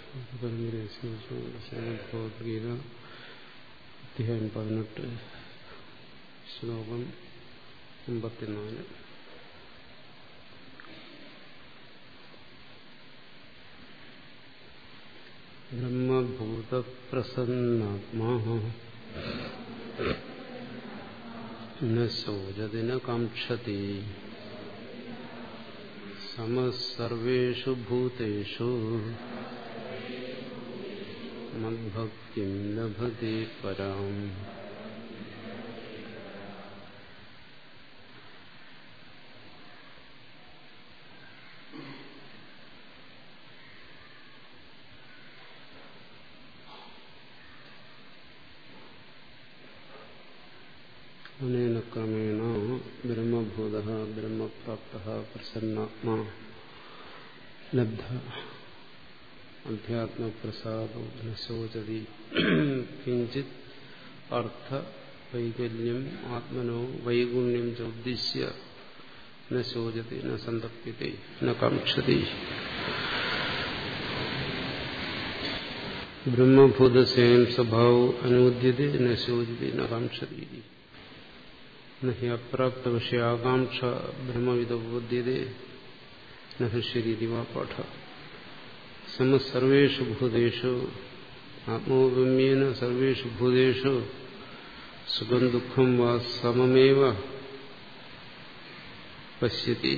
ഭഗവത്ഗീത അധ്യായം പതിനെട്ട് ശ്ലോകം അമ്പത്തിനാല് ബ്രഹ്മഭൂതപ്രസന്നാത്മാ ന ശോചതി ന കാക്ഷതി സമസർവേഷു ഭൂതേഷു മദ്ഭക്തിം ലഭത്തെ പരാം അനേന ക്രമേണ ബ്രഹ്മഭൂത ബ്രഹ്മപ്രാപ്ത പ്രസന്നാത്മാ ലബ്ധ അധ്യാത്മപ്രസാദോ ന ശോചതി കിഞ്ചിത് അർത്ഥ വൈകല്യം ആത്മനോ വൈഗുണ്യം ച ഉദ്ദേശ്യ ന ശോചതി ന സന്തപ്യത്തെ ന കാക്ഷതി ബ്രഹ്മഭൂതസ്വയം സ്വഭാവോ അനുദ്യത്തെ ന ശോചതി ന കാക്ഷതി നഹി അപ്രാപ്ത വിഷയാകാംക്ഷ ബ്രഹ്മവിദോദ്യത്തെ ന ഹൃഷ്യരീതി വാ പാഠ സമസർവേഷു ഭൂതേഷു ആത്മോപമ്യേന സർവേഷു ഭൂതേഷു സുഖം ദുഃഖം വാ സമമേവ പശ്യതി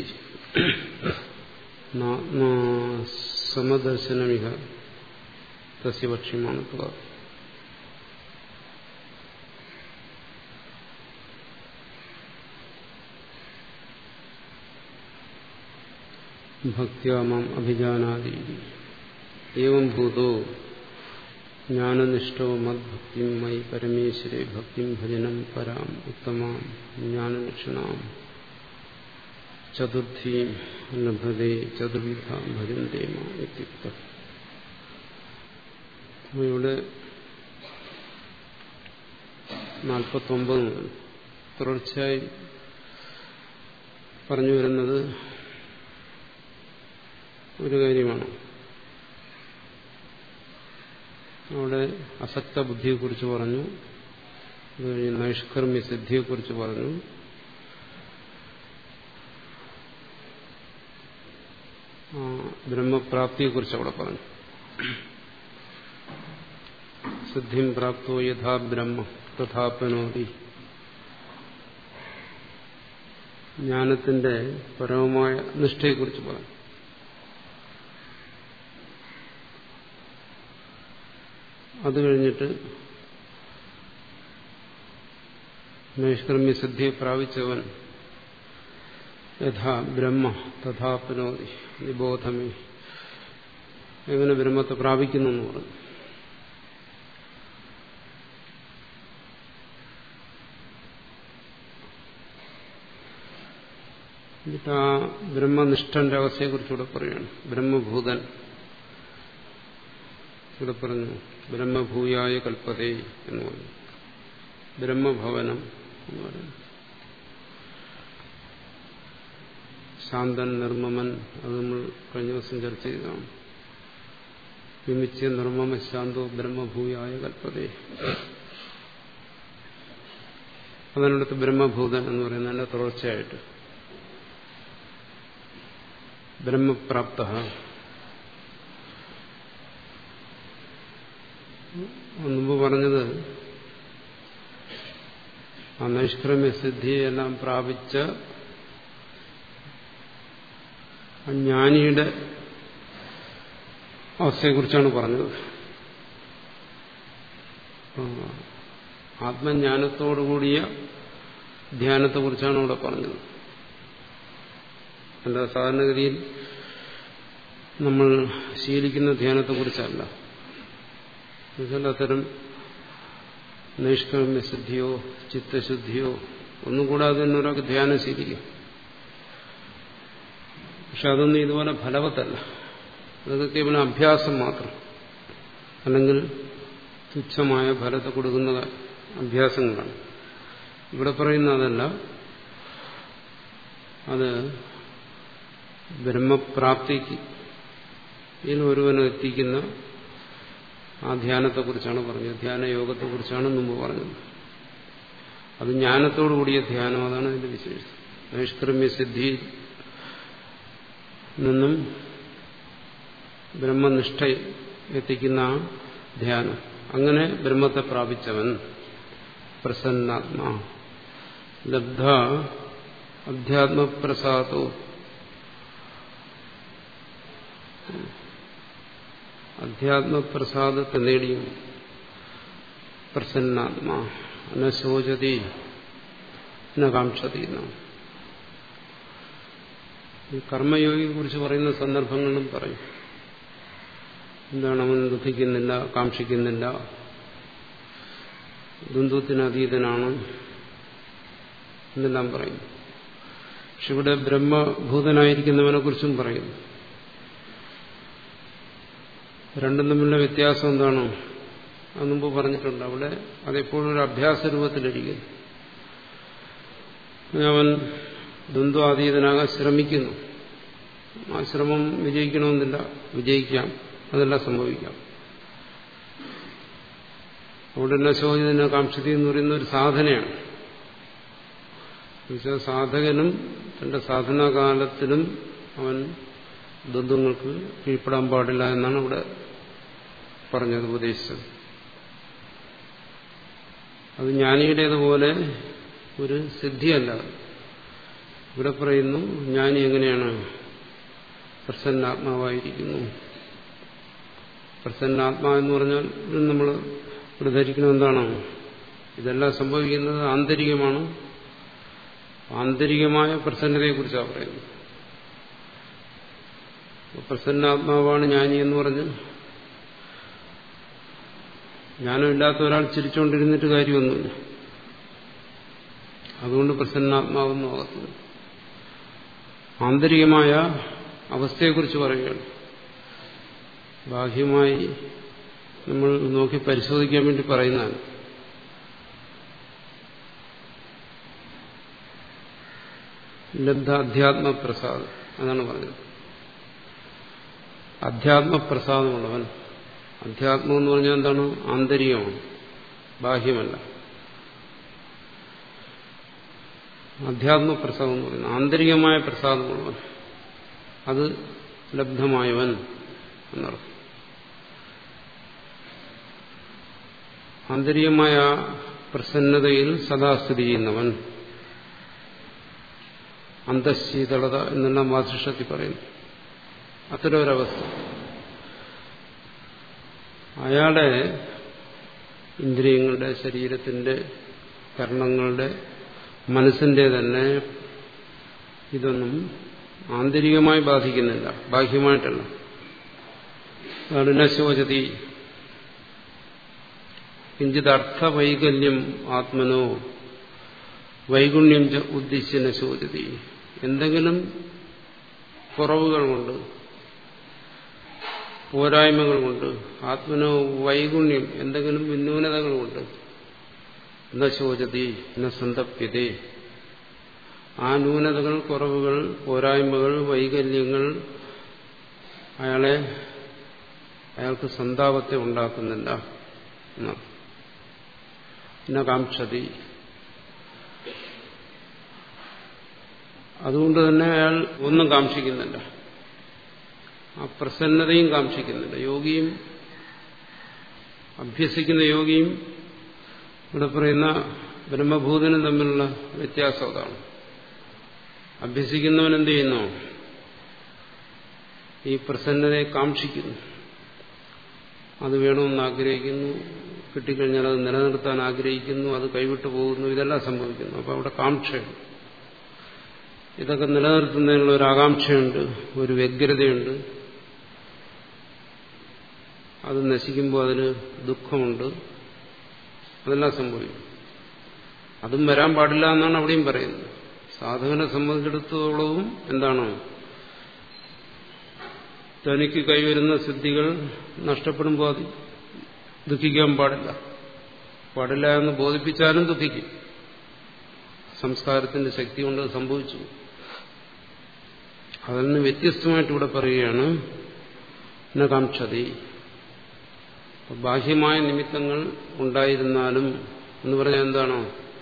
സമദർശനമിഹ തസ്യ ഭക്ഷ്യമാണത്വ ഭക്തിയാമാം അഭിജാനാദി ഏവം ഭൂതോ ജ്ഞാനനിഷ്ഠോ മദ്ഭക്തി മയി പരമേശ്വരെ ഭക്തി ഭജനം പരാം ഉത്തമാം ജ്ഞാനലക്ഷണാം ചതുർത്ഥീം ലഭതേ ചതുർവിധ ഭജന്തേ മാത്യുക്ത ഇവിടെ നാൽപ്പത്തൊമ്പത് മുതൽ തുടർച്ചയായി പറഞ്ഞു വരുന്നത് ഒരു കാര്യമാണ് അവിടെ അസക്ത ബുദ്ധിയെക്കുറിച്ച് പറഞ്ഞു അത് കഴിഞ്ഞ് നൈഷ്കർമ്മ്യ സിദ്ധിയെക്കുറിച്ച് പറഞ്ഞു ബ്രഹ്മപ്രാപ്തിയെക്കുറിച്ച് അവിടെ പറഞ്ഞു സിദ്ധിം പ്രാപ്തോ യഥാ ബ്രഹ്മ തഥാപനോതി ജ്ഞാനത്തിന്റെ പരമമായ നിഷ്ഠയെക്കുറിച്ച് പറഞ്ഞു അത് കഴിഞ്ഞിട്ട് നൈഷ്കർമ്മ്യ സിദ്ധിയെ പ്രാപിച്ചവൻ യഥാ ബ്രഹ്മ തഥാപനോതി നിബോധമേ എങ്ങനെ ബ്രഹ്മത്തെ പ്രാപിക്കുന്നു എന്ന് പറഞ്ഞു എന്നിട്ട് ആ ബ്രഹ്മനിഷ്ഠന്റെ അവസ്ഥയെക്കുറിച്ചുകൂടെ പറയുകയാണ് ബ്രഹ്മഭൂതൻ ഇവിടെ പറഞ്ഞു ബ്രഹ്മഭൂയായ കൽപ്പതേ എന്ന് പറഞ്ഞു ബ്രഹ്മഭവനം എന്ന് പറയുന്നു ശാന്തൻ നിർമ്മമൻ അത് നമ്മൾ കഴിഞ്ഞ ദിവസം ചർച്ച ചെയ്തതാണ് വിമിച്ച് നിർമ്മമ ശാന്തോ ബ്രഹ്മഭൂയായ കൽപ്പതേ അതിനടുത്ത് ബ്രഹ്മഭൂതൻ എന്ന് പറയുന്നതിന്റെ തുടർച്ചയായിട്ട് ബ്രഹ്മപ്രാപ്ത മുമ്പ് പറഞ്ഞത് ആ നൈഷ്ക്രമ്യ സിദ്ധിയെല്ലാം പ്രാപിച്ച ജ്ഞാനിയുടെ അവസ്ഥയെക്കുറിച്ചാണ് പറഞ്ഞത് ആത്മജ്ഞാനത്തോടുകൂടിയ ധ്യാനത്തെക്കുറിച്ചാണ് ഇവിടെ പറഞ്ഞത് അല്ല സാധാരണഗതിയിൽ നമ്മൾ ശീലിക്കുന്ന ധ്യാനത്തെക്കുറിച്ചല്ല എന്നുവെച്ചാൽ അത്തരം നൈഷ്കർമ്മ്യശുദ്ധിയോ ചിത്തശുദ്ധിയോ ഒന്നും കൂടാതെ തന്നെ ഒരാൾക്ക് ധ്യാനം ശീലിക്കാം പക്ഷെ അതൊന്നും ഇതുപോലെ ഫലവത്തല്ല അതൊക്കെ കേവലം അഭ്യാസം മാത്രം അല്ലെങ്കിൽ തുച്ഛമായ ഫലത്തെ കൊടുക്കുന്ന അഭ്യാസങ്ങളാണ് ഇവിടെ പറയുന്ന അതല്ല അത് ബ്രഹ്മപ്രാപ്തിക്ക് ഇതിൽ ഒരുവനെ എത്തിക്കുന്ന ആ ധ്യാനത്തെക്കുറിച്ചാണ് പറഞ്ഞത് ധ്യാന യോഗത്തെക്കുറിച്ചാണ് മുമ്പ് പറഞ്ഞത് അത് ജ്ഞാനത്തോടു കൂടിയ ധ്യാനം അതാണ് അതിന്റെ വിശേഷം നൈഷ്കർമ്മ്യ സിദ്ധി നിന്നും ബ്രഹ്മനിഷ്ഠ എത്തിക്കുന്ന ആ ധ്യാനം അങ്ങനെ ബ്രഹ്മത്തെ പ്രാപിച്ചവൻ പ്രസന്നാത്മാ ലബ്ധ അധ്യാത്മപ്രസാദോ അധ്യാത്മപ്രസാദത്തെ നേടിയും പ്രസന്നാത്മാ ന ശോചതി ന കാംക്ഷതി എന്നാണ് ഈ കർമ്മയോഗിയെ കുറിച്ച് പറയുന്ന സന്ദർഭങ്ങളിലും പറയും എന്താണ് അവൻ ദുഃഖിക്കുന്നില്ല കാക്ഷിക്കുന്നില്ല ദ്വന്ദ്വത്തിന് അതീതനാണ് എന്നെല്ലാം പറയും പക്ഷെ ഇവിടെ ബ്രഹ്മഭൂതനായിരിക്കുന്നവനെ കുറിച്ചും പറയുന്നു രണ്ടും തമ്മിലുള്ള വ്യത്യാസം എന്താണ് അത് മുമ്പ് പറഞ്ഞിട്ടുണ്ട് അവിടെ അതെപ്പോഴും ഒരു അഭ്യാസ രൂപത്തിലിരിക്കുന്നു അവൻ ദ്വന്ദ്വാതീതനാകാൻ ശ്രമിക്കുന്നു ആ ശ്രമം വിജയിക്കണമെന്നില്ല വിജയിക്കാം അതെല്ലാം സംഭവിക്കാം അവിടെ തന്നെ ശോചിതന കാക്ഷിതി എന്ന് പറയുന്ന ഒരു സാധനയാണ് എന്നുവെച്ചാൽ സാധകനും തന്റെ സാധനാകാലത്തിലും അവൻ ദ്വന്ദ്ങ്ങൾക്ക് കീഴ്പ്പെടാൻ പാടില്ല എന്നാണ് ഇവിടെ പറഞ്ഞത് ഉപദേശിച്ചത് അത് ജ്ഞാനിയുടേതുപോലെ ഒരു സിദ്ധിയല്ല ഇവിടെ പറയുന്നു ജ്ഞാനി എങ്ങനെയാണ് പ്രസന്നാത്മാവായിരിക്കുന്നു പ്രസന്നാത്മാ എന്ന് പറഞ്ഞാൽ നമ്മൾ ഇവിടെ ധരിക്കുന്നത് എന്താണ് ഇതെല്ലാം സംഭവിക്കുന്നത് ആന്തരികമാണ് ആന്തരികമായ പ്രസന്നതയെക്കുറിച്ചാണ് പറയുന്നത് പ്രസന്നാത്മാവാണ് ജ്ഞാനി എന്ന് പറഞ്ഞ് ജ്ഞാനമില്ലാത്ത ഒരാൾ ചിരിച്ചുകൊണ്ടിരുന്നിട്ട് കാര്യമൊന്നുമില്ല അതുകൊണ്ട് പ്രസന്നാത്മാവെന്നും ആകത്തില്ല ആന്തരികമായ അവസ്ഥയെക്കുറിച്ച് പറയുകയാണ് ബാഹ്യമായി നമ്മൾ നോക്കി പരിശോധിക്കാൻ വേണ്ടി പറയുന്നതാണ് ലബ്ധ അധ്യാത്മപ്രസാദം അതാണ് പറഞ്ഞത് അധ്യാത്മപ്രസാദമുള്ളവൻ അധ്യാത്മം എന്ന് പറഞ്ഞാൽ എന്താണ് ആന്തരികമാണ് ബാഹ്യമല്ല അധ്യാത്മപ്രസാദം എന്ന് പറയുന്നത് ആന്തരികമായ പ്രസാദമുള്ളവൻ അത് ലബ്ധമായവൻ എന്നർത്ഥം ആന്തരികമായ പ്രസന്നതയിൽ സദാ സ്ഥിതി ചെയ്യുന്നവൻ അന്തശീതളത എന്നെല്ലാം വാസിഷ്ടത്തിൽ പറയുന്നു അത്തരം ഒരവസ്ഥ അയാളുടെ ഇന്ദ്രിയങ്ങളുടെ ശരീരത്തിന്റെ കർണങ്ങളുടെ മനസ്സിന്റെ തന്നെ ഇതൊന്നും ആന്തരികമായി ബാധിക്കുന്നില്ല ബാഹ്യമായിട്ടല്ല നശോചതി കിഞ്ചിത് അർത്ഥവൈകല്യം ആത്മനോ വൈഗുണ്യം ഉദ്ദേശിച്ച് നശോചതി എന്തെങ്കിലും കുറവുകൾ കൊണ്ട് പോരായ്മകൾ കൊണ്ട് ആത്മനോ വൈഗുണ്യം എന്തെങ്കിലും വിന്യൂനതകൾ കൊണ്ട് ന ശോചതി ന സന്തപ്യതേ ആ ന്യൂനതകൾ കുറവുകൾ പോരായ്മകൾ വൈകല്യങ്ങൾ അയാളെ അയാൾക്ക് സന്താപത്തെ ഉണ്ടാക്കുന്നില്ല ന കാംക്ഷതി അതുകൊണ്ട് തന്നെ അയാൾ ഒന്നും കാക്ഷിക്കുന്നില്ല ആ പ്രസന്നതയും കാക്ഷിക്കുന്നില്ല യോഗിയും അഭ്യസിക്കുന്ന യോഗിയും ഇവിടെ പറയുന്ന ബ്രഹ്മഭൂതനും തമ്മിലുള്ള വ്യത്യാസം അതാണ് അഭ്യസിക്കുന്നവൻ എന്ത് ചെയ്യുന്നു ഈ പ്രസന്നതയെ കാക്ഷിക്കുന്നു അത് വേണമെന്ന് ആഗ്രഹിക്കുന്നു കിട്ടിക്കഴിഞ്ഞാൽ അത് നിലനിർത്താൻ ആഗ്രഹിക്കുന്നു അത് കൈവിട്ടു പോകുന്നു ഇതെല്ലാം സംഭവിക്കുന്നു അപ്പോൾ അവിടെ കാക്ഷയുണ്ട് ഇതൊക്കെ നിലനിർത്തുന്നതിനുള്ള ഒരു ആകാംക്ഷയുണ്ട് ഒരു വ്യഗ്രതയുണ്ട് അത് നശിക്കുമ്പോൾ അതിന് ദുഃഖമുണ്ട് അതെല്ലാം സംഭവിക്കും അതും വരാൻ പാടില്ല എന്നാണ് അവിടെയും പറയുന്നത് സാധകനെ സംബന്ധിച്ചിടത്തോളവും എന്താണ് തനിക്ക് കൈവരുന്ന സിദ്ധികൾ നഷ്ടപ്പെടുമ്പോൾ അത് ദുഃഖിക്കാൻ പാടില്ല പാടില്ല എന്ന് ബോധിപ്പിച്ചാലും ദുഃഖിക്കും സംസ്കാരത്തിന്റെ ശക്തി കൊണ്ട് സംഭവിച്ചു അതിൽ നിന്ന് വ്യത്യസ്തമായിട്ട് ഇവിടെ പറയുകയാണ് ന കാക്ഷതി ബാഹ്യമായ നിമിത്തങ്ങൾ ഉണ്ടായിരുന്നാലും എന്ന് പറഞ്ഞാൽ എന്താണോ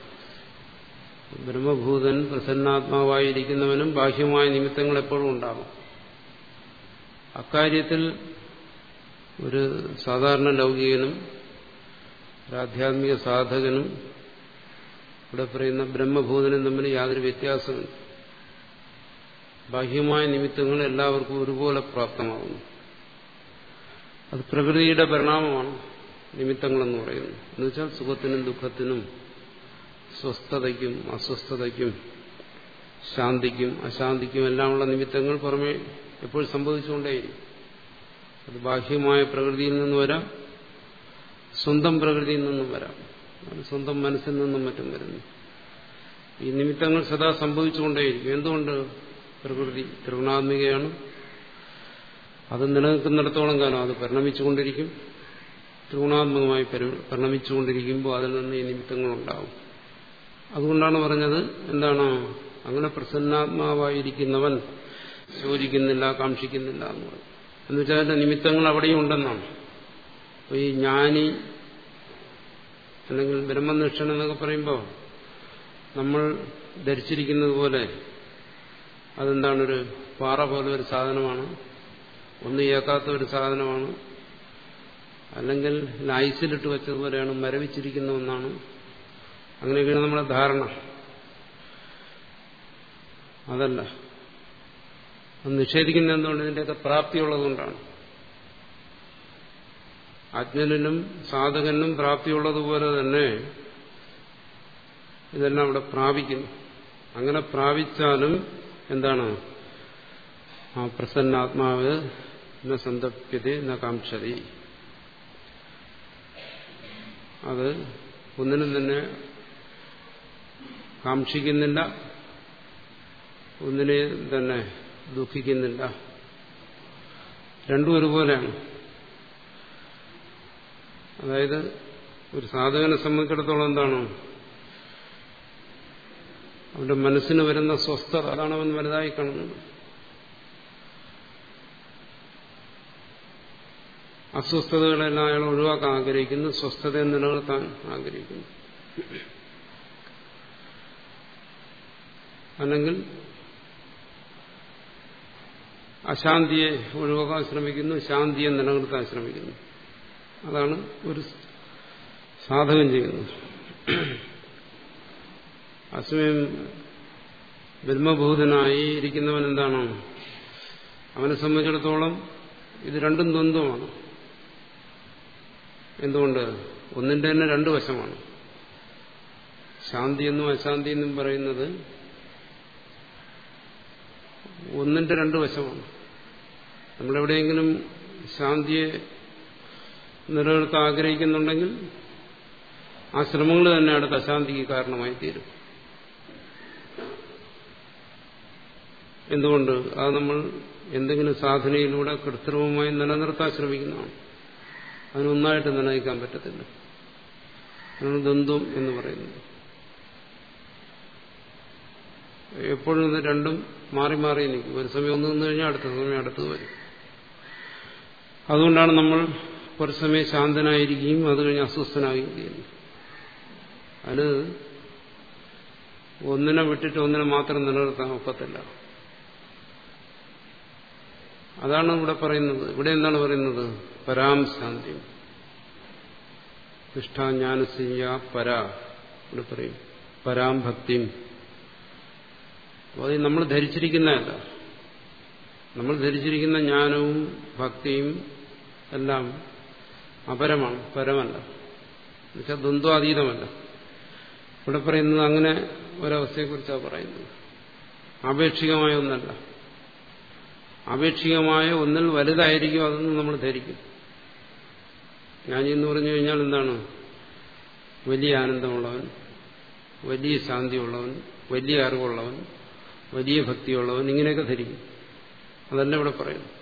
ബ്രഹ്മഭൂതൻ പ്രസന്നാത്മാവായിരിക്കുന്നവനും ബാഹ്യമായ നിമിത്തങ്ങൾ എപ്പോഴും ഉണ്ടാകും അക്കാര്യത്തിൽ ഒരു സാധാരണ ലൗകികനും ഒരു ആധ്യാത്മിക സാധകനും ഇവിടെ പറയുന്ന ബ്രഹ്മഭൂതനും തമ്മിൽ യാതൊരു വ്യത്യാസമില്ല ബാഹ്യമായ നിമിത്തങ്ങൾ എല്ലാവർക്കും ഒരുപോലെ പ്രാപ്തമാകുന്നു അത് പ്രകൃതിയുടെ പരിണാമമാണ് നിമിത്തങ്ങളെന്ന് പറയുന്നത് എന്നുവെച്ചാൽ സുഖത്തിനും ദുഃഖത്തിനും സ്വസ്ഥതയ്ക്കും അസ്വസ്ഥതയ്ക്കും ശാന്തിക്കും അശാന്തിക്കും എല്ലാമുള്ള നിമിത്തങ്ങൾ പുറമെ എപ്പോഴും സംഭവിച്ചുകൊണ്ടേയിരിക്കും അത് ബാഹ്യമായ പ്രകൃതിയിൽ നിന്ന് വരാം സ്വന്തം പ്രകൃതിയിൽ നിന്നും വരാം അത് സ്വന്തം മനസ്സിൽ നിന്നും മറ്റും വരുന്നു ഈ നിമിത്തങ്ങൾ സദാ സംഭവിച്ചുകൊണ്ടേയിരിക്കും എന്തുകൊണ്ട് പ്രകൃതി ത്രിഗുണാത്മികയാണ് അത് നിലനിൽക്കുന്നിടത്തോളം കാലം അത് പരിണമിച്ചുകൊണ്ടിരിക്കും ത്രിഗുണാത്മകമായി പരിണമിച്ചുകൊണ്ടിരിക്കുമ്പോൾ അതിൽ നിന്ന് ഈ നിമിത്തങ്ങളുണ്ടാവും അതുകൊണ്ടാണ് പറഞ്ഞത് എന്താണ് അങ്ങനെ പ്രസന്നാത്മാവായിരിക്കുന്നവൻ ചോദിക്കുന്നില്ല കാക്ഷിക്കുന്നില്ല എന്ന് പറയും എന്നുവെച്ചാൽ അതിന്റെ നിമിത്തങ്ങൾ അവിടെയും ഉണ്ടെന്നാണ് അപ്പോൾ ഈ ജ്ഞാനി അല്ലെങ്കിൽ ബ്രഹ്മനിഷ്ഠൻ എന്നൊക്കെ പറയുമ്പോൾ നമ്മൾ ധരിച്ചിരിക്കുന്നത് പോലെ അതെന്താണ് ഒരു പാറ പോലെ ഒരു സാധനമാണ് ഒന്നും ഏക്കാത്ത ഒരു സാധനമാണ് അല്ലെങ്കിൽ ഐസിലിട്ട് വെച്ചതുപോലെയാണ് മരവിച്ചിരിക്കുന്ന ഒന്നാണ് അങ്ങനെയൊക്കെയാണ് നമ്മുടെ ധാരണ അതല്ല അത് നിഷേധിക്കുന്ന എന്തുകൊണ്ട് ഇതിന്റെയൊക്കെ പ്രാപ്തിയുള്ളതുകൊണ്ടാണ് അജ്ഞനും സാധകനും പ്രാപ്തിയുള്ളതുപോലെ തന്നെ ഇതെല്ലാം അവിടെ പ്രാപിക്കുന്നു അങ്ങനെ പ്രാപിച്ചാലും എന്താണ് ആ പ്രസന്നാത്മാവ് ന സന്തപ്യത ന കാംക്ഷതി അത് ഒന്നിനും തന്നെ കാക്ഷിക്കുന്നില്ല ഒന്നിനെ തന്നെ ദുഃഖിക്കുന്നില്ല രണ്ടും ഒരുപോലെയാണ് അതായത് ഒരു സാധകനെ സംബന്ധിച്ചിടത്തോളം എന്താണ് അവന്റെ മനസ്സിന് വരുന്ന സ്വസ്ഥത അതാണ് അവൻ വലുതായി കാണുന്നത് അസ്വസ്ഥതകളെല്ലാം അയാൾ ഒഴിവാക്കാൻ ആഗ്രഹിക്കുന്നു സ്വസ്ഥതയെ നിലനിർത്താൻ ആഗ്രഹിക്കുന്നു അല്ലെങ്കിൽ അശാന്തിയെ ഒഴിവാക്കാൻ ശ്രമിക്കുന്നു ശാന്തിയെ നിലനിർത്താൻ ശ്രമിക്കുന്നു അതാണ് ഒരു സാധകം ചെയ്യുന്നത് അസമയം ബ്രഹ്മഭൂതനായി ഇരിക്കുന്നവൻ എന്താണ് അവനെ സംബന്ധിച്ചിടത്തോളം ഇത് രണ്ടും ദ്വന്ദ്വമാണ് എന്തുകൊണ്ട് ഒന്നിന്റെ തന്നെ രണ്ടു വശമാണ് ശാന്തിയെന്നും അശാന്തിയെന്നും പറയുന്നത് ഒന്നിന്റെ രണ്ടു വശമാണ് നമ്മളെവിടെയെങ്കിലും ശാന്തിയെ നിലനിർത്താൻ ആഗ്രഹിക്കുന്നുണ്ടെങ്കിൽ ആ ശ്രമങ്ങൾ തന്നെ അടുത്ത അശാന്തിക്ക് കാരണമായി തീരും എന്തുകൊണ്ട് അത് നമ്മൾ എന്തെങ്കിലും സാധനയിലൂടെ കൃത്രിമമായി നിലനിർത്താൻ ശ്രമിക്കുന്നതാണ് അതിനൊന്നായിട്ട് നിലനിൽക്കാൻ പറ്റത്തില്ല അതാണ് ദ്വന്ദ്വം എന്ന് പറയുന്നത് എപ്പോഴും ഇത് രണ്ടും മാറി മാറി നിൽക്കും ഒരു സമയം ഒന്ന് നിന്ന് കഴിഞ്ഞാൽ അടുത്ത സമയം അടുത്തത് വരും അതുകൊണ്ടാണ് നമ്മൾ കുറച്ച് സമയം ശാന്തനായിരിക്കുകയും അത് കഴിഞ്ഞ് അസ്വസ്ഥനാവുകയും ചെയ്യുന്നു അത് ഒന്നിനെ വിട്ടിട്ട് ഒന്നിനെ മാത്രം നിലനിർത്താൻ ഒക്കത്തില്ല അതാണ് ഇവിടെ പറയുന്നത് ഇവിടെ എന്താണ് പറയുന്നത് പരാം ശാന്തി നിഷ്ഠാജ്ഞാനസിയ പര ഇവിടെ പറയും പരാം ഭക്തിയും അത് നമ്മൾ ധരിച്ചിരിക്കുന്നതല്ല നമ്മൾ ധരിച്ചിരിക്കുന്ന ജ്ഞാനവും ഭക്തിയും എല്ലാം അപരമാണ് പരമല്ല എന്നുവെച്ചാൽ ദ്വന്ദ്വാതീതമല്ല ഇവിടെ പറയുന്നത് അങ്ങനെ ഒരവസ്ഥയെക്കുറിച്ചാണ് പറയുന്നത് ആപേക്ഷികമായ ഒന്നല്ല ആപേക്ഷികമായ ഒന്നിൽ വലുതായിരിക്കും അതൊന്നും നമ്മൾ ധരിക്കും ഞാൻ എന്ന് പറഞ്ഞു കഴിഞ്ഞാൽ എന്താണ് വലിയ ആനന്ദമുള്ളവൻ വലിയ ശാന്തിയുള്ളവൻ വലിയ അറിവുള്ളവൻ വലിയ ഭക്തിയുള്ളവൻ ഇങ്ങനെയൊക്കെ ധരിക്കും അതല്ല ഇവിടെ പറയുന്നു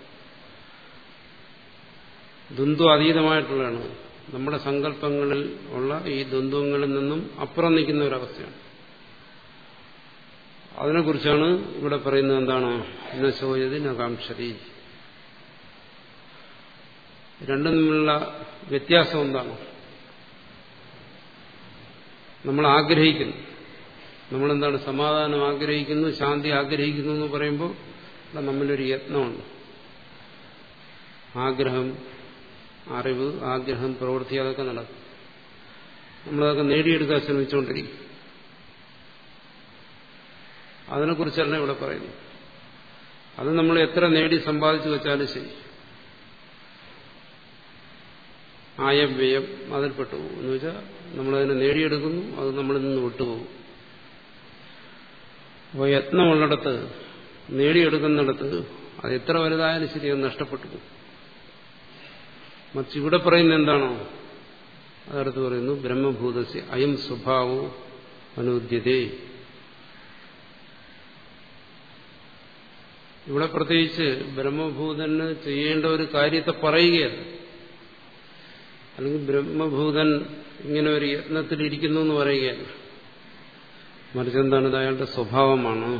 ദ്വന്ദ്വ അതീതമായിട്ടുള്ളതാണ് നമ്മുടെ സങ്കല്പങ്ങളിൽ ഉള്ള ഈ ദ്വന്ദ്വങ്ങളിൽ നിന്നും അപ്പുറം നിൽക്കുന്ന ഒരവസ്ഥയാണ് അതിനെക്കുറിച്ചാണ് ഇവിടെ പറയുന്നത് എന്താണ് ന ശോയതി ന കാംക്ഷതി രണ്ടും തമ്മിലുള്ള വ്യത്യാസം എന്താണ് നമ്മൾ ആഗ്രഹിക്കുന്നു നമ്മളെന്താണ് സമാധാനം ആഗ്രഹിക്കുന്നു ശാന്തി ആഗ്രഹിക്കുന്നു എന്ന് പറയുമ്പോൾ നമ്മളിലൊരു യത്നമുണ്ട് ആഗ്രഹം അറിവ് ആഗ്രഹം പ്രവൃത്തി അതൊക്കെ നടക്കും നമ്മളതൊക്കെ നേടിയെടുക്കാൻ ശ്രമിച്ചുകൊണ്ടിരിക്കും അതിനെക്കുറിച്ചല്ല ഇവിടെ പറയുന്നു അത് നമ്മൾ എത്ര നേടി സമ്പാദിച്ചു വെച്ചാലും ശരി ആയം വ്യയം അതിൽപ്പെട്ടു പോകും എന്ന് വെച്ചാൽ നമ്മളതിനെ നേടിയെടുക്കുന്നു അത് നമ്മളിൽ നിന്ന് വിട്ടുപോകും അപ്പോൾ യത്നമുള്ളിടത്ത് നേടിയെടുക്കുന്നിടത്ത് അത് എത്ര വലുതായാലും ശരി അത് നഷ്ടപ്പെട്ടു പോകും മറിച്ച് ഇവിടെ പറയുന്നത് എന്താണോ അതടുത്ത് പറയുന്നു ബ്രഹ്മഭൂതസ്യ അയം സ്വഭാവോ അനുദ്യതേ ഇവിടെ പ്രത്യേകിച്ച് ബ്രഹ്മഭൂതന് ചെയ്യേണ്ട ഒരു കാര്യത്തെ പറയുകയല്ല അല്ലെങ്കിൽ ബ്രഹ്മഭൂതൻ ഇങ്ങനെ ഒരു യത്നത്തിലിരിക്കുന്നു എന്ന് പറയുകയല്ല മറിച്ച് എന്താണ് ഇത് അയാളുടെ സ്വഭാവമാണ്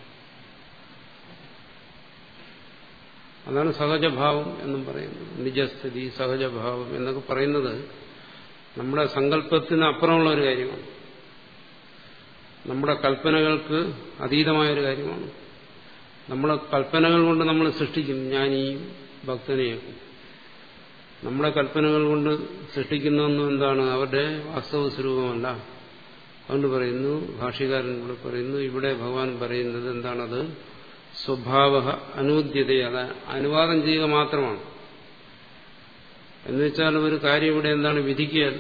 അതാണ് സഹജഭാവം എന്നും പറയുന്നത് നിജസ്ഥിതി സഹജഭാവം എന്നൊക്കെ പറയുന്നത് നമ്മുടെ സങ്കല്പത്തിന് അപ്പുറമുള്ള ഒരു കാര്യമാണ് നമ്മുടെ കൽപ്പനകൾക്ക് അതീതമായൊരു കാര്യമാണ് നമ്മളെ കൽപ്പനകൾ കൊണ്ട് നമ്മൾ സൃഷ്ടിക്കും ഞാൻ ഈ ഭക്തനെയാക്കും നമ്മുടെ കൽപ്പനകൾ കൊണ്ട് സൃഷ്ടിക്കുന്നതൊന്നും എന്താണ് അവരുടെ വാസ്തവ സ്വരൂപമല്ല അതുകൊണ്ട് പറയുന്നു ഭാഷ്യകാരൻ ഇവിടെ പറയുന്നു ഇവിടെ ഭഗവാൻ പറയുന്നത് എന്താണത് സ്വഭാവ അനൂദ്യത അത് അനുവാദം ചെയ്യുക മാത്രമാണ് എന്നുവെച്ചാൽ ഒരു കാര്യം ഇവിടെ എന്താണ് വിധിക്കുകയല്ല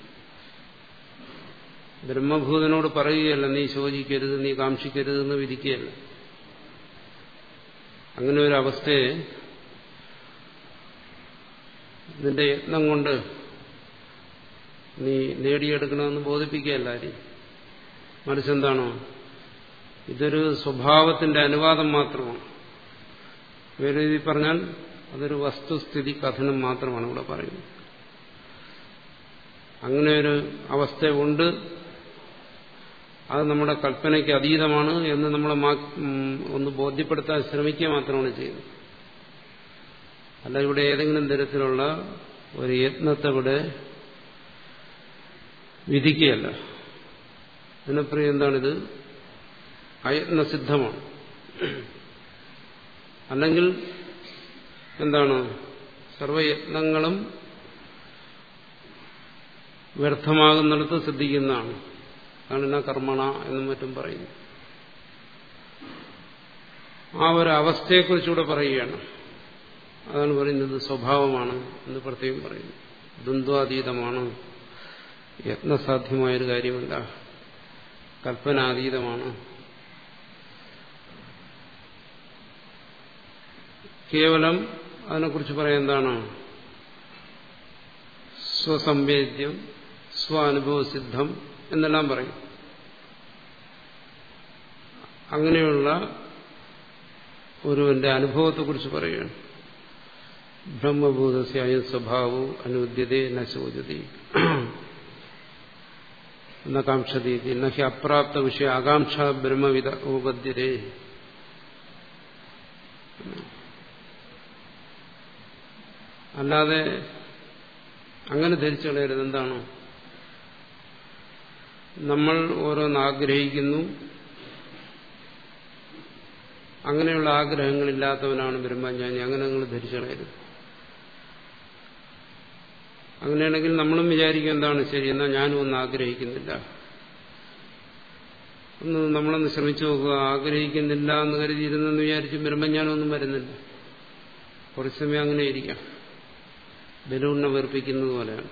ബ്രഹ്മഭൂതനോട് പറയുകയല്ല നീ ശോചിക്കരുത് നീ കാക്ഷിക്കരുത് എന്ന് വിധിക്കുകയല്ല അങ്ങനെ ഒരു അവസ്ഥയെ നിന്റെ യത്നം കൊണ്ട് നീ നേടിയെടുക്കണമെന്ന് ബോധിപ്പിക്കുകയല്ല ആരും മറിച്ചെന്താണോ ഇതൊരു സ്വഭാവത്തിന്റെ അനുവാദം മാത്രമാണ് വേറെ രീതിയിൽ പറഞ്ഞാൽ അതൊരു വസ്തുസ്ഥിതി കഥനം മാത്രമാണ് ഇവിടെ പറയുന്നത് അങ്ങനെ ഒരു അവസ്ഥ ഉണ്ട് അത് നമ്മുടെ കൽപ്പനയ്ക്ക് അതീതമാണ് എന്ന് നമ്മളെ ഒന്ന് ബോധ്യപ്പെടുത്താൻ ശ്രമിക്കുക മാത്രമാണ് ചെയ്യുന്നത് അല്ല ഇവിടെ ഏതെങ്കിലും തരത്തിലുള്ള ഒരു യത്നത്തെ ഇവിടെ വിധിക്കുകയല്ല അതിനപ്പുറം എന്താണിത് അയത്നസിദ്ധമാണ് അല്ലെങ്കിൽ എന്താണ് സർവയത്നങ്ങളും വ്യർത്ഥമാകുന്നിടത്ത് ശ്രദ്ധിക്കുന്നതാണ് അതാണ് കർമ്മണ എന്നും മറ്റും പറയുന്നു ആ ഒരു അവസ്ഥയെക്കുറിച്ചുകൂടെ പറയുകയാണ് അതാണ് പറയുന്നത് സ്വഭാവമാണ് എന്ന് പ്രത്യേകം പറയുന്നു ദ്വന്ദ്വാതീതമാണ് യത്നസാധ്യമായൊരു കാര്യമല്ല കൽപ്പനാതീതമാണ് കേവലം അതിനെക്കുറിച്ച് പറയാൻ എന്താണ് സ്വസംവേദ്യം സ്വാനുഭവസിദ്ധം എന്നെല്ലാം പറയും അങ്ങനെയുള്ള ഒരുവന്റെ അനുഭവത്തെക്കുറിച്ച് പറയുകയാണ് ബ്രഹ്മഭൂതസ്യായ സ്വഭാവവും അനുദ്യതേ നശോചതി നകാംക്ഷതി നഹി അപ്രാപ്ത വിഷയ ആകാംക്ഷ ബ്രഹ്മവിധ ഉപദ്യതേ അല്ലാതെ അങ്ങനെ ധരിച്ചു കളയരുത് എന്താണ് നമ്മൾ ഓരോന്ന് ആഗ്രഹിക്കുന്നു അങ്ങനെയുള്ള ആഗ്രഹങ്ങളില്ലാത്തവനാണ് ബ്രഹ്മജ്ഞാനി അങ്ങനെ നിങ്ങൾ ധരിച്ചു കളയരുത് അങ്ങനെയാണെങ്കിൽ നമ്മളും വിചാരിക്കും എന്താണ് ശരി എന്നാൽ ഞാനും ഒന്നും ആഗ്രഹിക്കുന്നില്ല ഒന്ന് നമ്മളൊന്ന് ശ്രമിച്ചു നോക്കുക ആഗ്രഹിക്കുന്നില്ല എന്ന് കരുതിയിരുന്നെന്ന് വിചാരിച്ച് ബ്രഹ്മജ്ഞാനമൊന്നും വരുന്നില്ല കുറച്ച് സമയം അങ്ങനെ ഇരിക്കാം ബലൂണിനെ വെറുപ്പിക്കുന്നത് പോലെയാണ്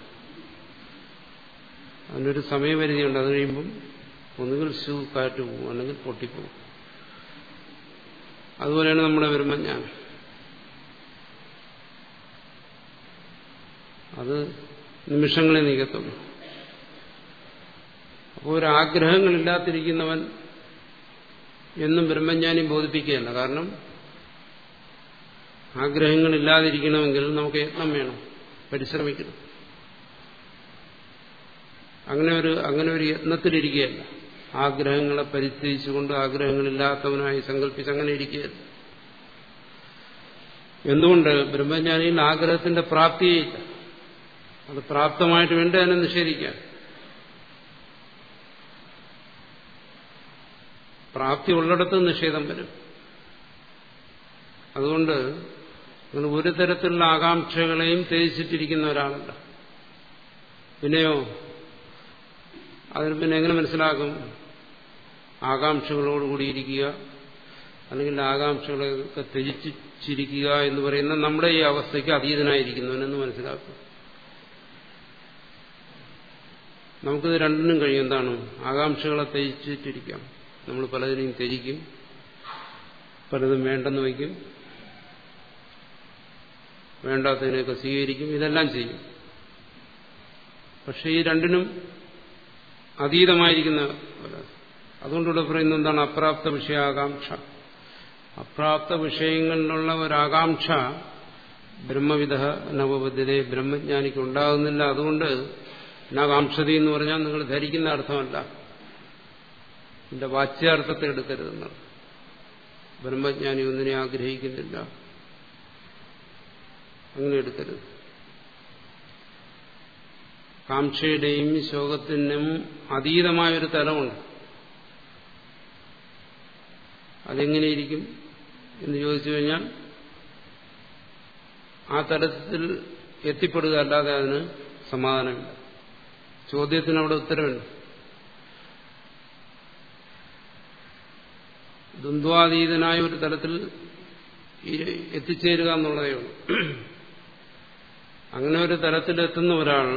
അതിനൊരു സമയപരിധിയുണ്ട് അത് കഴിയുമ്പം ഒന്നുകിൽ ഷൂ കാറ്റ് പോകും അല്ലെങ്കിൽ പൊട്ടിപ്പോകും അതുപോലെയാണ് നമ്മുടെ ബ്രഹ്മജ്ഞാനം അത് നിമിഷങ്ങളെ നീക്കത്തുള്ളൂ അപ്പോൾ ഒരു ആഗ്രഹങ്ങളില്ലാത്തിരിക്കുന്നവൻ എന്നും ബ്രഹ്മജ്ഞാനി ബോധിപ്പിക്കുകയല്ല കാരണം ആഗ്രഹങ്ങളില്ലാതിരിക്കണമെങ്കിൽ നമുക്ക് യത്നം വേണം പരിശ്രമിക്കണം അങ്ങനെ ഒരു അങ്ങനെ ഒരു യത്നത്തിലിരിക്കുകയല്ല ആഗ്രഹങ്ങളെ പരിത്യജിച്ചുകൊണ്ട് ആഗ്രഹങ്ങളില്ലാത്തവനായി സങ്കല്പിച്ച് അങ്ങനെ ഇരിക്കുകയല്ല എന്തുകൊണ്ട് ബ്രഹ്മജ്ഞാനിയിൽ ആഗ്രഹത്തിന്റെ പ്രാപ്തിയില്ല അത് പ്രാപ്തമായിട്ട് വേണ്ട അതിനെ നിഷേധിക്കാൻ പ്രാപ്തി ഉള്ളിടത്ത് നിഷേധം വരും അതുകൊണ്ട് നിങ്ങൾ ഒരു തരത്തിലുള്ള ആകാംക്ഷകളെയും ത്യജിച്ചിട്ടിരിക്കുന്ന ഒരാളല്ല പിന്നെയോ അതിന് പിന്നെ എങ്ങനെ മനസ്സിലാക്കും ആകാംക്ഷകളോടുകൂടിയിരിക്കുക അല്ലെങ്കിൽ ആകാംക്ഷകളൊക്കെ ത്യജിച്ചിരിക്കുക എന്ന് പറയുന്ന നമ്മുടെ ഈ അവസ്ഥയ്ക്ക് അതീതനായിരിക്കുന്നവനെന്ന് മനസ്സിലാക്കും നമുക്കിത് രണ്ടിനും കഴിയും എന്താണ് ആകാംക്ഷകളെ ത്യജിച്ചിട്ടിരിക്കാം നമ്മൾ പലതിനെയും ത്യജിക്കും പലതും വേണ്ടെന്ന് വയ്ക്കും വേണ്ടാത്തതിനെയൊക്കെ സ്വീകരിക്കും ഇതെല്ലാം ചെയ്യും പക്ഷെ ഈ രണ്ടിനും അതീതമായിരിക്കുന്ന അതുകൊണ്ടിവിടെ പറയുന്നത് എന്താണ് അപ്രാപ്ത വിഷയാകാംക്ഷ അപ്രാപ്ത വിഷയങ്ങളിലുള്ള ഒരാകാംക്ഷ ബ്രഹ്മവിധ നവബദ്ധരെ ബ്രഹ്മജ്ഞാനിക്ക് ഉണ്ടാകുന്നില്ല അതുകൊണ്ട് നാകാംക്ഷതി എന്ന് പറഞ്ഞാൽ നിങ്ങൾ ധരിക്കുന്ന അർത്ഥമല്ല എന്റെ വാച്യാർത്ഥത്തെ എടുക്കരുതെന്നാണ് ബ്രഹ്മജ്ഞാനി ഒന്നിനെ ആഗ്രഹിക്കുന്നില്ല അങ്ങനെ എടുക്കരുത് കാംക്ഷയുടെയും ശോകത്തിനും അതീതമായൊരു തലമുണ്ട് അതെങ്ങനെയിരിക്കും എന്ന് ചോദിച്ചു കഴിഞ്ഞാൽ ആ തലത്തിൽ എത്തിപ്പെടുക അല്ലാതെ അതിന് സമാധാനമില്ല ചോദ്യത്തിന് അവിടെ ഉത്തരവുണ്ട് ദ്വന്ദ്വാതീതനായ ഒരു തലത്തിൽ എത്തിച്ചേരുക എന്നുള്ളതേ ഉള്ളൂ അങ്ങനെ ഒരു തലത്തിലെത്തുന്ന ഒരാൾ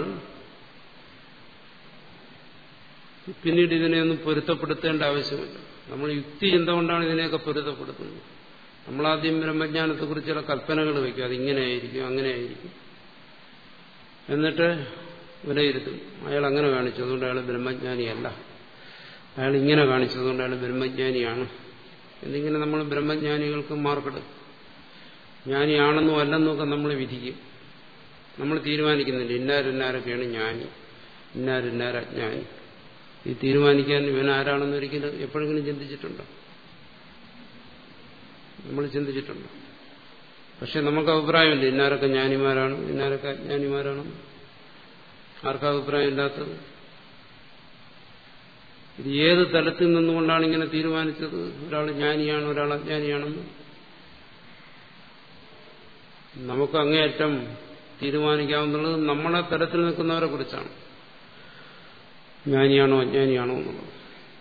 പിന്നീട് ഇതിനെയൊന്നും പൊരുത്തപ്പെടുത്തേണ്ട ആവശ്യമില്ല നമ്മൾ യുക്തി എന്തുകൊണ്ടാണ് ഇതിനെയൊക്കെ പൊരുത്തപ്പെടുത്തുന്നത് നമ്മളാദ്യം ബ്രഹ്മജ്ഞാനത്തെക്കുറിച്ച് ചില കൽപ്പനകൾ വയ്ക്കും അതിങ്ങനെയായിരിക്കും അങ്ങനെയായിരിക്കും എന്നിട്ട് വിലയിരുത്തും അയാൾ അങ്ങനെ കാണിച്ചു അതുകൊണ്ട് അയാൾ ബ്രഹ്മജ്ഞാനിയല്ല അയാൾ ഇങ്ങനെ കാണിച്ചതുകൊണ്ട് അയാൾ ബ്രഹ്മജ്ഞാനിയാണ് എന്നിങ്ങനെ നമ്മൾ ബ്രഹ്മജ്ഞാനികൾക്ക് മാർക്കിടും ജ്ഞാനിയാണെന്നോ അല്ലെന്നോ ഒക്കെ നമ്മൾ വിധിക്കും നമ്മൾ തീരുമാനിക്കുന്നില്ല ഇന്നാരിന്നാരൊക്കെയാണ് ജ്ഞാനി ഇന്നാരിന്നാര അജ്ഞാനി ഈ തീരുമാനിക്കാൻ ഇവൻ ആരാണെന്ന് ഒരിക്കലും എപ്പോഴെങ്കിലും ചിന്തിച്ചിട്ടുണ്ടോ നമ്മൾ ചിന്തിച്ചിട്ടുണ്ട് പക്ഷെ നമുക്ക് അഭിപ്രായമില്ല ഇന്നാരൊക്കെ ജ്ഞാനിമാരാണ് ഇന്നാരൊക്കെ അജ്ഞാനിമാരാണ് ആർക്കും അഭിപ്രായമില്ലാത്തത് ഇത് ഏത് തലത്തിൽ നിന്നുകൊണ്ടാണ് ഇങ്ങനെ തീരുമാനിച്ചത് ഒരാൾ ജ്ഞാനിയാണ് ഒരാൾ അജ്ഞാനിയാണെന്ന് നമുക്ക് അങ്ങേയറ്റം തീരുമാനിക്കാവുന്നത് നമ്മളെ തലത്തിൽ നിൽക്കുന്നവരെ കുറിച്ചാണ് ജ്ഞാനിയാണോ അജ്ഞാനിയാണോ എന്നുള്ളത്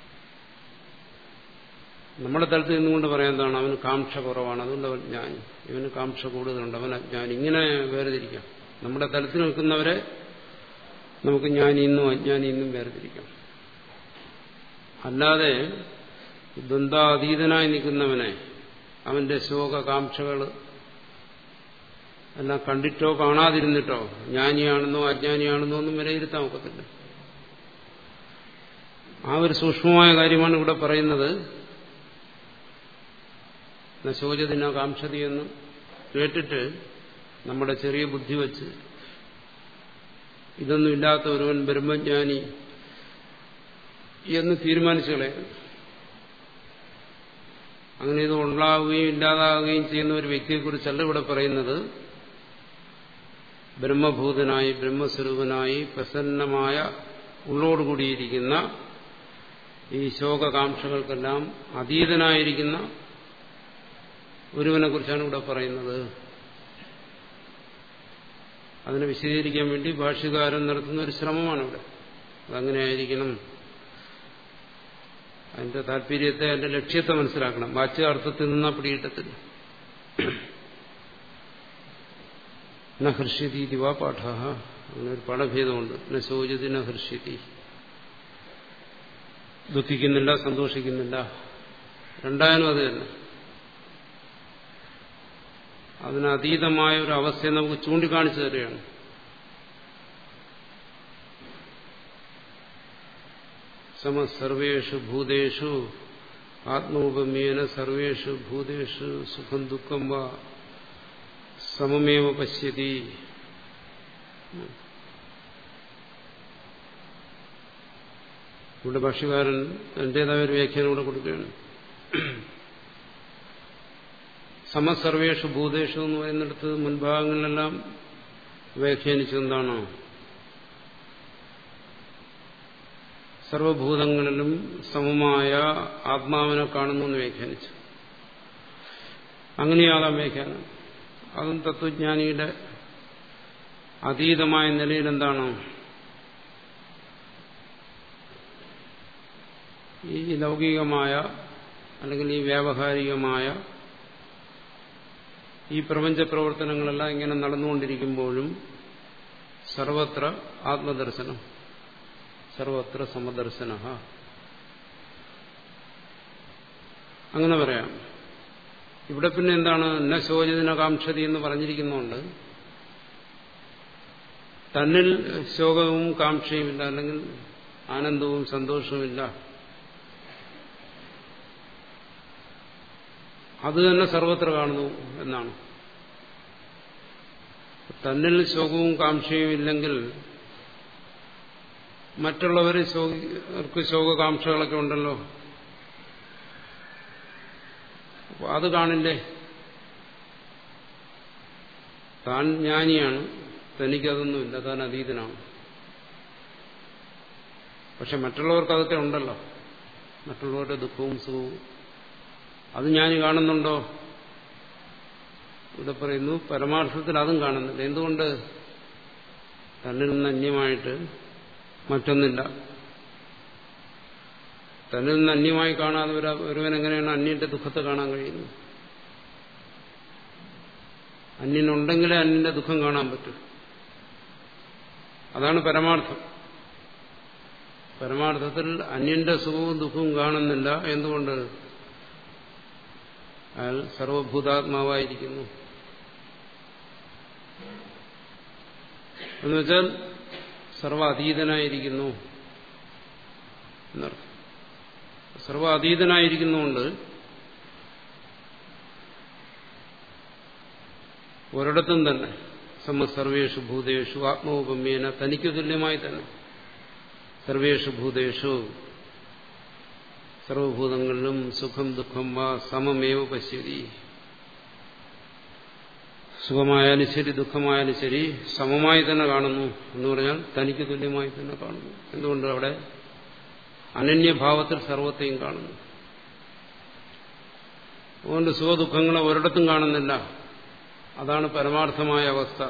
നമ്മുടെ തലത്തിൽ നിന്നുകൊണ്ട് പറയാൻ എന്താണ് അവന് കാംക്ഷ കുറവാണ് അതുകൊണ്ട് അവൻ ജ്ഞാനി ഇവന് കാംക്ഷ കൂടുതലുണ്ട് അവൻ അജ്ഞാനി ഇങ്ങനെ വേർതിരിക്കാം നമ്മുടെ തലത്തിൽ നിൽക്കുന്നവരെ നമുക്ക് ജ്ഞാനിയെന്നും അജ്ഞാനിയെന്നും വേർതിരിക്കാം അല്ലാതെ ദ്വന്ദ്വാതീതനായി നിൽക്കുന്നവനെ അവന്റെ ശോകകാംക്ഷകൾ എല്ലാം കണ്ടിട്ടോ കാണാതിരുന്നിട്ടോ ജ്ഞാനിയാണെന്നോ അജ്ഞാനിയാണെന്നോ ഒന്നും വിലയിരുത്താൻ ഒക്കത്തില്ല ആ ഒരു സൂക്ഷ്മമായ കാര്യമാണ് ഇവിടെ പറയുന്നത് നശോചതിന കാംക്ഷതി എന്ന് കേട്ടിട്ട് നമ്മുടെ ചെറിയ ബുദ്ധി വച്ച് ഇതൊന്നും ഇല്ലാത്ത ഒരുവൻ ബ്രഹ്മജ്ഞാനി എന്ന് തീരുമാനിച്ചു കളയരുത് അങ്ങനെ ഇത് ഉണ്ടാവുകയും ഇല്ലാതാവുകയും ചെയ്യുന്ന ഒരു വ്യക്തിയെക്കുറിച്ചല്ല ഇവിടെ പറയുന്നത് ബ്രഹ്മഭൂതനായി ബ്രഹ്മസ്വരൂപനായി പ്രസന്നമായ ഉള്ളോടുകൂടിയിരിക്കുന്ന ഈ ശോകകാംക്ഷകൾക്കെല്ലാം അതീതനായിരിക്കുന്ന ഒരുവനെ കുറിച്ചാണ് ഇവിടെ പറയുന്നത് അതിനെ വിശദീകരിക്കാൻ വേണ്ടി ഭാഷ്യകാരൻ നടത്തുന്ന ഒരു ശ്രമമാണ് ഇവിടെ അതങ്ങനെയായിരിക്കണം അതിന്റെ താല്പര്യത്തെ അതിന്റെ ലക്ഷ്യത്തെ മനസ്സിലാക്കണം വാച്യാർത്ഥത്തിൽ നിന്നാ പിടികിട്ടത്തില്ല ന ഹൃഷ്യതി ദിവാ പാഠ അങ്ങനെ ഒരു പാഠഭേദമുണ്ട് ന ശോചതി ന ഹൃഷ്യതി ദുഃഖിക്കുന്നില്ല സന്തോഷിക്കുന്നില്ല രണ്ടായാലും അത് തന്നെ അതിനതീതമായ ഒരു അവസ്ഥയെ നമുക്ക് ചൂണ്ടിക്കാണിച്ചു തരികയാണ് സമ സർവേഷു ഭൂതേഷു ആത്മോപമേന സർവേഷു ഭൂതേഷു സുഖം ദുഃഖം വാ സമമേവ പശ്യതി ഇവിടെ ഭാഷ്യകാരൻ എന്റേതായ ഒരു വ്യാഖ്യാനം ഇവിടെ കൊടുക്കുകയാണ് സമസർവേഷു ഭൂതേഷു എന്ന് പറയുന്നിടത്ത് മുൻഭാഗങ്ങളിലെല്ലാം വ്യാഖ്യാനിച്ചെന്താണ് സർവഭൂതങ്ങളിലും സമമായ ആത്മാവിനെ കാണുന്നു എന്ന് വ്യാഖ്യാനിച്ചു അങ്ങനെയാകാം വ്യാഖ്യാനം അതും തത്വജ്ഞാനിയുടെ അതീതമായ നിലയിൽ എന്താണ് ഈ ലൗകികമായ അല്ലെങ്കിൽ ഈ വ്യാവഹാരികമായ ഈ പ്രപഞ്ച പ്രവർത്തനങ്ങളെല്ലാം ഇങ്ങനെ നടന്നുകൊണ്ടിരിക്കുമ്പോഴും സർവത്ര ആത്മദർശനം സർവത്ര സമദർശന അങ്ങനെ പറയാം ഇവിടെ പിന്നെ എന്താണ് ന ശോചിതനകാംക്ഷതി എന്ന് പറഞ്ഞിരിക്കുന്നുണ്ട് തന്നിൽ ശോകവും കാംക്ഷയുമില്ല അല്ലെങ്കിൽ ആനന്ദവും സന്തോഷവുമില്ല അത് തന്നെ സർവത്ര കാണുന്നു എന്നാണ് തന്നിൽ ശോകവും കാംക്ഷയും ഇല്ലെങ്കിൽ മറ്റുള്ളവർ ശോകർക്ക് ശോകകാംക്ഷകളൊക്കെ ഉണ്ടല്ലോ അത് കാണില്ലേ താൻ ജ്ഞാനിയാണ് തനിക്കതൊന്നുമില്ല താൻ അതീതനാണ് പക്ഷെ മറ്റുള്ളവർക്ക് അതൊക്കെ ഉണ്ടല്ലോ മറ്റുള്ളവരുടെ ദുഃഖവും സുഖവും അത് ഞാൻ കാണുന്നുണ്ടോ ഇവിടെ പറയുന്നു പരമാർത്ഥത്തിൽ അതും കാണുന്നില്ല എന്തുകൊണ്ട് തന്നിൽ നിന്ന് അന്യമായിട്ട് മറ്റൊന്നില്ല തന്നിൽ നിന്ന് അന്യമായി കാണാതെ ഒരുവൻ എങ്ങനെയാണ് അന്യന്റെ ദുഃഖത്തെ കാണാൻ കഴിയുന്നത് അന്യനുണ്ടെങ്കിലേ അന്യന്റെ ദുഃഖം കാണാൻ പറ്റൂ അതാണ് പരമാർത്ഥം പരമാർത്ഥത്തിൽ അന്യന്റെ സുഖവും ദുഃഖവും കാണുന്നില്ല എന്തുകൊണ്ട് അയാൾ സർവഭൂതാത്മാവായിരിക്കുന്നു എന്നുവെച്ചാൽ സർവ അതീതനായിരിക്കുന്നു എന്നർത്ഥം സർവ അതീതനായിരിക്കുന്നുകൊണ്ട് ഒരിടത്തും തന്നെ സമ സർവേഷു ഭൂതേഷു ആത്മോപമ്യേന തനിക്ക് തുല്യമായി തന്നെ സർവേഷു ഭൂതേഷു സർവഭൂതങ്ങളിലും സുഖം ദുഃഖം വാ സമമേവ പശ്യതി സുഖമായാലും ശരി ദുഃഖമായാലും ശരി സമമായി തന്നെ കാണുന്നു എന്ന് പറഞ്ഞാൽ തനിക്ക് തുല്യമായി തന്നെ കാണുന്നു എന്തുകൊണ്ട് അവിടെ അനന്യഭാവത്തിൽ സർവത്തെയും കാണുന്നു അതുകൊണ്ട് സുഖദുഃഖങ്ങളെ ഒരിടത്തും കാണുന്നില്ല അതാണ് പരമാർത്ഥമായ അവസ്ഥ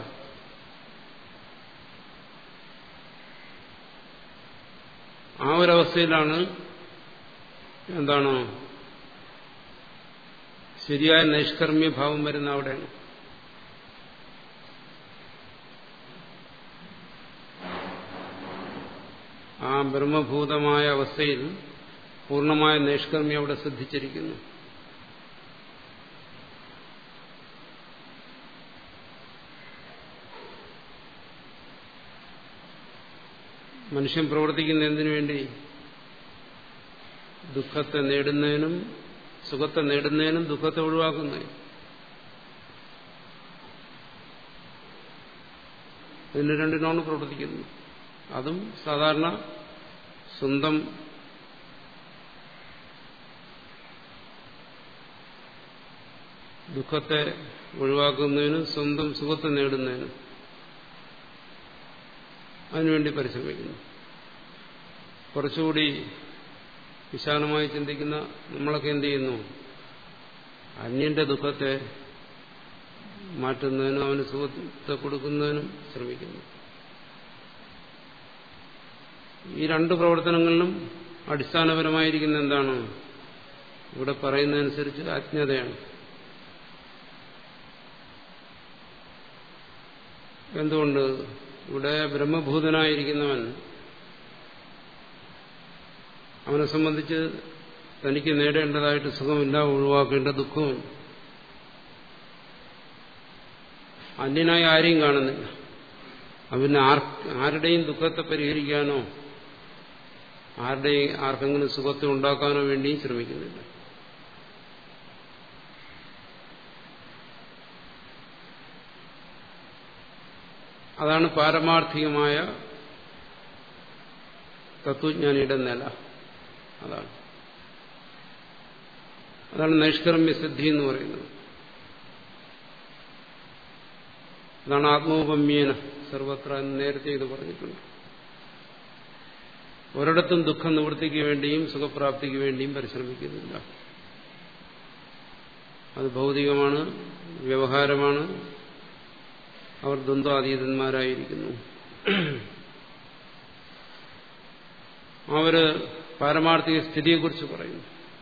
ആ ഒരവസ്ഥയിലാണ് എന്താണ് ശരിയായ നൈഷ്കർമ്മ്യഭാവം വരുന്ന അവിടെയാണ് ആ ബ്രഹ്മഭൂതമായ അവസ്ഥയിൽ പൂർണ്ണമായ നൈഷ്കർമ്മ്യം അവിടെ സിദ്ധിച്ചിരിക്കുന്നു മനുഷ്യൻ പ്രവർത്തിക്കുന്ന എന്തിനു വേണ്ടി ദുഃഖത്തെ നേടുന്നതിനും സുഖത്തെ നേടുന്നതിനും ദുഃഖത്തെ ഒഴിവാക്കുന്നതിനും ഇതിന് രണ്ടിനാണ് പ്രവർത്തിക്കുന്നത് അതും സാധാരണ സ്വന്തം ദുഃഖത്തെ ഒഴിവാക്കുന്നതിനും സ്വന്തം സുഖത്തെ നേടുന്നതിനും അതിനുവേണ്ടി പരിശ്രമിക്കുന്നു കുറച്ചുകൂടി വിശാലമായി ചിന്തിക്കുന്ന നമ്മളൊക്കെ എന്ത് ചെയ്യുന്നു അന്യന്റെ ദുഃഖത്തെ മാറ്റുന്നതിനും അവന് സുഖത്തെ കൊടുക്കുന്നതിനും ശ്രമിക്കുന്നു ഈ രണ്ട് പ്രവർത്തനങ്ങളിലും അടിസ്ഥാനപരമായിരിക്കുന്ന എന്താണ് ഇവിടെ പറയുന്നതനുസരിച്ച് അജ്ഞതയാണ് എന്തുകൊണ്ട് ഇവിടെ ബ്രഹ്മഭൂതനായിരിക്കുന്നവൻ അവനെ സംബന്ധിച്ച് തനിക്ക് നേടേണ്ടതായിട്ട് സുഖമില്ല ഒഴിവാക്കേണ്ട ദുഃഖവും അന്യനായി ആരെയും കാണുന്നില്ല അവന് ആർ ആരുടെയും ദുഃഖത്തെ പരിഹരിക്കാനോ ആരുടെയും ആർക്കെങ്കിലും സുഖത്തെ ഉണ്ടാക്കാനോ വേണ്ടിയും ശ്രമിക്കുന്നില്ല അതാണ് പാരമാർത്ഥികമായ തത്വജ്ഞാനിയുടെ നില അതാണ് അതാണ് നൈഷ്കർമ്മ്യ സിദ്ധി എന്ന് പറയുന്നത് അതാണ് ആത്മോപമ്യേന സർവത്ര എന്ന് നേരത്തെ ഇത് പറഞ്ഞിട്ടുണ്ട് ഒരിടത്തും ദുഃഖ നിവൃത്തിക്ക് വേണ്ടിയും സുഖപ്രാപ്തിക്ക് വേണ്ടിയും പരിശ്രമിക്കുന്നില്ല അത് ഭൗതികമാണ് വ്യവഹാരമാണ് അവർ ദ്വന്ദ്വാതീതന്മാരായിരിക്കുന്നു അവര് പാരമാർത്ഥിക സ്ഥിതിയെക്കുറിച്ച് പറയുന്നു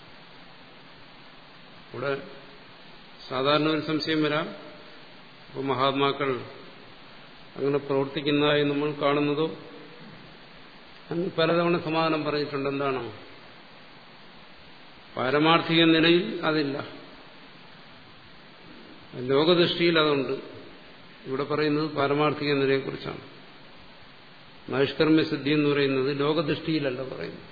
ഇവിടെ സാധാരണ ഒരു സംശയം വരാം അപ്പോൾ മഹാത്മാക്കൾ അങ്ങനെ പ്രവർത്തിക്കുന്നതായി നമ്മൾ കാണുന്നതോ അങ്ങ് പലതവണ സമാധാനം പറഞ്ഞിട്ടുണ്ട് എന്താണ് പാരമാർത്ഥിക നിലയിൽ അതില്ല ലോകദൃഷ്ടിയിൽ അതുണ്ട് ഇവിടെ പറയുന്നത് പാരമാർത്ഥിക നിലയെക്കുറിച്ചാണ് നൈഷ്കർമ്മ്യസിദ്ധി എന്ന് പറയുന്നത് ലോകദൃഷ്ടിയിലല്ല പറയുന്നത്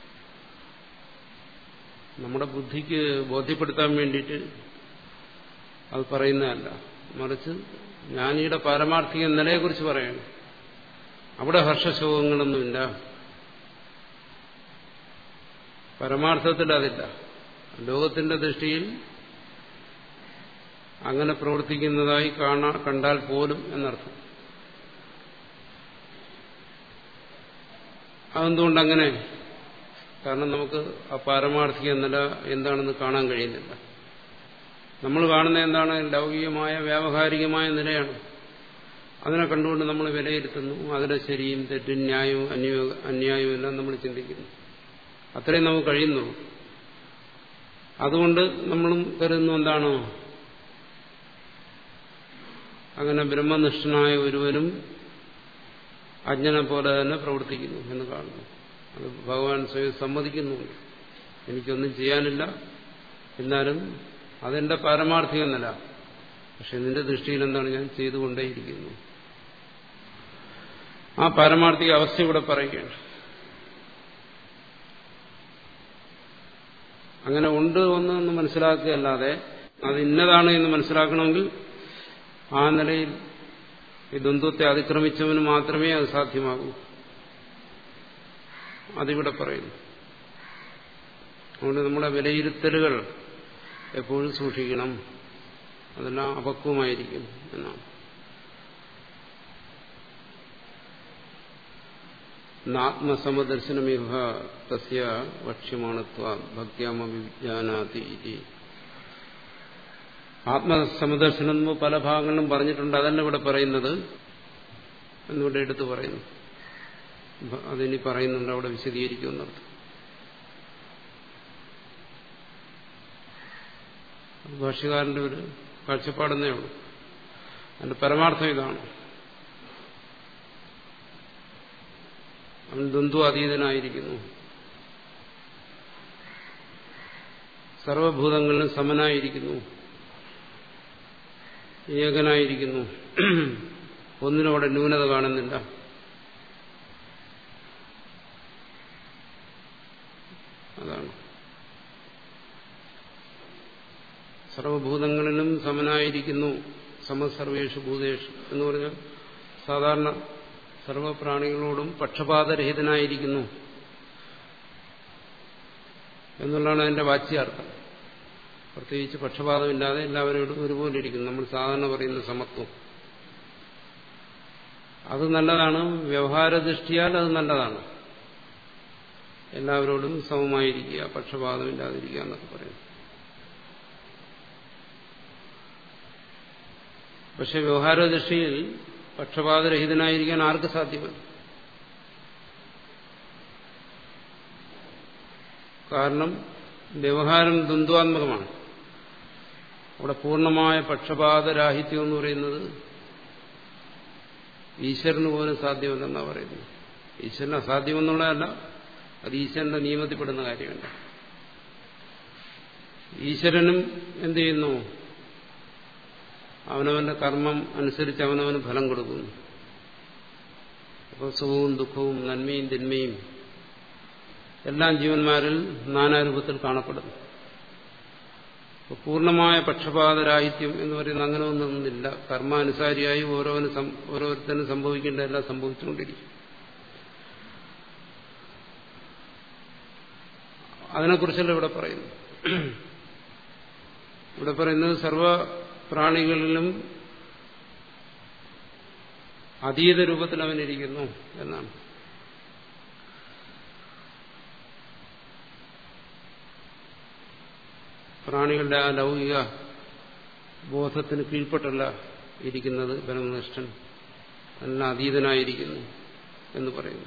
നമ്മുടെ ബുദ്ധിക്ക് ബോധ്യപ്പെടുത്താൻ വേണ്ടിയിട്ട് അത് പറയുന്നതല്ല മറിച്ച് ജ്ഞാനിയുടെ പാരമാർത്ഥിക നിലയെക്കുറിച്ച് പറയണം അവിടെ ഹർഷശോകങ്ങളൊന്നുമില്ല പരമാർത്ഥത്തിൽ അതില്ല ലോകത്തിന്റെ ദൃഷ്ടിയിൽ അങ്ങനെ പ്രവർത്തിക്കുന്നതായി കാണാ കണ്ടാൽ പോലും എന്നർത്ഥം അതെന്തുകൊണ്ടങ്ങനെ കാരണം നമുക്ക് ആ പാരമാർത്ഥിക നില എന്താണെന്ന് കാണാൻ കഴിയുന്നില്ല നമ്മൾ കാണുന്ന എന്താണ് ലൗകികമായ വ്യാവഹാരികമായ നിലയാണ് അതിനെ കണ്ടുകൊണ്ട് നമ്മൾ വിലയിരുത്തുന്നു അതിലെ ശരിയും തെറ്റും ന്യായവും അന്യായവും അന്യായവും എല്ലാം നമ്മൾ ചിന്തിക്കുന്നു അത്രയും നമുക്ക് കഴിയുന്നുള്ളൂ അതുകൊണ്ട് നമ്മളും കരുതുന്നു എന്താണോ അങ്ങനെ ബ്രഹ്മനിഷ്ഠനായ ഒരുവനും അജ്ഞനെ പോലെ തന്നെ പ്രവർത്തിക്കുന്നു എന്ന് കാണുന്നു അത് ഭഗവാൻ സ്വയം സമ്മതിക്കുന്നുണ്ട് എനിക്കൊന്നും ചെയ്യാനില്ല എന്നാലും അതെന്റെ പാരമാർത്ഥിക നില പക്ഷെ നിന്റെ ദൃഷ്ടിയിൽ എന്താണ് ഞാൻ ചെയ്തുകൊണ്ടേയിരിക്കുന്നു ആ പാരമാർത്ഥിക അവസ്ഥ ഇവിടെ പറയുകയാണ് അങ്ങനെ ഉണ്ട് ഒന്ന് മനസ്സിലാക്കുകയല്ലാതെ അത് ഇന്നതാണ് എന്ന് മനസ്സിലാക്കണമെങ്കിൽ ആ നിലയിൽ ഈ ദ്വന്ദ്വത്തെ അതിക്രമിച്ചവന് മാത്രമേ അത് സാധ്യമാകൂ അതിവിടെ പറയുന്നു അതുകൊണ്ട് നമ്മുടെ വിലയിരുത്തലുകൾ എപ്പോഴും സൂക്ഷിക്കണം അതെല്ലാം അപക്വമായിരിക്കും എന്നാണ് ആത്മസമദർശനമിഹ തസ്യ വക്ഷ്യമാണത്വ ഭക്തിയാമവിജ്ഞാനാതി ഇതി ആത്മസമദർശനം എന്ന് പല ഭാഗങ്ങളിലും പറഞ്ഞിട്ടുണ്ട് അതല്ല ഇവിടെ പറയുന്നത് എന്നിവിടെ എടുത്തു പറയുന്നു അതിനി പറയുന്നുണ്ട് അവിടെ വിശദീകരിക്കുമെന്നർത്ഥം ഭാഷ്യകാരന്റെ ഒരു കാഴ്ചപ്പാടെന്നേ ഉള്ളൂ അതിന്റെ പരമാർത്ഥം ഇതാണ് അവൻ ദ്വന്ദ്വ അതീതനായിരിക്കുന്നു സർവഭൂതങ്ങളിലും സമനായിരിക്കുന്നു ഏകനായിരിക്കുന്നു ഒന്നിനും അവിടെ ന്യൂനത കാണുന്നില്ല അതാണ് സർവഭൂതങ്ങളിലും സമനായിരിക്കുന്നു സമസർവേഷു ഭൂതേഷു എന്ന് പറഞ്ഞാൽ സാധാരണ സർവപ്രാണികളോടും പക്ഷപാതരഹിതനായിരിക്കുന്നു എന്നുള്ളതാണ് അതിന്റെ വാച്യാർത്ഥം പ്രത്യേകിച്ച് പക്ഷപാതമില്ലാതെ എല്ലാവരോടും ഒരുപോലെ ഇരിക്കുന്നു നമ്മൾ സാധാരണ പറയുന്ന സമത്വം അത് നല്ലതാണ് വ്യവഹാര ദൃഷ്ടിയാൽ അത് നല്ലതാണ് എല്ലാവരോടും സമമായിരിക്കുക പക്ഷപാതമില്ലാതിരിക്കുക എന്നൊക്കെ പറയുന്നു പക്ഷെ വ്യവഹാര ദൃഷ്ടിയിൽ പക്ഷപാതരഹിതനായിരിക്കാൻ ആർക്ക് സാധ്യമല്ല കാരണം വ്യവഹാരം ദ്വന്ദ്വാത്മകമാണ് അവിടെ പൂർണ്ണമായ പക്ഷപാതരാഹിത്യം എന്ന് പറയുന്നത് ഈശ്വരന് പോലും സാധ്യമല്ലെന്നാണ് പറയുന്നത് ഈശ്വരന് അസാധ്യമെന്നുള്ളതല്ല അത് ഈശ്വരന്റെ നിയമത്തിൽപ്പെടുന്ന കാര്യമല്ല ഈശ്വരനും എന്ത് ചെയ്യുന്നു അവനവന്റെ കർമ്മം അനുസരിച്ച് അവനവന് ഫലം കൊടുക്കുന്നു അപ്പോൾ സുഖവും ദുഃഖവും നന്മയും തിന്മയും എല്ലാം ജീവന്മാരിൽ നാനാരൂപത്തിൽ കാണപ്പെടുന്നു പൂർണ്ണമായ പക്ഷപാതരാഹിത്യം എന്ന് പറയുന്നത് അങ്ങനെ ഒന്നൊന്നില്ല കർമാനുസാരിയായി ഓരോന്ന് ഓരോരുത്തരും സംഭവിക്കേണ്ട എല്ലാം സംഭവിച്ചുകൊണ്ടിരിക്കും അതിനെക്കുറിച്ചല്ല ഇവിടെ പറയുന്നു ഇവിടെ പറയുന്നത് സർവ പ്രാണികളിലും അതീത രൂപത്തിൽ അവനിരിക്കുന്നു എന്നാണ് പ്രാണികളുടെ ആ ലൗകിക ബോധത്തിന് കീഴ്പ്പെട്ടല്ല ഇരിക്കുന്നത് ബ്രഹ്മനിഷ്ഠൻ എല്ലാം അതീതനായിരിക്കുന്നു എന്ന് പറയുന്നു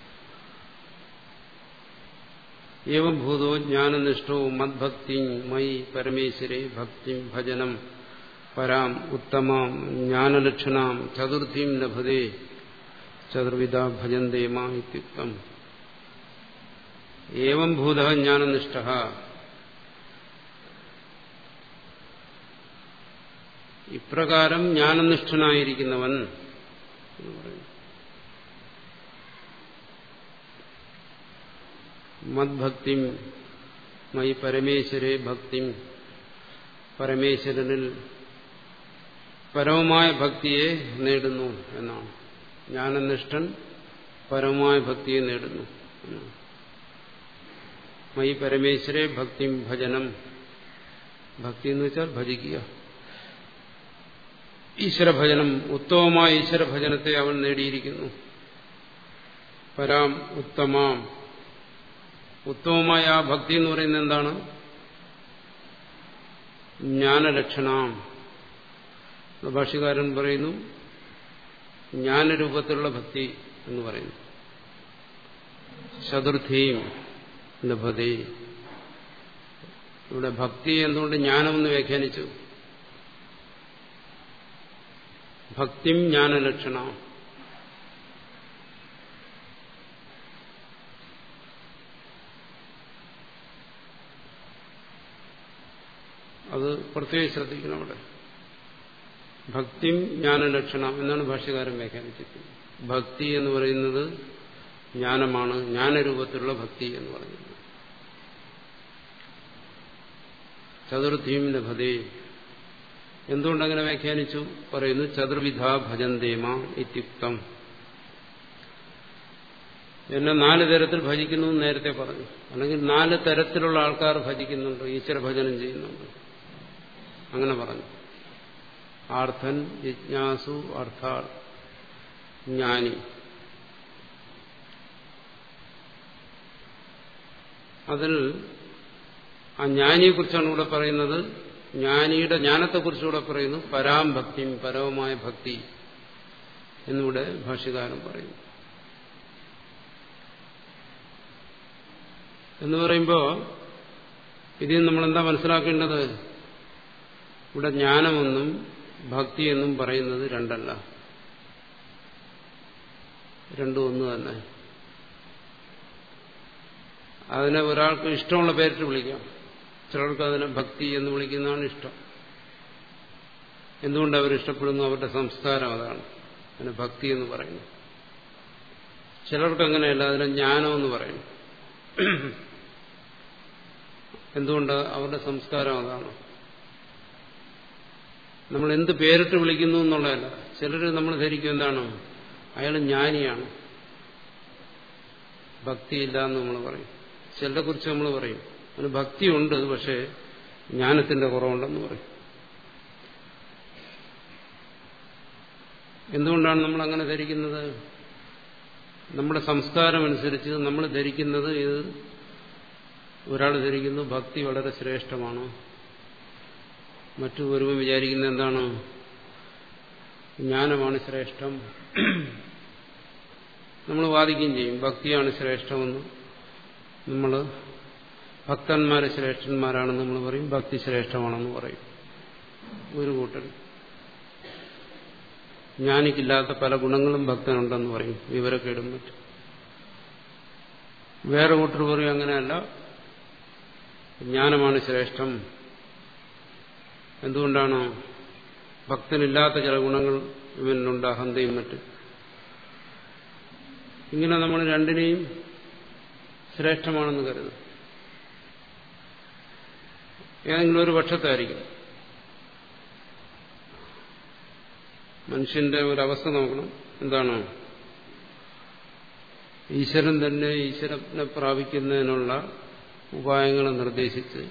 ഏവം ഭൂതോ ജ്ഞാനനിഷ്ഠോ മദ്ഭക്തി മയി പരമേശ്വരെ ഭക്തി ഭജനം പരാം ഉത്തമാം ജ്ഞാനലക്ഷണാം ചതുർത്ഥീം ലഭതേ ചതുർവിധ ഭജന്തേ മാ ഇത്യുക്തം ഏവം ഭൂത ജ്ഞാനനിഷ്ഠ ഇപ്രകാരം ജ്ഞാനനിഷ്ഠനായിരിക്കുന്നവൻ എന്ന് പറയുന്നു മദ്ഭക്തി മയി പരമേശ്വരെ ഭക്തി പരമേശ്വരനിൽ പരമമായ ഭക്തിയെ നേടുന്നു എന്നാണ് ജ്ഞാനനിഷ്ഠൻ പരമമായ ഭക്തിയെ നേടുന്നു എന്നാണ് മയി പരമേശ്വരെ ഭക്തി ഭജനം ഭക്തി എന്ന് വെച്ചാൽ ഭജിക്കുക ഈശ്വരഭജനം ഉത്തമമായ ഈശ്വരഭജനത്തെ അവൻ നേടിയിരിക്കുന്നു പരാം ഉത്തമാം ഉത്തമമായ ആ ഭക്തി എന്ന് പറയുന്നത് എന്താണ് ജ്ഞാനലക്ഷണം ഭാഷ്യകാരൻ പറയുന്നു ജ്ഞാനരൂപത്തിലുള്ള ഭക്തി എന്ന് പറയുന്നു ചതുർത്ഥിയും ലഭതി ഇവിടെ ഭക്തി എന്തുകൊണ്ട് ജ്ഞാനമെന്ന് വ്യാഖ്യാനിച്ചു ഭക്തിം ജ്ഞാനലക്ഷണ അത് പ്രത്യേകം ശ്രദ്ധിക്കണം അവിടെ ഭക്തിം ജ്ഞാനലക്ഷണം എന്നാണ് ഭാഷ്യകാരൻ വ്യാഖ്യാനിച്ചിരിക്കുന്നത് ഭക്തി എന്ന് പറയുന്നത് ജ്ഞാനമാണ് ജ്ഞാനരൂപത്തിലുള്ള ഭക്തി എന്ന് പറയുന്നത് ചതുർത്ഥിയും ലഭതേ എന്തുകൊണ്ടങ്ങനെ വ്യാഖ്യാനിച്ചു പറയുന്നു ചതുർവിധ ഭജന്തേമ ഇത്യുക്തം എന്നെ നാല് തരത്തിൽ ഭജിക്കുന്നു എന്ന് നേരത്തെ പറഞ്ഞു അല്ലെങ്കിൽ നാല് തരത്തിലുള്ള ആൾക്കാർ ഭജിക്കുന്നുണ്ട് ഈശ്വര ഭജനം ചെയ്യുന്നുണ്ട് അങ്ങനെ പറഞ്ഞു ആർത്ഥൻ ജിജ്ഞാസു അർത്ഥാർ ജ്ഞാനി അതിൽ ആ ജ്ഞാനിയെക്കുറിച്ചാണ് ഇവിടെ പറയുന്നത് ജ്ഞാനിയുടെ ജ്ഞാനത്തെക്കുറിച്ചുകൂടെ പറയുന്നു പരാം ഭക്തി പരവുമായ ഭക്തി എന്നിവിടെ ഭാഷ്യകാരൻ പറയുന്നു എന്ന് പറയുമ്പോൾ ഇതിൽ നമ്മളെന്താ മനസ്സിലാക്കേണ്ടത് ഇവിടെ ജ്ഞാനമെന്നും ഭക്തിയെന്നും പറയുന്നത് രണ്ടല്ല രണ്ടും ഒന്ന് തന്നെ അതിനെ ഒരാൾക്ക് ഇഷ്ടമുള്ള പേരിട്ട് വിളിക്കാം ചിലർക്ക് അതിനെ ഭക്തി എന്ന് വിളിക്കുന്നതാണ് ഇഷ്ടം എന്തുകൊണ്ട് അവർ ഇഷ്ടപ്പെടുന്നു അവരുടെ സംസ്കാരം അതാണ് അതിനെ ഭക്തി എന്ന് പറയുന്നു ചിലർക്ക് അങ്ങനെയല്ല അതിനെ ജ്ഞാനം എന്ന് പറയുന്നു എന്തുകൊണ്ട് അവരുടെ സംസ്കാരം അതാണ് നമ്മൾ എന്ത് പേരിട്ട് വിളിക്കുന്നു എന്നുള്ളതല്ല ചിലർ നമ്മൾ ധരിക്കും എന്താണ് അയാൾ ജ്ഞാനിയാണ് ഭക്തിയില്ല എന്ന് നമ്മൾ പറയും ചിലരെ കുറിച്ച് നമ്മൾ പറയും അതിന് ഭക്തിയുണ്ട് പക്ഷേ ജ്ഞാനത്തിന്റെ കുറവുണ്ടെന്ന് പറയും എന്തുകൊണ്ടാണ് നമ്മൾ അങ്ങനെ ധരിക്കുന്നത് നമ്മുടെ സംസ്കാരം അനുസരിച്ച് നമ്മൾ ധരിക്കുന്നത് ഇത് ഒരാൾ ധരിക്കുന്നു ഭക്തി വളരെ ശ്രേഷ്ഠമാണ് മറ്റു ഒരുവൻ വിചാരിക്കുന്നത് എന്താണ് ജ്ഞാനമാണ് ശ്രേഷ്ഠം നമ്മൾ വാദിക്കുകയും ചെയ്യും ഭക്തിയാണ് ശ്രേഷ്ഠമെന്ന് നമ്മൾ ഭക്തന്മാരെ ശ്രേഷ്ഠന്മാരാണെന്ന് നമ്മൾ പറയും ഭക്തി ശ്രേഷ്ഠമാണെന്ന് പറയും ഒരു കൂട്ടർ ജ്ഞാനിക്കില്ലാത്ത പല ഗുണങ്ങളും ഭക്തനുണ്ടെന്ന് പറയും വിവരക്കേടും മറ്റും വേറെ കൂട്ടർ പറയും അങ്ങനെയല്ല ജ്ഞാനമാണ് ശ്രേഷ്ഠം എന്തുകൊണ്ടാണ് ഭക്തനില്ലാത്ത ചില ഗുണങ്ങൾ ഇവനിലുണ്ട് അഹന്തയും മറ്റും ഇങ്ങനെ നമ്മൾ രണ്ടിനെയും ശ്രേഷ്ഠമാണെന്ന് കരുതും ഏതെങ്കിലും ഒരു പക്ഷത്തായിരിക്കും മനുഷ്യന്റെ ഒരവസ്ഥ നോക്കണം എന്താണ് ഈശ്വരൻ തന്നെ ഈശ്വരനെ പ്രാപിക്കുന്നതിനുള്ള ഉപായങ്ങൾ നിർദ്ദേശിച്ച്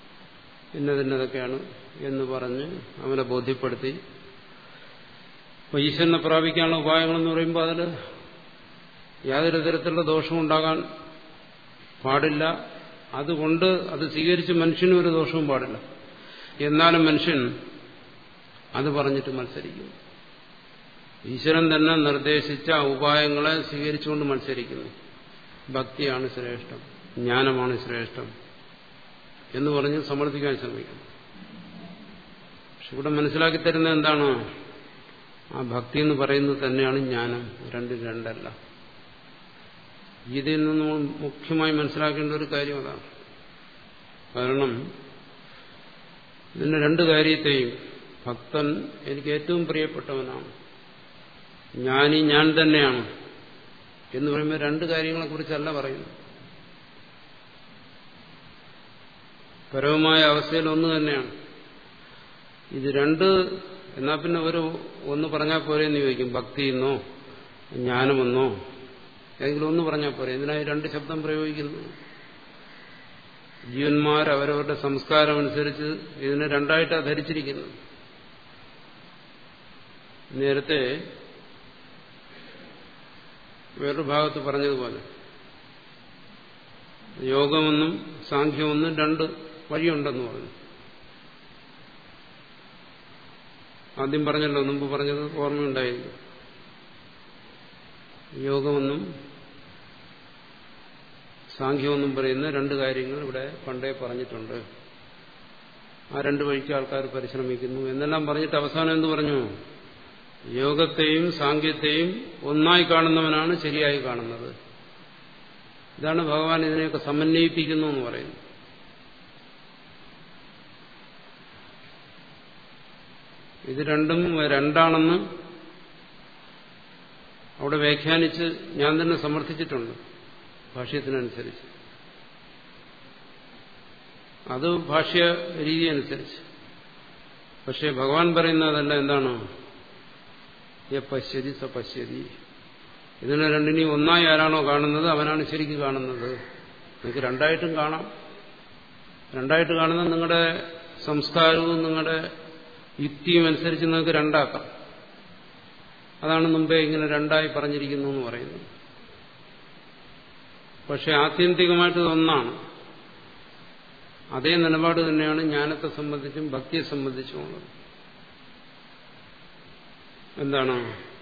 ഇന്നതിന്നതൊക്കെയാണ് എന്ന് പറഞ്ഞ് അവനെ ബോധ്യപ്പെടുത്തി അപ്പോൾ ഈശ്വരനെ പ്രാപിക്കാനുള്ള ഉപായങ്ങളെന്ന് പറയുമ്പോൾ അതിൽ യാതൊരു തരത്തിലുള്ള ദോഷവും ഉണ്ടാകാൻ പാടില്ല അതുകൊണ്ട് അത് സ്വീകരിച്ച് മനുഷ്യനും ഒരു ദോഷവും പാടില്ല എന്നാലും മനുഷ്യൻ അത് പറഞ്ഞിട്ട് മത്സരിക്കുന്നു ഈശ്വരൻ തന്നെ നിർദ്ദേശിച്ച ഉപായങ്ങളെ സ്വീകരിച്ചുകൊണ്ട് മത്സരിക്കുന്നു ഭക്തിയാണ് ശ്രേഷ്ഠം ജ്ഞാനമാണ് ശ്രേഷ്ഠം എന്ന് പറഞ്ഞ് സമർത്ഥിക്കാൻ ശ്രമിക്കുന്നു പക്ഷെ ഇവിടെ മനസ്സിലാക്കി തരുന്നത് എന്താണ് ആ ഭക്തി എന്ന് പറയുന്നത് തന്നെയാണ് ജ്ഞാനം രണ്ടും രണ്ടല്ല ഗീതയിൽ നിന്ന് നമ്മൾ മുഖ്യമായി മനസ്സിലാക്കേണ്ട ഒരു കാര്യം അതാണ് കാരണം ഇതിന്റെ രണ്ട് കാര്യത്തെയും ഭക്തൻ എനിക്ക് ഏറ്റവും പ്രിയപ്പെട്ടവനാണ് ജ്ഞാനി ഞാൻ തന്നെയാണ് എന്ന് പറയുമ്പോൾ രണ്ട് കാര്യങ്ങളെക്കുറിച്ചല്ല പറയുന്നു പരവുമായ അവസ്ഥയിൽ ഒന്ന് തന്നെയാണ് ഇത് രണ്ട് എന്നാൽ പിന്നെ ഒരു ഒന്ന് പറഞ്ഞാൽ പോരെ എന്ന് ചോദിക്കും ഭക്തിയെന്നോ ജ്ഞാനമെന്നോ ഏതെങ്കിലും ഒന്ന് പറഞ്ഞാൽ പോരെ ഇതിനായി രണ്ട് ശബ്ദം പ്രയോഗിക്കുന്നു ജീവന്മാർ അവരവരുടെ സംസ്കാരം അനുസരിച്ച് ഇതിനെ രണ്ടായിട്ടാണ് ധരിച്ചിരിക്കുന്നത് നേരത്തെ വേറൊരു ഭാഗത്ത് പറഞ്ഞതുപോലെ യോഗമെന്നും സാഖ്യമെന്നും രണ്ട് വഴിയുണ്ടെന്ന് പറഞ്ഞു ആദ്യം പറഞ്ഞല്ലോ മുമ്പ് പറഞ്ഞത് ഓർമ്മയുണ്ടായിരുന്നു യോഗമെന്നും സാഖ്യമെന്നും പറയുന്ന രണ്ട് കാര്യങ്ങൾ ഇവിടെ പണ്ടേ പറഞ്ഞിട്ടുണ്ട് ആ രണ്ട് വഴിക്ക് ആൾക്കാർ പരിശ്രമിക്കുന്നു എന്നെല്ലാം പറഞ്ഞിട്ട് അവസാനം എന്ത് പറഞ്ഞു യോഗത്തെയും സാങ്കേത്യത്തെയും ഒന്നായി കാണുന്നവനാണ് ശരിയായി കാണുന്നത് ഇതാണ് ഭഗവാൻ ഇതിനെയൊക്കെ സമന്വയിപ്പിക്കുന്നു എന്ന് പറയുന്നത് ഇത് രണ്ടും രണ്ടാണെന്ന് അവിടെ വ്യാഖ്യാനിച്ച് ഞാൻ തന്നെ സമർത്ഥിച്ചിട്ടുണ്ട് ഭാഷ്യത്തിനനുസരിച്ച് അത് ഭാഷ്യ രീതി അനുസരിച്ച് പക്ഷെ ഭഗവാൻ പറയുന്നതല്ല എന്താണ് യ പശ്യതി സ പശ്യതി ഇതിനെ രണ്ടിനെയും ഒന്നായി ആരാണോ കാണുന്നത് അവനാണ് ശരിക്കും കാണുന്നത് നിങ്ങൾക്ക് രണ്ടായിട്ടും കാണാം രണ്ടായിട്ട് കാണുന്നത് നിങ്ങളുടെ സംസ്കാരവും നിങ്ങളുടെ യുക്തിയും അനുസരിച്ച് നിങ്ങൾക്ക് രണ്ടാക്കാം അതാണ് മുമ്പേ ഇങ്ങനെ രണ്ടായി പറഞ്ഞിരിക്കുന്നു എന്ന് പറയുന്നത് പക്ഷെ ആത്യന്തികമായിട്ട് ഒന്നാണ് അതേ നിലപാട് തന്നെയാണ് ജ്ഞാനത്തെ സംബന്ധിച്ചും ഭക്തിയെ സംബന്ധിച്ചുമുള്ളത് എന്താണ്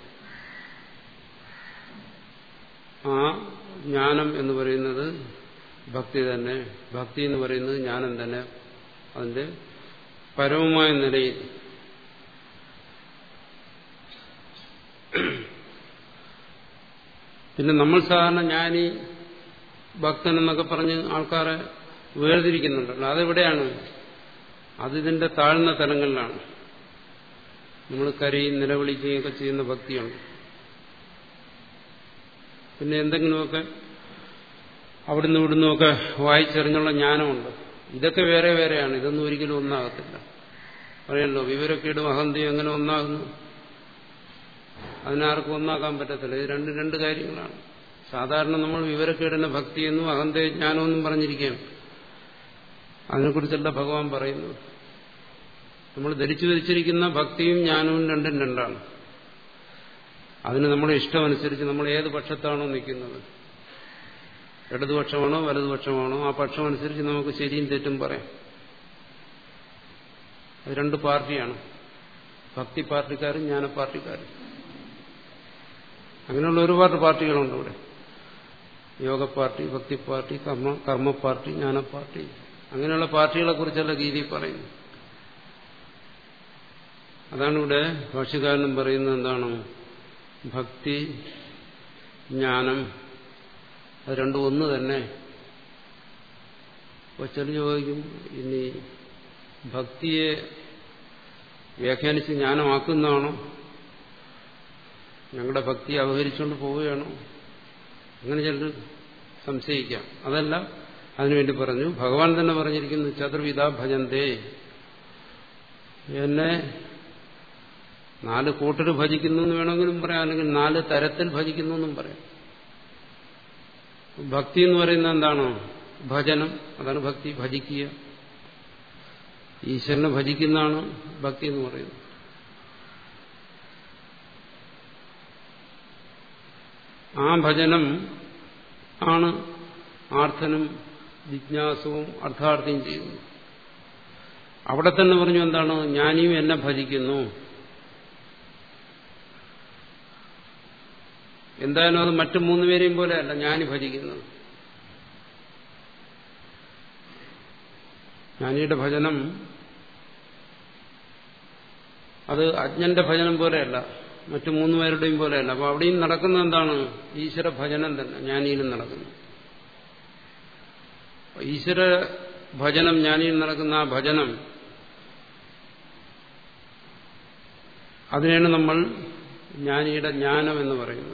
ആ ജ്ഞാനം എന്ന് പറയുന്നത് ഭക്തി തന്നെ ഭക്തി എന്ന് പറയുന്നത് ജ്ഞാനം തന്നെ അതിന്റെ പരമമായ നിലയിൽ പിന്നെ നമ്മൾ സാധാരണ ജ്ഞാനി ഭക്തൻ എന്നൊക്കെ പറഞ്ഞ് ആൾക്കാരെ വേർതിരിക്കുന്നുണ്ടല്ലോ അതെവിടെയാണ് അതിതിന്റെ താഴ്ന്ന തലങ്ങളിലാണ് നമ്മൾ കരയും നിലവിളിക്കുകയൊക്കെ ചെയ്യുന്ന ഭക്തിയുണ്ട് പിന്നെ എന്തെങ്കിലുമൊക്കെ അവിടുന്ന് ഇവിടുന്നുമൊക്കെ വായിച്ചെറിഞ്ഞുള്ള ജ്ഞാനമുണ്ട് ഇതൊക്കെ വേറെ വേറെയാണ് ഇതൊന്നും ഒരിക്കലും ഒന്നാകത്തില്ല പറയല്ലോ വിവരക്കേടും അഹന്തയും എങ്ങനെ ഒന്നാകുന്നു അതിനാർക്കും ഒന്നാക്കാൻ പറ്റത്തില്ല ഇത് രണ്ട് രണ്ട് കാര്യങ്ങളാണ് സാധാരണ നമ്മൾ വിവരക്കേടിനെ ഭക്തിയെന്നും അഹന്തയെ ജ്ഞാനമെന്നും പറഞ്ഞിരിക്കുകയാണ് അതിനെക്കുറിച്ചല്ല ഭഗവാൻ പറയുന്നത് നമ്മൾ ധരിച്ചു ധരിച്ചിരിക്കുന്ന ഭക്തിയും ജ്ഞാനവും രണ്ടും രണ്ടാണ് അതിന് നമ്മുടെ ഇഷ്ടമനുസരിച്ച് നമ്മൾ ഏത് പക്ഷത്താണോ നിൽക്കുന്നത് ഇടതുപക്ഷമാണോ വലതുപക്ഷമാണോ ആ പക്ഷം അനുസരിച്ച് നമുക്ക് ശരിയും തെറ്റും പറയാം അത് രണ്ട് പാർട്ടിയാണ് ഭക്തി പാർട്ടിക്കാരും ജ്ഞാന പാർട്ടിക്കാരും അങ്ങനെയുള്ള ഒരുപാട് പാർട്ടികളുണ്ട് ഇവിടെ യോഗ പാർട്ടി ഭക്തി പാർട്ടി കർമ്മ കർമ്മ പാർട്ടി ജ്ഞാന പാർട്ടി അങ്ങനെയുള്ള പാർട്ടികളെ കുറിച്ചല്ല ഗീതി പറയുന്നു അതാണ് ഇവിടെ ഭാഷ്യകാരനും പറയുന്നത് എന്താണ് ഭക്തി ജ്ഞാനം അത് രണ്ടും ഒന്ന് തന്നെ അപ്പോൾ ചില ചോദിക്കും ഇനി ഭക്തിയെ വ്യാഖ്യാനിച്ച് ജ്ഞാനമാക്കുന്നതാണോ ഞങ്ങളുടെ ഭക്തി അപഹരിച്ചുകൊണ്ട് പോവുകയാണോ അങ്ങനെ ചിലർ സംശയിക്കാം അതല്ല അതിനുവേണ്ടി പറഞ്ഞു ഭഗവാൻ തന്നെ പറഞ്ഞിരിക്കുന്നു ചതുർവിധ ഭജന്തേ എന്നെ നാല് കൂട്ടർ ഭജിക്കുന്നു എന്ന് വേണമെങ്കിലും പറയാം അല്ലെങ്കിൽ നാല് തരത്തിൽ ഭജിക്കുന്നു എന്നും പറയാം ഭക്തി എന്ന് പറയുന്നത് എന്താണ് ഭജനം അതാണ് ഭക്തി ഭജിക്കുക ഈശ്വരനെ ഭജിക്കുന്നതാണ് ഭക്തി എന്ന് പറയുന്നത് ആ ഭജനം ആണ് ആർത്ഥനും ജിജ്ഞാസവും അർത്ഥാർത്ഥിയും ചെയ്യുന്നു അവിടെ തന്നെ പറഞ്ഞു എന്താണ് ജ്ഞാനിയും എന്നെ ഭജിക്കുന്നു എന്തായാലും അത് മറ്റു മൂന്നുപേരെയും പോലെയല്ല ജ്ഞാനി ഭജിക്കുന്നത് ജ്ഞാനിയുടെ ഭജനം അത് അജ്ഞന്റെ ഭജനം പോലെയല്ല മറ്റു മൂന്ന് പേരുടെയും പോലെയല്ല അപ്പൊ അവിടെയും നടക്കുന്നത് എന്താണ് ഈശ്വര ഭജനം തന്നെ ജ്ഞാനിയിലും നടക്കുന്നു ഈശ്വര ഭജനം ജ്ഞാനിയിൽ നടക്കുന്ന ആ ഭജനം അതിനെയാണ് നമ്മൾ ജ്ഞാനിയുടെ ജ്ഞാനം എന്ന് പറയുന്നത്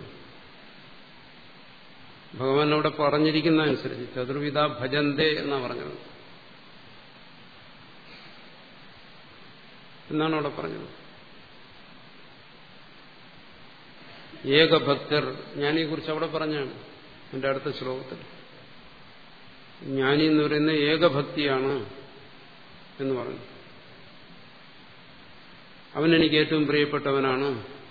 ഭഗവാൻ അവിടെ പറഞ്ഞിരിക്കുന്ന അനുസരിച്ച് ചതുർവിധ ഭജന്തേ എന്നാ പറഞ്ഞത് എന്നാണ് അവിടെ പറഞ്ഞത് ഏകഭക്തർ ജ്ഞാനിയെ കുറിച്ച് അവിടെ പറഞ്ഞാണ് എന്റെ അടുത്ത ശ്ലോകത്തിൽ ജ്ഞാനി എന്ന് പറയുന്ന ഏകഭക്തിയാണ് എന്ന് പറഞ്ഞു അവൻ എനിക്ക് ഏറ്റവും പ്രിയപ്പെട്ടവനാണ്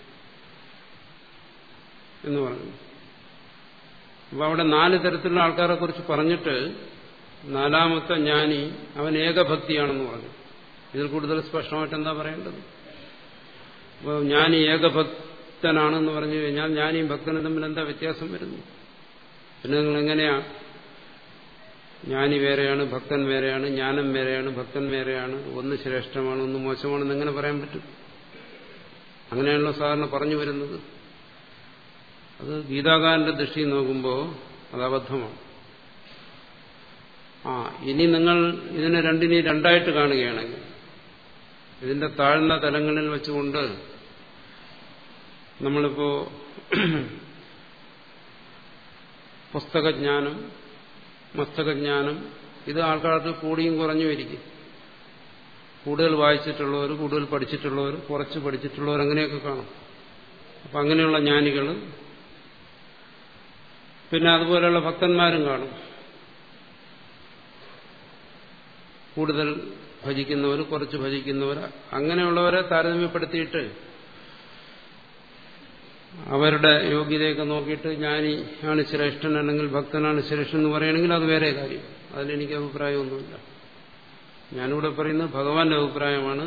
എന്ന് പറഞ്ഞു അപ്പൊ അവിടെ നാല് തരത്തിലുള്ള ആൾക്കാരെ കുറിച്ച് പറഞ്ഞിട്ട് നാലാമത്തെ ജ്ഞാനി അവൻ ഏകഭക്തിയാണെന്ന് പറഞ്ഞു ഇതിൽ കൂടുതൽ സ്പഷ്ടമായിട്ട് എന്താ പറയേണ്ടത് അപ്പോൾ ജ്ഞാനി ഏകഭക്തനാണെന്ന് പറഞ്ഞു കഴിഞ്ഞാൽ ജ്ഞാനിയും ഭക്തനും തമ്മിൽ എന്താ വ്യത്യാസം വരുന്നു പിന്നെ നിങ്ങൾ എങ്ങനെയാ ജ്ഞാനി വേറെയാണ് ഭക്തൻ വേറെയാണ് ജ്ഞാനം വേറെയാണ് ഭക്തൻ വേറെയാണ് ഒന്ന് ശ്രേഷ്ഠമാണ് ഒന്ന് മോശമാണെന്ന് എങ്ങനെ പറയാൻ പറ്റും അങ്ങനെയാണല്ലോ സാധാരണ പറഞ്ഞു വരുന്നത് അത് ഗീതാകാരന്റെ ദൃഷ്ടിയിൽ നോക്കുമ്പോൾ അത് അബദ്ധമാണ് ആ ഇനി നിങ്ങൾ ഇതിനെ രണ്ടിനെ രണ്ടായിട്ട് കാണുകയാണെങ്കിൽ ഇതിന്റെ താഴ്ന്ന തലങ്ങളിൽ വെച്ചുകൊണ്ട് നമ്മളിപ്പോ പുസ്തകജ്ഞാനം മസ്തകജ്ഞാനം ഇത് ആൾക്കാർക്ക് കൂടിയും കുറഞ്ഞും ഇരിക്കും കൂടുതൽ വായിച്ചിട്ടുള്ളവർ കൂടുതൽ പഠിച്ചിട്ടുള്ളവർ കുറച്ച് പഠിച്ചിട്ടുള്ളവർ അങ്ങനെയൊക്കെ കാണും അപ്പം അങ്ങനെയുള്ള ജ്ഞാനികൾ പിന്നെ അതുപോലെയുള്ള ഭക്തന്മാരും കാണും കൂടുതൽ ഭജിക്കുന്നവർ കുറച്ച് ഭജിക്കുന്നവർ അങ്ങനെയുള്ളവരെ താരതമ്യപ്പെടുത്തിയിട്ട് അവരുടെ യോഗ്യതയൊക്കെ നോക്കിയിട്ട് ജ്ഞാനി ആണ് ശ്രേഷ്ഠൻ അല്ലെങ്കിൽ ഭക്തനാണ് ശ്രേഷ്ഠൻ എന്ന് പറയുകയാണെങ്കിൽ അത് വേറെ കാര്യം അതിലെനിക്ക് അഭിപ്രായമൊന്നുമില്ല ഞാനിവിടെ പറയുന്നത് ഭഗവാന്റെ അഭിപ്രായമാണ്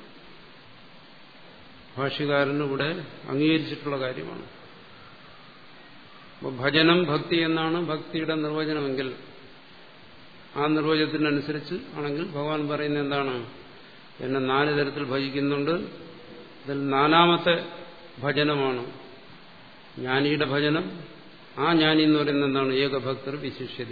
ഭാഷ്യകാരന് ഇവിടെ അംഗീകരിച്ചിട്ടുള്ള കാര്യമാണ് അപ്പോൾ ഭജനം ഭക്തി എന്നാണ് ഭക്തിയുടെ നിർവചനമെങ്കിൽ ആ നിർവചനത്തിനനുസരിച്ച് ആണെങ്കിൽ ഭഗവാൻ പറയുന്നത് എന്താണ് എന്നെ നാല് തരത്തിൽ ഭജിക്കുന്നുണ്ട് ഇതിൽ നാലാമത്തെ ഭജനമാണ് ജ്ഞാനിയുടെ ഭജനം ആ ജ്ഞാനി എന്ന് പറയുന്നത് എന്താണ് ഏകഭക്തർ വിശിഷ്യത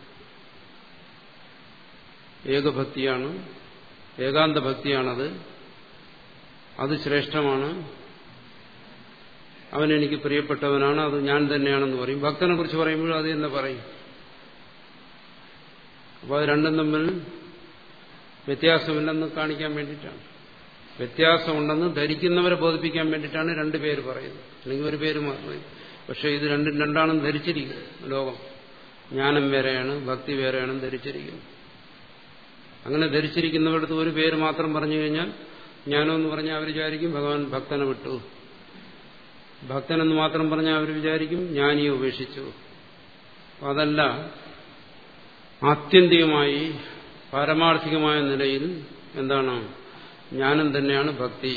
ഏകഭക്തിയാണ് ഏകാന്ത ഭക്തിയാണത് അത് ശ്രേഷ്ഠമാണ് അവൻ എനിക്ക് പ്രിയപ്പെട്ടവനാണ് അത് ഞാൻ തന്നെയാണെന്ന് പറയും ഭക്തനെ കുറിച്ച് പറയുമ്പോഴും അത് തന്നെ പറയും അപ്പോൾ അത് രണ്ടും തമ്മിൽ വ്യത്യാസമില്ലെന്ന് കാണിക്കാൻ വേണ്ടിയിട്ടാണ് വ്യത്യാസമുണ്ടെന്ന് ധരിക്കുന്നവരെ ബോധിപ്പിക്കാൻ വേണ്ടിയിട്ടാണ് രണ്ട് പേര് പറയുന്നത് അല്ലെങ്കിൽ ഒരു പേര് മാത്രമേ പക്ഷെ ഇത് രണ്ടും രണ്ടാണെന്ന് ധരിച്ചിരിക്കുന്നു ലോകം ജ്ഞാനം വേറെയാണ് ഭക്തി വേറെയാണെന്ന് ധരിച്ചിരിക്കുന്നു അങ്ങനെ ധരിച്ചിരിക്കുന്നവരുടെ ഒരു പേര് മാത്രം പറഞ്ഞു കഴിഞ്ഞാൽ ജ്ഞാനമെന്ന് പറഞ്ഞാൽ അവർ വിചാരിക്കും ഭഗവാൻ ഭക്തനെ വിട്ടു ഭക്തനെന്ന് മാത്രം പറഞ്ഞാൽ അവർ വിചാരിക്കും ജ്ഞാനിയെ ഉപേക്ഷിച്ചു അതല്ല ആത്യന്തികമായി പാരമാർത്ഥികമായ നിലയിൽ എന്താണ് ജ്ഞാനം തന്നെയാണ് ഭക്തി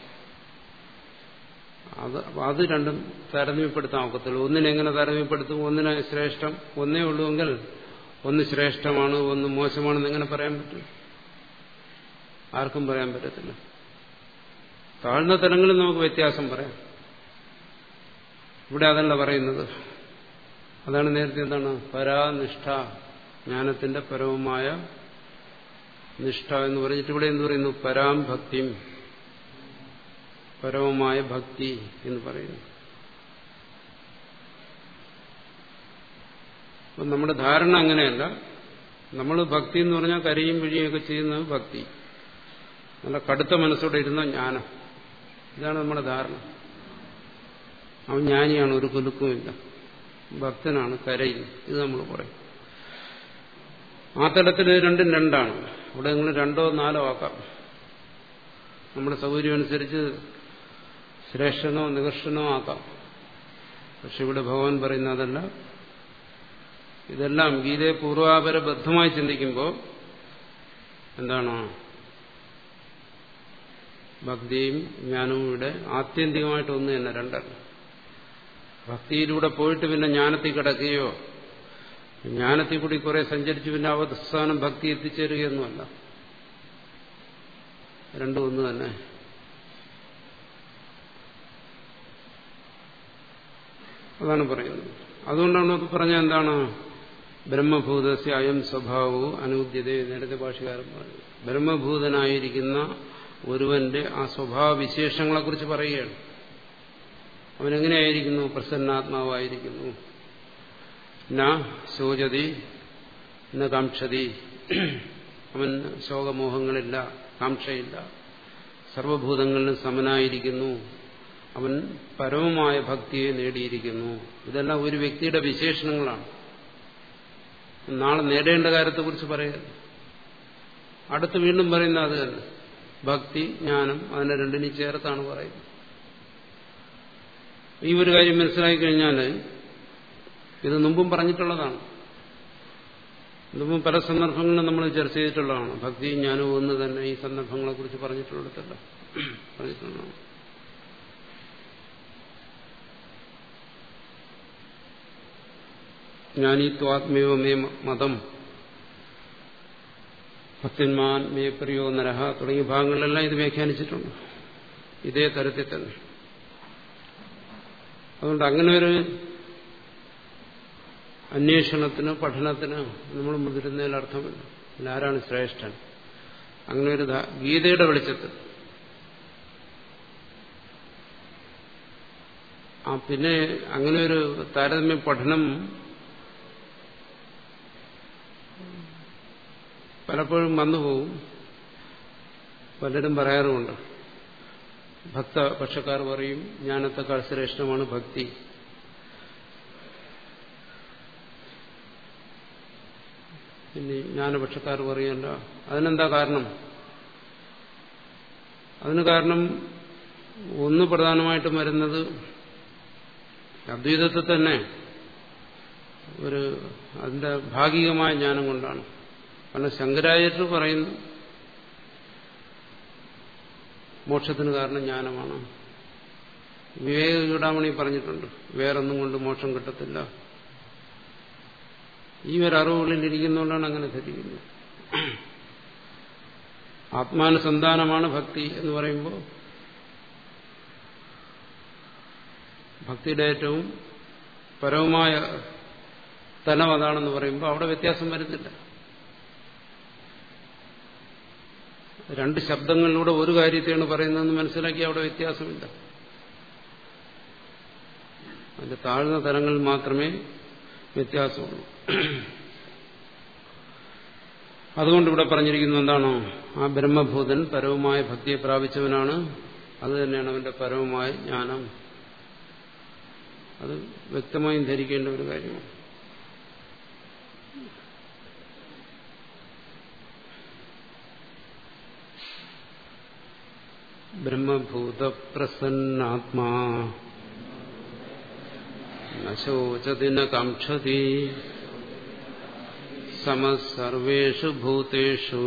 അത് അത് രണ്ടും താരതമ്യപ്പെടുത്താൻ ഒക്കത്തുള്ളൂ ഒന്നിനെങ്ങനെ താരതമ്യപ്പെടുത്തും ഒന്നിനെ ശ്രേഷ്ഠം ഒന്നേ ഉള്ളുവെങ്കിൽ ഒന്ന് ശ്രേഷ്ഠമാണ് ഒന്ന് മോശമാണെന്ന് എങ്ങനെ പറയാൻ പറ്റും ആർക്കും പറയാൻ പറ്റത്തില്ല താഴ്ന്ന തലങ്ങളിൽ നമുക്ക് വ്യത്യാസം പറയാം ഇവിടെ അതല്ല പറയുന്നത് അതാണ് നേരത്തെ എന്താണ് പരാനിഷ്ഠ ജ്ഞാനത്തിന്റെ പരവുമായ നിഷ്ഠ എന്ന് പറഞ്ഞിട്ട് ഇവിടെ എന്ത് പറയുന്നു പരാം ഭക്തിയും പരവുമായ ഭക്തി എന്ന് പറയുന്നു അപ്പം നമ്മുടെ ധാരണ അങ്ങനെയല്ല നമ്മൾ ഭക്തി എന്ന് പറഞ്ഞാൽ കരയും പിഴിയൊക്കെ ചെയ്യുന്നത് ഭക്തി നല്ല കടുത്ത മനസ്സോടെ ഇരുന്ന ജ്ഞാനം ഇതാണ് നമ്മുടെ ധാരണ അവൻ ജ്ഞാനിയാണ് ഒരു കുലുക്കുമില്ല ഭക്തനാണ് കരയിൽ ഇത് നമ്മൾ പറയും ആ തലത്തിൽ രണ്ടും രണ്ടാണ് ഇവിടെ നിങ്ങൾ രണ്ടോ നാലോ ആക്കാം നമ്മുടെ സൗകര്യം അനുസരിച്ച് ശ്രേഷ്ഠനോ നികർഷനോ ആക്കാം പക്ഷെ ഇവിടെ ഭഗവാൻ പറയുന്ന അതല്ല ഇതെല്ലാം ഗീതയെ പൂർവാപരബദ്ധമായി ചിന്തിക്കുമ്പോൾ എന്താണ് ഭക്തിയും ജ്ഞാനവും ഇവിടെ ആത്യന്തികമായിട്ട് ഒന്ന് തന്നെ രണ്ടല്ല ഭക്തിയിലൂടെ പോയിട്ട് പിന്നെ ജ്ഞാനത്തിൽ കിടക്കുകയോ ജ്ഞാനത്തിൽ കൂടി കുറെ സഞ്ചരിച്ച് പിന്നെ അവസാനം ഭക്തി എത്തിച്ചേരുകയൊന്നുമല്ല രണ്ടും ഒന്ന് തന്നെ അതാണ് പറയുന്നത് അതുകൊണ്ടാണ് അത് പറഞ്ഞ എന്താണ് ബ്രഹ്മഭൂതസ്യ അയം സ്വഭാവവും അനുദ്യത നേരത്തെ ഭാഷകാരൻ പറഞ്ഞു ബ്രഹ്മഭൂതനായിരിക്കുന്ന ഒരുവന്റെ ആ സ്വഭാവ വിശേഷങ്ങളെക്കുറിച്ച് പറയുകയാണ് അവനെങ്ങനെയായിരിക്കുന്നു പ്രസന്നാത്മാവായിരിക്കുന്നു ന ശോചതി ന കാംക്ഷതി അവൻ ശോകമോഹങ്ങളില്ല കാംക്ഷയില്ല സർവഭൂതങ്ങളിലും സമനായിരിക്കുന്നു അവൻ പരമമായ ഭക്തിയെ നേടിയിരിക്കുന്നു ഇതെല്ലാം ഒരു വ്യക്തിയുടെ വിശേഷണങ്ങളാണ് നാളെ നേടേണ്ട കാര്യത്തെക്കുറിച്ച് പറയുന്നത് അടുത്ത് വീണ്ടും പറയുന്ന അത് തന്നെ ഭക്തി ജ്ഞാനം അതിനെ രണ്ടിനും ചേർത്താണ് പറയുന്നത് ഈ ഒരു കാര്യം മനസ്സിലാക്കി കഴിഞ്ഞാൽ ഇത് മുമ്പും പറഞ്ഞിട്ടുള്ളതാണ് മുമ്പും പല സന്ദർഭങ്ങളിലും നമ്മൾ ചർച്ച ചെയ്തിട്ടുള്ളതാണ് ഭക്തി ജ്ഞാനവും ഒന്ന് തന്നെ ഈ സന്ദർഭങ്ങളെക്കുറിച്ച് പറഞ്ഞിട്ടുള്ളിടത്തല്ല പറഞ്ഞിട്ടുള്ളതാണ് ജ്ഞാനിത്വാത്മേവ മേ മതം ഭക്തന്മാൻ മേ പ്രിയോ നരഹ തുടങ്ങിയ ഭാഗങ്ങളിലെല്ലാം ഇത് വ്യാഖ്യാനിച്ചിട്ടുണ്ട് ഇതേ തരത്തിൽ തന്നെ അതുകൊണ്ട് അങ്ങനെ ഒരു അന്വേഷണത്തിന് പഠനത്തിന് നമ്മൾ മുതിരുന്നതിൽ അർത്ഥമില്ല ഇതിൽ ആരാണ് ശ്രേഷ്ഠൻ അങ്ങനെ ഒരു ഗീതയുടെ വെളിച്ചത്തിൽ ആ പിന്നെ അങ്ങനെ ഒരു താരതമ്യ പഠനം പലപ്പോഴും വന്നുപോകും പലരും പറയാറുമുണ്ട് ഭക്തപക്ഷക്കാർ പറയും ജ്ഞാനത്തെക്കാൾ ശ്രേഷ്ഠമാണ് ഭക്തി പിന്നെ ജ്ഞാനപക്ഷക്കാർ പറയല്ല അതിനെന്താ കാരണം അതിന് കാരണം ഒന്ന് പ്രധാനമായിട്ടും വരുന്നത് അദ്വൈതത്തിൽ തന്നെ ഒരു അതിന്റെ ഭാഗികമായ ജ്ഞാനം കൊണ്ടാണ് കാരണം ശങ്കരാചാര്യർ പറയുന്നു മോക്ഷത്തിന് കാരണം ജ്ഞാനമാണ് വിവേക ചൂടാമണി പറഞ്ഞിട്ടുണ്ട് വേറൊന്നും കൊണ്ട് മോക്ഷം കിട്ടത്തില്ല ഈ ഒരു അറിവുകളിൽ ഇരിക്കുന്നതുകൊണ്ടാണ് അങ്ങനെ ധരിക്കുന്നത് ആത്മാനുസന്ധാനമാണ് ഭക്തി എന്ന് പറയുമ്പോൾ ഭക്തിയുടെ ഏറ്റവും പരവുമായ തലം അതാണെന്ന് പറയുമ്പോൾ അവിടെ വ്യത്യാസം വരുന്നില്ല രണ്ട് ശബ്ദങ്ങളിലൂടെ ഒരു കാര്യത്തെയാണ് പറയുന്നതെന്ന് മനസ്സിലാക്കി അവിടെ വ്യത്യാസമില്ല അതിന്റെ താഴ്ന്ന തലങ്ങളിൽ മാത്രമേ വ്യത്യാസമുള്ളൂ അതുകൊണ്ട് ഇവിടെ പറഞ്ഞിരിക്കുന്നത് എന്താണോ ആ ബ്രഹ്മഭൂതൻ പരവുമായ ഭക്തിയെ പ്രാപിച്ചവനാണ് അത് തന്നെയാണ് അവന്റെ പരവുമായ ജ്ഞാനം അത് വ്യക്തമായും ധരിക്കേണ്ട ഒരു കാര്യമാണ് ബ്രഹ്മഭൂതപ്രസന്നാത്മാ നശോചതി ന കാക്ഷതി സമസർവേഷു ഭൂതേഷു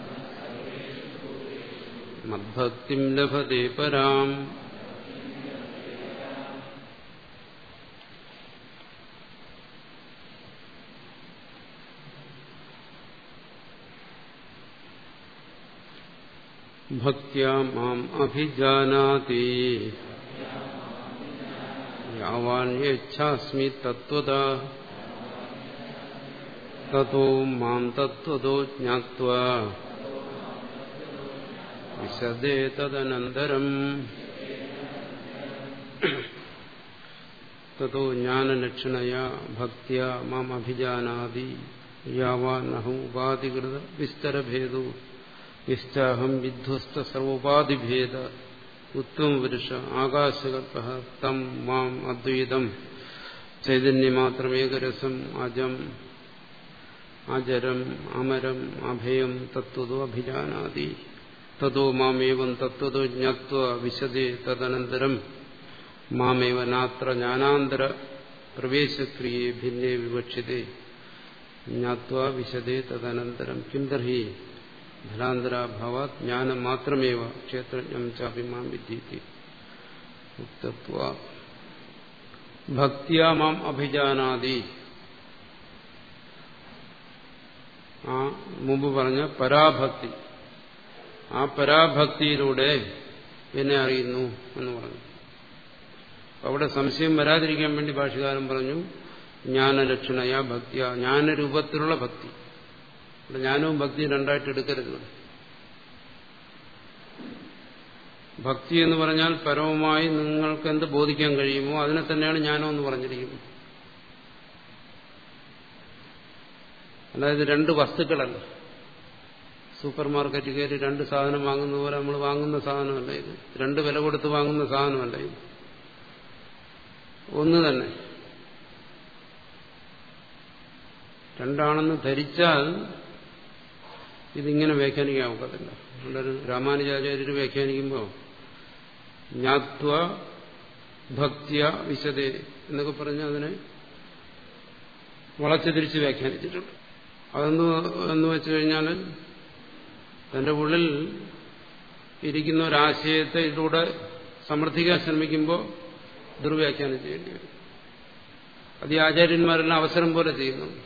മദ്ഭക്തിം ലഭത്തെ പരാം ഭക്യാ മാം അഭിജാനാതി യാവാന്യേച്ഛാസ്മി തത്വത തതോ മാം തത്വതോ ജ്ഞാത്വാ വിശദേ തദനന്തരം തതോ ജ്ഞാനലക്ഷണയാ ഭക്തിയാ മാം അഭിജാനാതി യാവാനഹം ഉപാധികൃത വിസ്തരഭേദോ യശ്ചാഹം വിധ്വസ്ത സർവോപാധിഭേദ ഉത്തമ പുരുഷ ആകാശകൽപ്പ തം മാം അദ്വൈതം ചൈതന്യമാത്രമേകരസം അജം അജരം അമരം അഭയം തത്വതോ അഭിജാനാതി തതോ മാമേവം തത്വതോ ജ്ഞാത്വ വിശദേ തദനന്തരം മാമേവ നാത്ര ജ്ഞാനാന്തര പ്രവേശക്രിയെ ഭിന്നേ വിവക്ഷ്യതേ ജ്ഞാത്വ വിശദേ തദനന്തരം കിം തർഹി ഫലാന്തരാഭാവാത് ജ്ഞാനം മാത്രമേവ ക്ഷേത്രജ്ഞം ചാഭിമാം വിദ്യീതി ഉക്തത്വ ഭക്തിയാ മാം അഭിജാനാതി ആ മുമ്പ് പറഞ്ഞ പരാഭക്തി ആ പരാഭക്തിയിലൂടെ എന്നെ അറിയുന്നു എന്ന് പറഞ്ഞു അവിടെ സംശയം വരാതിരിക്കാൻ വേണ്ടി ഭാഷകാരൻ പറഞ്ഞു ജ്ഞാനലക്ഷണയ ഭക്തിയ ജ്ഞാനരൂപത്തിലുള്ള ഭക്തി ഇവിടെ ജ്ഞാനവും ഭക്തിയും രണ്ടായിട്ട് എടുക്കരുത് ഭക്തി എന്ന് പറഞ്ഞാൽ പരമമായി നിങ്ങൾക്ക് എന്ത് ബോധിക്കാൻ കഴിയുമോ അതിനെ തന്നെയാണ് ജ്ഞാനം എന്ന് പറഞ്ഞിരിക്കുന്നത് അതായത് രണ്ട് വസ്തുക്കളല്ല സൂപ്പർ മാർക്കറ്റ് കയറി രണ്ട് സാധനം വാങ്ങുന്ന പോലെ നമ്മൾ വാങ്ങുന്ന സാധനമല്ല ഇത് രണ്ട് വില കൊടുത്ത് വാങ്ങുന്ന സാധനമല്ല ഇത് ഒന്ന് തന്നെ രണ്ടാണെന്ന് ധരിച്ചാൽ ഇതിങ്ങനെ വ്യാഖ്യാനിക്കാൻ ഒക്കത്തില്ല അതുകൊണ്ട് രാമാനുജാചാര്യർ വ്യാഖ്യാനിക്കുമ്പോൾ ജ്ഞാത്വ ഭക്തിയ വിശദേ എന്നൊക്കെ പറഞ്ഞ് അതിനെ വളച്ചു തിരിച്ച് വ്യാഖ്യാനിച്ചിട്ടുണ്ട് അതെന്ന് എന്ന് വെച്ചു കഴിഞ്ഞാൽ തന്റെ ഉള്ളിൽ ഇരിക്കുന്ന ഒരാശയത്തെ ഇതിലൂടെ സമർത്ഥിക്കാൻ ശ്രമിക്കുമ്പോൾ ദുർവ്യാഖ്യാനം ചെയ്യേണ്ടി വരും അത് ഈ ആചാര്യന്മാരെല്ലാം അവസരം പോലെ ചെയ്യുന്നുണ്ട്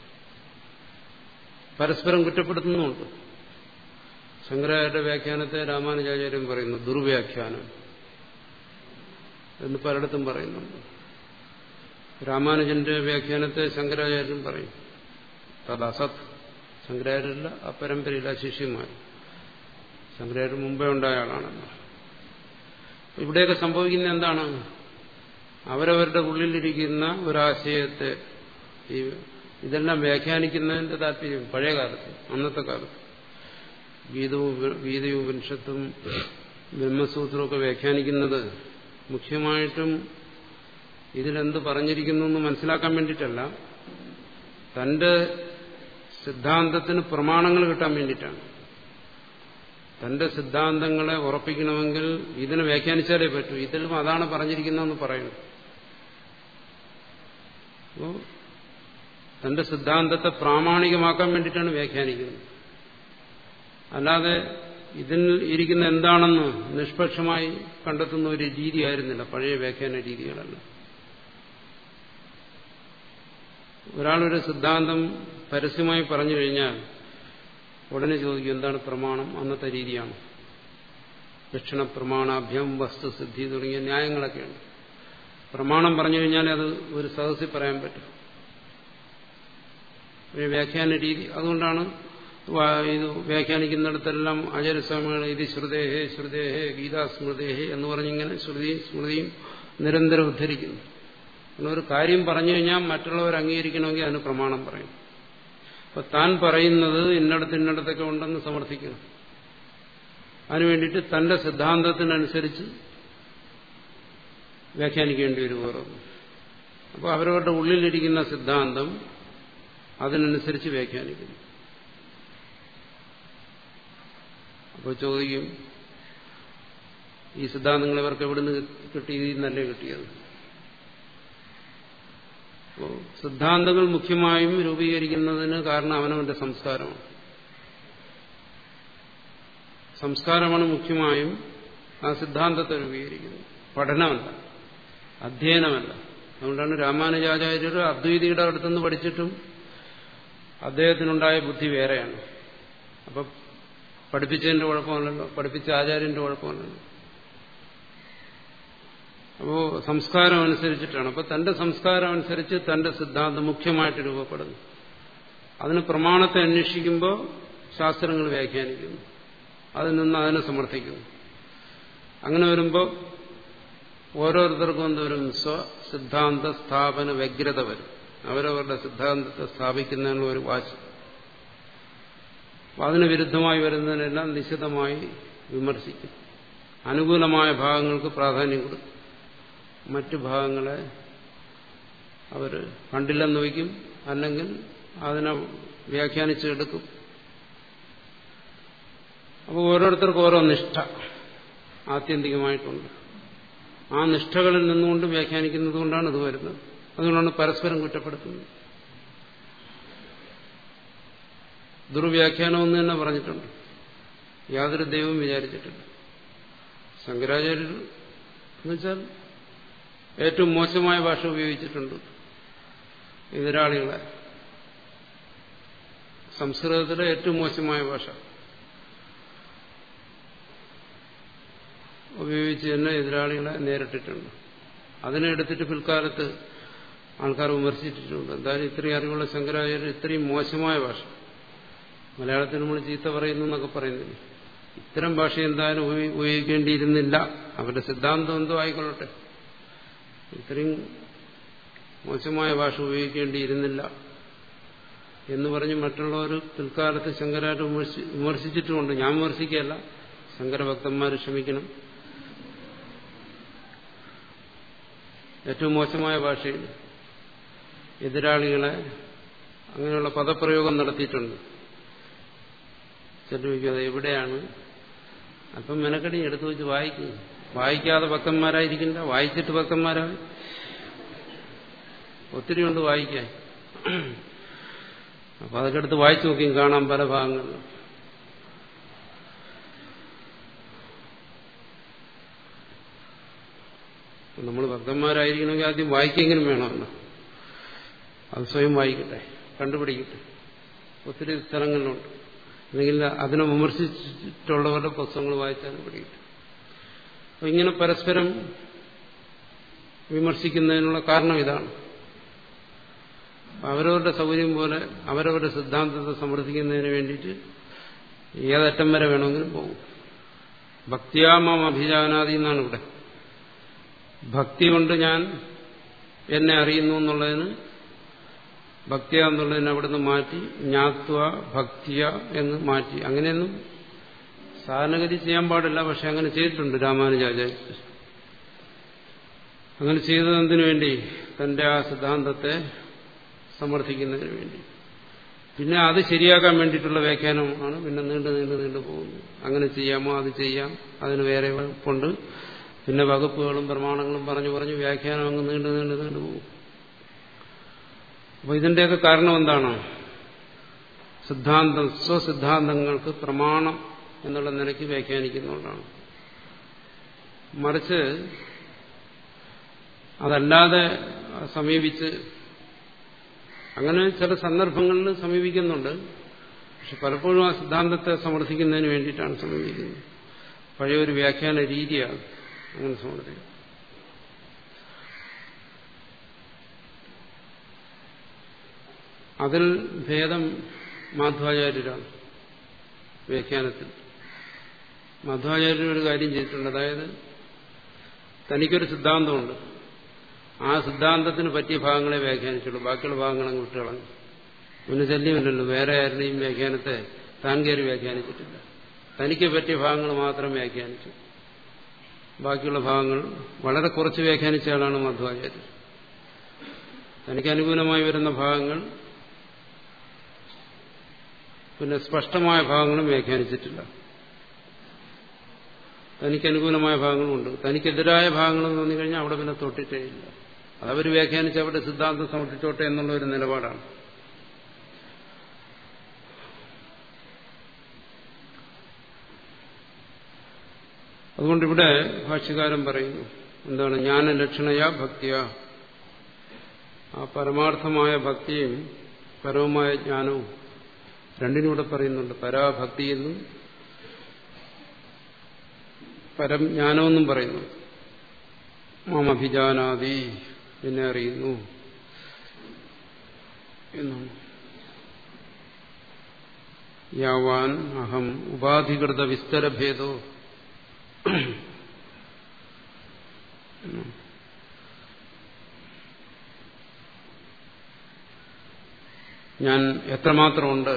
പരസ്പരം കുറ്റപ്പെടുത്തുന്നുമുണ്ട് ശങ്കരാചാര്യ വ്യാഖ്യാനത്തെ രാമാനുജാചാര്യൻ പറയുന്നു ദുർവ്യാഖ്യാനം എന്ന് പലയിടത്തും പറയുന്നുണ്ട് രാമാനുജന്റെ വ്യാഖ്യാനത്തെ ശങ്കരാചാര്യൻ പറയും തത് അസത് ശങ്കരാചാര്യല്ല ആ പരമ്പരയില്ല ശിഷ്യന്മാർ ശങ്കരാചാര്യൻ മുമ്പേ ഉണ്ടായ ആളാണല്ലോ ഇവിടെയൊക്കെ സംഭവിക്കുന്ന എന്താണ് അവരവരുടെ ഉള്ളിലിരിക്കുന്ന ഒരാശയത്തെ ഈ ഇതെല്ലാം വ്യാഖ്യാനിക്കുന്നതിന്റെ താല്പര്യം പഴയ കാലത്ത് അന്നത്തെ കാലത്ത് ഗീതവും ഗീതയും ഉപനിഷത്തും ബ്രഹ്മസൂത്രവും ഒക്കെ വ്യാഖ്യാനിക്കുന്നത് മുഖ്യമായിട്ടും ഇതിലെന്ത് പറഞ്ഞിരിക്കുന്നു എന്ന് മനസ്സിലാക്കാൻ വേണ്ടിയിട്ടല്ല തന്റെ സിദ്ധാന്തത്തിന് പ്രമാണങ്ങൾ കിട്ടാൻ വേണ്ടിയിട്ടാണ് തന്റെ സിദ്ധാന്തങ്ങളെ ഉറപ്പിക്കണമെങ്കിൽ ഇതിനെ വ്യാഖ്യാനിച്ചാലേ പറ്റൂ ഇതിലും അതാണ് പറഞ്ഞിരിക്കുന്നതെന്ന് പറയുന്നു അപ്പോ തന്റെ സിദ്ധാന്തത്തെ പ്രാമാണികമാക്കാൻ വേണ്ടിയിട്ടാണ് വ്യാഖ്യാനിക്കുന്നത് അല്ലാതെ ഇതിൽ ഇരിക്കുന്ന എന്താണെന്ന് നിഷ്പക്ഷമായി കണ്ടെത്തുന്ന ഒരു രീതിയായിരുന്നില്ല പഴയ വ്യാഖ്യാന രീതികളല്ല ഒരാളൊരു സിദ്ധാന്തം പരസ്യമായി പറഞ്ഞു കഴിഞ്ഞാൽ ഉടനെ ചോദിക്കും എന്താണ് പ്രമാണം അന്നത്തെ രീതിയാണ് ലക്ഷണ പ്രമാണാഭ്യം വസ്തുസിദ്ധി തുടങ്ങിയ ന്യായങ്ങളൊക്കെയുണ്ട് പ്രമാണം പറഞ്ഞു കഴിഞ്ഞാൽ അത് ഒരു സദസ്സിൽ പറയാൻ പറ്റും ഒരു വ്യാഖ്യാന രീതി അതുകൊണ്ടാണ് ഇത് വ്യാഖ്യാനിക്കുന്നിടത്തെല്ലാം ആചാര്യസ്വാമികൾ ഇത് ശ്രുതേഹേ ശ്രുതേഹേ ഗീതാസ്മൃതേഹേ എന്ന് പറഞ്ഞിങ്ങനെ ശ്രുതിയും സ്മൃതിയും നിരന്തരം ഉദ്ധരിക്കുന്നു ഒരു കാര്യം പറഞ്ഞു കഴിഞ്ഞാൽ മറ്റുള്ളവർ അംഗീകരിക്കണമെങ്കിൽ അതിന് പ്രമാണം പറയും അപ്പൊ താൻ പറയുന്നത് ഇന്നടത്ത് ഇന്നടത്തൊക്കെ ഉണ്ടെന്ന് സമർത്ഥിക്കണം അതിനു വേണ്ടിയിട്ട് തന്റെ സിദ്ധാന്തത്തിനനുസരിച്ച് വ്യാഖ്യാനിക്കേണ്ടി വരും ഓരോന്ന് അപ്പോൾ അവരവരുടെ ഉള്ളിലിരിക്കുന്ന സിദ്ധാന്തം അതിനനുസരിച്ച് വ്യാഖ്യാനിക്കുന്നു അപ്പോൾ ചോദിക്കും ഈ സിദ്ധാന്തങ്ങൾ ഇവർക്ക് എവിടുന്ന് കിട്ടി ഇതിൽ നിന്നല്ലേ കിട്ടിയത് അപ്പോൾ സിദ്ധാന്തങ്ങൾ മുഖ്യമായും രൂപീകരിക്കുന്നതിന് കാരണം അവനവന്റെ സംസ്കാരമാണ് സംസ്കാരമാണ് മുഖ്യമായും ആ സിദ്ധാന്തത്തെ രൂപീകരിക്കുന്നത് പഠനമല്ല അധ്യയനമല്ല അതുകൊണ്ടാണ് രാമാനുജാചാര്യർ അദ്വൈതിയുടെ അടുത്തുനിന്ന് പഠിച്ചിട്ടും അദ്ദേഹത്തിനുണ്ടായ ബുദ്ധി വേറെയാണ് അപ്പൊ പഠിപ്പിച്ചതിന്റെ കുഴപ്പമല്ലല്ലോ പഠിപ്പിച്ച ആചാര്യന്റെ കുഴപ്പമല്ലല്ലോ അപ്പോ സംസ്കാരം അനുസരിച്ചിട്ടാണ് അപ്പൊ തന്റെ സംസ്കാരം അനുസരിച്ച് തന്റെ സിദ്ധാന്തം മുഖ്യമായിട്ട് രൂപപ്പെടുന്നു അതിന് പ്രമാണത്തെ അന്വേഷിക്കുമ്പോൾ ശാസ്ത്രങ്ങൾ വ്യാഖ്യാനിക്കുന്നു അതിൽ നിന്ന് അതിനെ സമർത്ഥിക്കുന്നു അങ്ങനെ വരുമ്പോൾ ഓരോരുത്തർക്കും എന്തോരും സ്വസിദ്ധാന്ത സ്ഥാപന വ്യഗ്രത വരും അവരവരുടെ സിദ്ധാന്തത്തെ സ്ഥാപിക്കുന്നതിനുള്ള ഒരു വാശി അതിന് വിരുദ്ധമായി വരുന്നതിനെല്ലാം നിശിതമായി വിമർശിക്കും അനുകൂലമായ ഭാഗങ്ങൾക്ക് പ്രാധാന്യം കൊടുക്കും മറ്റു ഭാഗങ്ങളെ അവർ കണ്ടില്ലെന്ന് വയ്ക്കും അല്ലെങ്കിൽ അതിനെ വ്യാഖ്യാനിച്ചെടുക്കും അപ്പോൾ ഓരോരുത്തർക്കും ഓരോ നിഷ്ഠ ആത്യന്തികമായിട്ടുണ്ട് ആ നിഷ്ഠകളിൽ നിന്നുകൊണ്ട് വ്യാഖ്യാനിക്കുന്നത് കൊണ്ടാണ് ഇത് വരുന്നത് അതുകൊണ്ടാണ് പരസ്പരം കുറ്റപ്പെടുത്തുന്നത് ദുർവ്യാഖ്യാനം എന്ന് തന്നെ പറഞ്ഞിട്ടുണ്ട് യാതൊരു ദൈവവും വിചാരിച്ചിട്ടില്ല ശങ്കരാചാര്യർ എന്നുവെച്ചാൽ ഏറ്റവും മോശമായ ഭാഷ ഉപയോഗിച്ചിട്ടുണ്ട് എതിരാളികളെ സംസ്കൃതത്തിലെ ഏറ്റവും മോശമായ ഭാഷ ഉപയോഗിച്ച് തന്നെ എതിരാളികളെ നേരിട്ടിട്ടുണ്ട് അതിനെ എടുത്തിട്ട് പിൽക്കാലത്ത് ആൾക്കാർ വിമർശിച്ചിട്ടുണ്ട് എന്തായാലും ഇത്രയും അറിവുള്ള ശങ്കരാചാര്യർ ഇത്രയും മോശമായ ഭാഷ മലയാളത്തിൽ നമ്മൾ ചീത്ത പറയുന്നു എന്നൊക്കെ പറയുന്നില്ല ഇത്തരം ഭാഷ എന്തായാലും ഉപയോഗിക്കേണ്ടിയിരുന്നില്ല അവരുടെ സിദ്ധാന്തം എന്തോ ആയിക്കൊള്ളട്ടെ ഇത്രയും മോശമായ ഭാഷ ഉപയോഗിക്കേണ്ടിയിരുന്നില്ല എന്ന് പറഞ്ഞ് മറ്റുള്ളവർ പിൽക്കാലത്ത് ശങ്കരാചാര്യ വിമർശിച്ചിട്ടുമുണ്ട് ഞാൻ വിമർശിക്കുകയല്ല ശങ്കരഭക്തന്മാർ ക്ഷമിക്കണം ഏറ്റവും മോശമായ ഭാഷയിൽ എതിരാളികളെ അങ്ങനെയുള്ള പദപ്രയോഗം നടത്തിയിട്ടുണ്ട് ചിലർക്ക് അത് എവിടെയാണ് അപ്പം മെനക്കടി എടുത്തു വെച്ച് വായിക്കും വായിക്കാതെ ഭക്തന്മാരായിരിക്കില്ല വായിച്ചിട്ട് ഭക്തന്മാരാവും ഒത്തിരി ഉണ്ട് വായിക്കാൻ അപ്പൊ അതൊക്കെ എടുത്ത് വായിച്ചു നോക്കിയും കാണാം പല ഭാഗങ്ങളിലും നമ്മൾ ഭക്തന്മാരായിരിക്കണമെങ്കിൽ ആദ്യം വായിക്കെങ്കിലും വേണമല്ലോ അത് സ്വയം വായിക്കട്ടെ കണ്ടുപിടിക്കട്ടെ ഒത്തിരി സ്ഥലങ്ങളിലുണ്ട് അല്ലെങ്കിൽ അതിനെ വിമർശിച്ചിട്ടുള്ളവരുടെ പുസ്തകങ്ങൾ വായിച്ചാൽ പിടിക്കട്ടെ അപ്പൊ ഇങ്ങനെ പരസ്പരം വിമർശിക്കുന്നതിനുള്ള കാരണം ഇതാണ് അവരവരുടെ സൗകര്യം പോലെ അവരവരുടെ സിദ്ധാന്തത്തെ സമർത്ഥിക്കുന്നതിന് വേണ്ടിയിട്ട് ഏതറ്റം വരെ വേണമെങ്കിലും പോകും ഭക്തിയാമം അഭിജാനാദി എന്നാണ് ഇവിടെ ഭക്തി കൊണ്ട് ഞാൻ എന്നെ അറിയുന്നു എന്നുള്ളതിന് ഭക്തിയ എന്നുള്ളതിനെ അവിടുന്ന് മാറ്റി ജ്ഞാത്വ ഭക്തിയ എന്ന് മാറ്റി അങ്ങനെയൊന്നും സാധാരണഗതി ചെയ്യാൻ പാടില്ല പക്ഷെ അങ്ങനെ ചെയ്തിട്ടുണ്ട് രാമാനുജാചാര്യ അങ്ങനെ ചെയ്തത് എന്തിനു വേണ്ടി തന്റെ ആ സിദ്ധാന്തത്തെ സമർത്ഥിക്കുന്നതിന് വേണ്ടി പിന്നെ അത് ശരിയാക്കാൻ വേണ്ടിയിട്ടുള്ള വ്യാഖ്യാനമാണ് പിന്നെ നീണ്ടു നീണ്ടു നീണ്ടു പോകുന്നു അങ്ങനെ ചെയ്യാമോ അത് ചെയ്യാം അതിന് വേറെ വകുപ്പുണ്ട് പിന്നെ വകുപ്പുകളും പ്രമാണങ്ങളും പറഞ്ഞു പറഞ്ഞു വ്യാഖ്യാനം അങ്ങ് നീണ്ടു നീണ്ടു നീണ്ടു പോകും അപ്പൊ ഇതിന്റെയൊക്കെ കാരണം എന്താണ് സിദ്ധാന്തം സ്വസിദ്ധാന്തങ്ങൾക്ക് പ്രമാണം എന്നുള്ള നിലയ്ക്ക് വ്യാഖ്യാനിക്കുന്നതുകൊണ്ടാണ് മറിച്ച് അതല്ലാതെ സമീപിച്ച് അങ്ങനെ ചില സന്ദർഭങ്ങളിൽ സമീപിക്കുന്നുണ്ട് പക്ഷെ പലപ്പോഴും ആ സിദ്ധാന്തത്തെ സമർത്ഥിക്കുന്നതിന് വേണ്ടിയിട്ടാണ് സമീപിക്കുന്നത് പഴയ ഒരു വ്യാഖ്യാന രീതിയാണ് അങ്ങനെ സമർത്ഥിക്കുന്നത് അതിൽ ഭേദം മാധ്വാചാര്യരാണ് വ്യാഖ്യാനത്തിൽ മാധ്വാചാര്യർ ഒരു കാര്യം ചെയ്തിട്ടുണ്ട് അതായത് തനിക്കൊരു സിദ്ധാന്തമുണ്ട് ആ സിദ്ധാന്തത്തിന് പറ്റിയ ഭാഗങ്ങളെ വ്യാഖ്യാനിച്ചുള്ളൂ ബാക്കിയുള്ള ഭാഗങ്ങളെ വിട്ടുകളഞ്ഞു പിന്നെ ശല്യമില്ലല്ലോ വേറെ ആരുടെയും വ്യാഖ്യാനത്തെ താൻ കയറി വ്യാഖ്യാനിച്ചിട്ടില്ല തനിക്ക് പറ്റിയ ഭാഗങ്ങൾ മാത്രം വ്യാഖ്യാനിച്ചു ബാക്കിയുള്ള ഭാഗങ്ങൾ വളരെ കുറച്ച് വ്യാഖ്യാനിച്ച ആളാണ് മധ്വാചാര്യർ തനിക്ക് അനുകൂലമായി വരുന്ന ഭാഗങ്ങൾ പിന്നെ സ്പഷ്ടമായ ഭാഗങ്ങളും വ്യാഖ്യാനിച്ചിട്ടില്ല തനിക്ക് അനുകൂലമായ ഭാഗങ്ങളുമുണ്ട് തനിക്കെതിരായ ഭാഗങ്ങൾ തോന്നി കഴിഞ്ഞാൽ അവിടെ പിന്നെ തൊട്ടിട്ടേ ഇല്ല അതവർ വ്യാഖ്യാനിച്ച് അവരുടെ സിദ്ധാന്തം സമർപ്പിച്ചോട്ടെ എന്നുള്ള ഒരു നിലപാടാണ് അതുകൊണ്ട് ഇവിടെ ഭാഷ്യകാരൻ പറയുന്നു എന്താണ് ജ്ഞാന ലക്ഷണയ ഭക്തിയ ആ പരമാർത്ഥമായ ഭക്തിയും പരവുമായ ജ്ഞാനവും രണ്ടിനൂടെ പറയുന്നുണ്ട് പരാഭക്തി എന്നും പരജ്ഞാനമെന്നും പറയുന്നു മാം അഭിജാനാദി എന്നെ അറിയുന്നു എന്നാണ് യാവാൻ അഹം ഉപാധികൃത വിസ്തരഭേദോ ഞാൻ എത്രമാത്രമുണ്ട്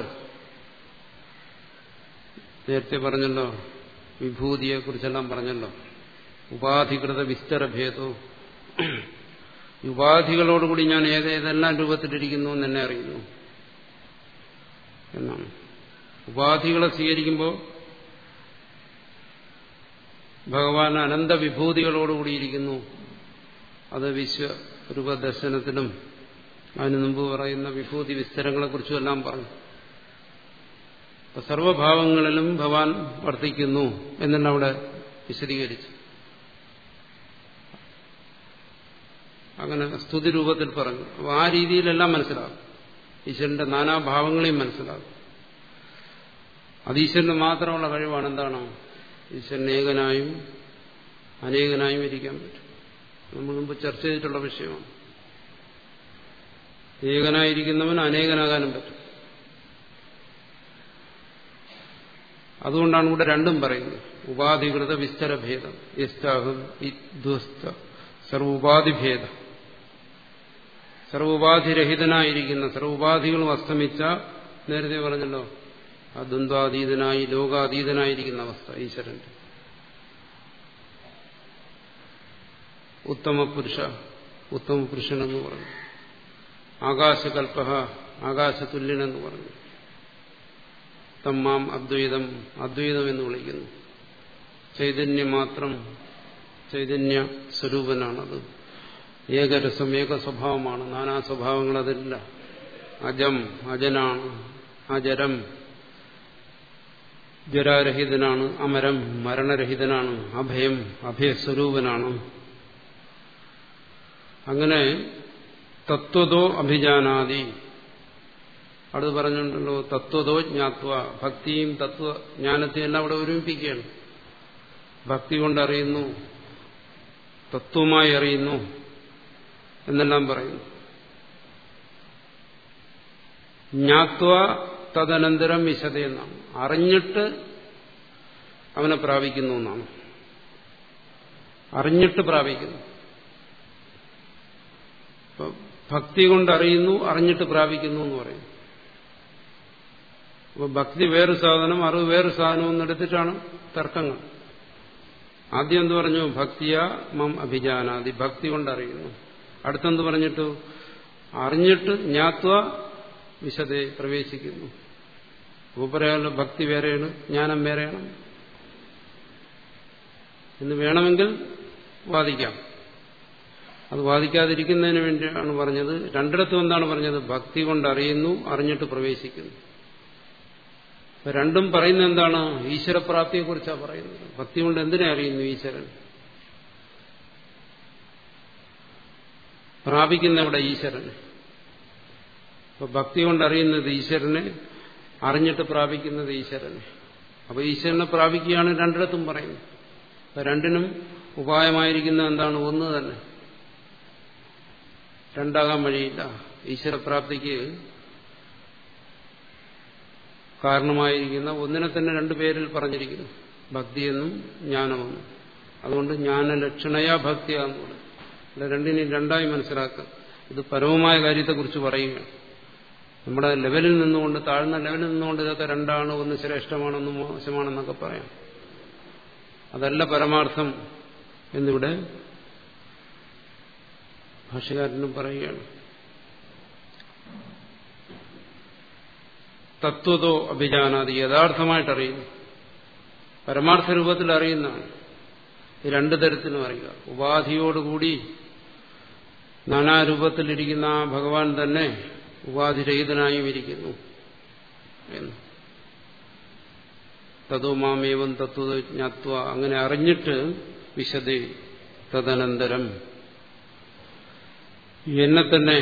നേരത്തെ പറഞ്ഞല്ലോ വിഭൂതിയെ കുറിച്ചെല്ലാം പറഞ്ഞല്ലോ ഉപാധികൃത വിസ്തരഭേദോ ഉപാധികളോടുകൂടി ഞാൻ ഏതേതെല്ലാം രൂപത്തിലിരിക്കുന്നു എന്ന് എന്നെ അറിയുന്നു എന്നാണ് ഉപാധികളെ സ്വീകരിക്കുമ്പോൾ ഭഗവാൻ അനന്ത വിഭൂതികളോടുകൂടിയിരിക്കുന്നു അത് വിശ്വരൂപ ദർശനത്തിലും അതിനു മുമ്പ് പറയുന്ന വിഭൂതി വിസ്തരങ്ങളെക്കുറിച്ചും എല്ലാം പറഞ്ഞു അപ്പൊ സർവഭാവങ്ങളിലും ഭഗവാൻ വർത്തിക്കുന്നു എന്നെല്ലാം അവിടെ വിശദീകരിച്ചു അങ്ങനെ സ്തുതി രൂപത്തിൽ പറഞ്ഞു അപ്പോൾ ആ രീതിയിലെല്ലാം മനസ്സിലാകും ഈശ്വരന്റെ നാനാഭാവങ്ങളെയും മനസ്സിലാകും അത് ഈശ്വരന് മാത്രമുള്ള കഴിവാണ് എന്താണ് ഈശ്വരൻ ഏകനായും അനേകനായും ഇരിക്കാൻ പറ്റും നമ്മൾ മുമ്പ് ചർച്ച ചെയ്തിട്ടുള്ള വിഷയമാണ് ഏകനായിരിക്കുന്നവൻ അനേകനാകാനും പറ്റും അതുകൊണ്ടാണ് ഇവിടെ രണ്ടും പറയുന്നത് ഉപാധികൃത വിസ്തരഭേദം യസ്താഹം വിധ്വസ്ത സർവോപാധിഭേദം സർവോപാധിരഹിതനായിരിക്കുന്ന സർവോപാധികളും അസ്തമിച്ച നേരത്തെ പറഞ്ഞല്ലോ ആ ദ്വന്ദ്വാതീതനായി ലോകാതീതനായിരിക്കുന്ന അവസ്ഥ ഈശ്വരന്റെ ഉത്തമ പുരുഷ ഉത്തമ പുരുഷനെന്ന് പറഞ്ഞു ആകാശകൽപ്പ ആകാശതുല്യനെന്ന് പറഞ്ഞു തമ്മാം അദ്വൈതം അദ്വൈതം എന്ന് വിളിക്കുന്നു ചൈതന്യം മാത്രം ചൈതന്യ സ്വരൂപനാണത് ഏകരസം ഏക സ്വഭാവമാണ് നാനാ സ്വഭാവങ്ങൾ അതില്ല അജം അജനാണ് അജരം ജരാരഹിതനാണ് അമരം മരണരഹിതനാണ് അഭയം അഭയസ്വരൂപനാണ് അങ്ങനെ തത്വതോ അഭിജാനാദി അടുത്ത് പറഞ്ഞിട്ടുണ്ടല്ലോ തത്വതോ ജ്ഞാത്വ ഭക്തിയും തത്വജ്ഞാനത്തെയും എല്ലാം അവിടെ ഒരുമിപ്പിക്കുകയാണ് ഭക്തി കൊണ്ടറിയുന്നു തത്വമായി അറിയുന്നു എന്നെല്ലാം പറയുന്നു ജ്ഞാത്വ തദനന്തരം വിശദയെന്നാണ് അറിഞ്ഞിട്ട് അവനെ പ്രാപിക്കുന്നു എന്നാണ് അറിഞ്ഞിട്ട് പ്രാപിക്കുന്നു ഭക്തി കൊണ്ടറിയുന്നു അറിഞ്ഞിട്ട് പ്രാപിക്കുന്നു എന്ന് പറയും അപ്പോൾ ഭക്തി വേറെ സാധനം അറിവ് വേറെ സാധനം എന്നെടുത്തിട്ടാണ് തർക്കങ്ങൾ ആദ്യം എന്ത് പറഞ്ഞു ഭക്തിയ മം അഭിജാനാദി ഭക്തി കൊണ്ടറിയുന്നു അടുത്തെന്ത് പറഞ്ഞിട്ടു അറിഞ്ഞിട്ട് ജ്ഞാത്വ വിശദേ പ്രവേശിക്കുന്നു അപ്പോൾ പറയാമല്ലോ ഭക്തി വേറെയാണ് ജ്ഞാനം വേറെയാണ് എന്ന് വേണമെങ്കിൽ വാദിക്കാം അത് വാദിക്കാതിരിക്കുന്നതിന് വേണ്ടിയാണ് പറഞ്ഞത് രണ്ടിടത്തും എന്താണ് പറഞ്ഞത് ഭക്തി കൊണ്ട് അറിയുന്നു അറിഞ്ഞിട്ട് പ്രവേശിക്കുന്നു അപ്പൊ രണ്ടും പറയുന്നത് എന്താണ് ഈശ്വരപ്രാപ്തിയെക്കുറിച്ചാണ് പറയുന്നത് ഭക്തി കൊണ്ട് എന്തിനെ അറിയുന്നു ഈശ്വരൻ പ്രാപിക്കുന്ന ഇവിടെ ഈശ്വരനെ അപ്പൊ ഭക്തി കൊണ്ട് അറിയുന്നത് ഈശ്വരനെ അറിഞ്ഞിട്ട് പ്രാപിക്കുന്നത് ഈശ്വരനെ അപ്പൊ ഈശ്വരനെ പ്രാപിക്കുകയാണ് രണ്ടിടത്തും പറയുന്നത് അപ്പൊ രണ്ടിനും ഉപായമായിരിക്കുന്ന എന്താണ് ഒന്ന് തന്നെ രണ്ടാകാൻ വഴിയില്ല ഈശ്വരപ്രാപ്തിക്ക് കാരണമായിരിക്കുന്ന ഒന്നിനെ തന്നെ രണ്ടു പേരിൽ പറഞ്ഞിരിക്കുന്നു ഭക്തിയെന്നും ജ്ഞാനമെന്നും അതുകൊണ്ട് ജ്ഞാനലക്ഷണയാ ഭക്തിയാന്ന് പറയും ഇവിടെ രണ്ടിനെയും രണ്ടായി മനസ്സിലാക്കുക ഇത് പരമമായ കാര്യത്തെക്കുറിച്ച് പറയുകയാണ് നമ്മുടെ ലെവലിൽ നിന്നുകൊണ്ട് താഴ്ന്ന ലെവലിൽ നിന്നുകൊണ്ട് ഇതൊക്കെ രണ്ടാണ് ഒന്ന് ശ്രേഷ്ഠമാണെന്ന് മോശമാണെന്നൊക്കെ പറയാം അതല്ല പരമാർത്ഥം എന്നിവിടെ ഭാഷകാരനും പറയുകയാണ് തത്വതോ അഭിജാനാതി യഥാർത്ഥമായിട്ട് അറിയുന്നു പരമാർത്ഥ രൂപത്തിൽ അറിയുന്നതാണ് രണ്ടു തരത്തിലും അറിയുക ഉപാധിയോടുകൂടി നാനാരൂപത്തിലിരിക്കുന്ന ആ ഭഗവാൻ തന്നെ ഉപാധിരഹിതനായും ഇരിക്കുന്നു എന്ന് തതോ മാമേവം തത്വ ജ്ഞാത്വ അങ്ങനെ അറിഞ്ഞിട്ട് വിശദേ തദനന്തരം എന്നെ തന്നെ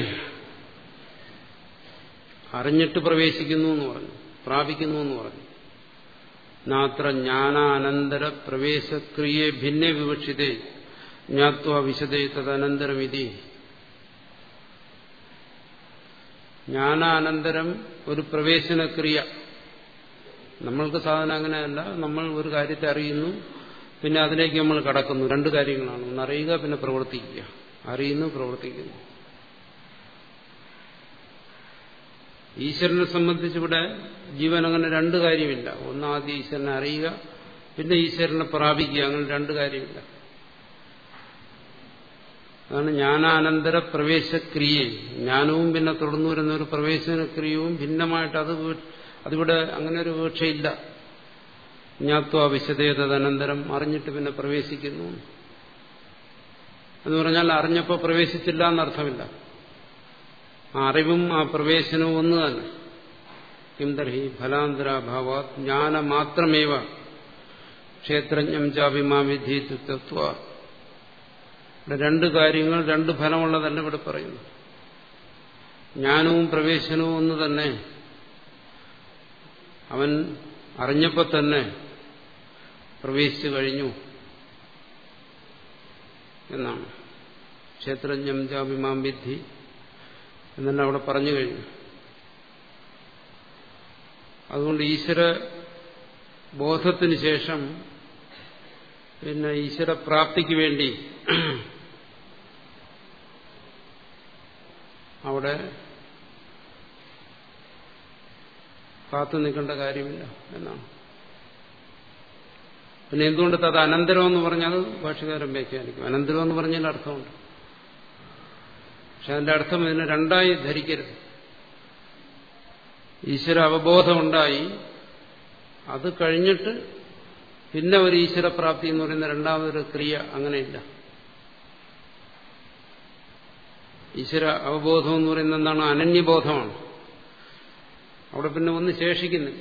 അറിഞ്ഞിട്ട് പ്രവേശിക്കുന്നു എന്ന് പറഞ്ഞു പ്രാപിക്കുന്നു എന്ന് പറഞ്ഞു നാത്ര ജ്ഞാനാനന്തര പ്രവേശക്രിയെ ഭിന്നെ വിവക്ഷിതേ ജ്ഞാത്വ വിശദേ തദനന്തരമിതി ജ്ഞാനാനന്തരം ഒരു പ്രവേശനക്രിയ നമ്മൾക്ക് സാധനം അങ്ങനെയല്ല നമ്മൾ ഒരു കാര്യത്തെ അറിയുന്നു പിന്നെ അതിലേക്ക് നമ്മൾ കടക്കുന്നു രണ്ട് കാര്യങ്ങളാണ് ഒന്ന് അറിയുക പിന്നെ പ്രവർത്തിക്കുക അറിയുന്നു പ്രവർത്തിക്കുന്നു ഈശ്വരനെ സംബന്ധിച്ചിവിടെ ജീവൻ അങ്ങനെ രണ്ട് കാര്യമില്ല ഒന്ന് ആദ്യം ഈശ്വരനെ അറിയുക പിന്നെ ഈശ്വരനെ പ്രാപിക്കുക അങ്ങനെ രണ്ട് കാര്യമില്ല അതാണ് ജ്ഞാനാനന്തര പ്രവേശക്രിയ ജ്ഞാനവും പിന്നെ തുടർന്നു വരുന്ന ഒരു പ്രവേശനക്രിയവും ഭിന്നമായിട്ട് അത് അതിവിടെ അങ്ങനെ ഒരു വീക്ഷയില്ല ജ്ഞാത്വ വിശദേതദനന്തരം അറിഞ്ഞിട്ട് പിന്നെ പ്രവേശിക്കുന്നു എന്ന് പറഞ്ഞാൽ അറിഞ്ഞപ്പോൾ പ്രവേശിച്ചില്ല എന്നർത്ഥമില്ല ആ അറിവും ആ പ്രവേശനവും ഒന്ന് തന്നെ കിംതർഹി ഫലാന്തരാഭാവ ജ്ഞാനമാത്രമേവ ക്ഷേത്രജ്ഞം ചാഭിമാവിധി തത്വ ഇവിടെ രണ്ട് കാര്യങ്ങൾ രണ്ട് ഫലമുള്ളതല്ല ഇവിടെ പറയുന്നു ജ്ഞാനവും പ്രവേശനവും ഒന്ന് തന്നെ അവൻ അറിഞ്ഞപ്പോൾ തന്നെ പ്രവേശിച്ചു കഴിഞ്ഞു എന്നാണ് ക്ഷേത്രജ്ഞം ചാഭിമാം വിദ്ധി എന്നെല്ലാം അവിടെ പറഞ്ഞു കഴിഞ്ഞു അതുകൊണ്ട് ഈശ്വര ബോധത്തിന് ശേഷം പിന്നെ ഈശ്വരപ്രാപ്തിക്ക് വേണ്ടി അവിടെ കാത്തു നിൽക്കേണ്ട കാര്യമില്ല എന്നാണ് പിന്നെ എന്തുകൊണ്ട് തത് അനന്തരം എന്ന് പറഞ്ഞാൽ ഭാഷകാരൻ വ്യാഖ്യാനിക്കും അനന്തരം എന്ന് പറഞ്ഞാൽ അർത്ഥമുണ്ട് പക്ഷെ അതിന്റെ അർത്ഥം ഇതിനെ രണ്ടായി ധരിക്കരുത് ഈശ്വര അവബോധമുണ്ടായി അത് കഴിഞ്ഞിട്ട് പിന്നെ ഒരു ഈശ്വരപ്രാപ്തി എന്ന് പറയുന്ന രണ്ടാമതൊരു ക്രിയ അങ്ങനെയില്ല ഈശ്വര അവബോധം എന്ന് പറയുന്നത് എന്താണ് അനന്യബോധമാണ് അവിടെ പിന്നെ ഒന്നും ശേഷിക്കുന്നില്ല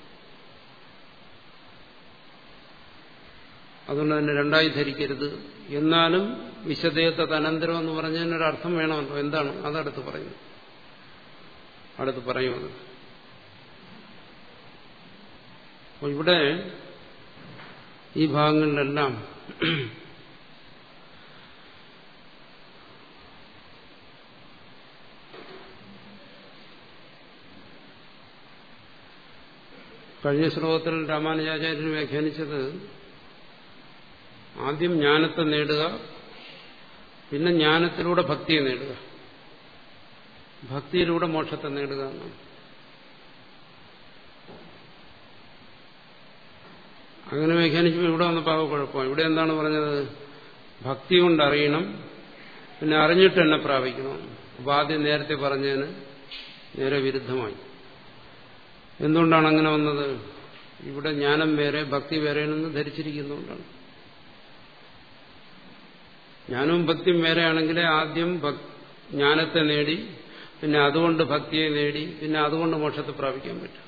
അതുകൊണ്ട് തന്നെ രണ്ടായി ധരിക്കരുത് എന്നാലും വിശദേയത്തെ അനന്തരം എന്ന് പറഞ്ഞതിനൊരർത്ഥം വേണമല്ലോ എന്താണ് അതടുത്ത് പറയുന്നു അടുത്ത് പറയുന്നത് അപ്പോൾ ഇവിടെ ഈ ഭാഗങ്ങളിലെല്ലാം കഴിഞ്ഞ ശ്ലോകത്തിൽ രാമാനുജാചാര്യൻ വ്യാഖ്യാനിച്ചത് ആദ്യം ജ്ഞാനത്തെ നേടുക പിന്നെ ജ്ഞാനത്തിലൂടെ ഭക്തിയെ നേടുക ഭക്തിയിലൂടെ മോക്ഷത്തെ നേടുക എന്നാണ് അങ്ങനെ വ്യാഖ്യാനിച്ചപ്പോൾ ഇവിടെ വന്നപ്പോൾ ആകെ കുഴപ്പമാണ് ഇവിടെ എന്താണ് പറഞ്ഞത് ഭക്തി കൊണ്ട് അറിയണം പിന്നെ അറിഞ്ഞിട്ട് എന്നെ പ്രാപിക്കണം അപ്പോൾ ആദ്യം നേരത്തെ പറഞ്ഞതിന് നേരെ വിരുദ്ധമായി എന്തുകൊണ്ടാണ് അങ്ങനെ വന്നത് ഇവിടെ ജ്ഞാനം വേറെ ഭക്തി വേറെയാണെന്ന് ധരിച്ചിരിക്കുന്നതുകൊണ്ടാണ് ജ്ഞാനവും ഭക്തിയും വേറെയാണെങ്കിൽ ആദ്യം ജ്ഞാനത്തെ നേടി പിന്നെ അതുകൊണ്ട് ഭക്തിയെ നേടി പിന്നെ അതുകൊണ്ട് മോക്ഷത്തെ പ്രാപിക്കാൻ പറ്റും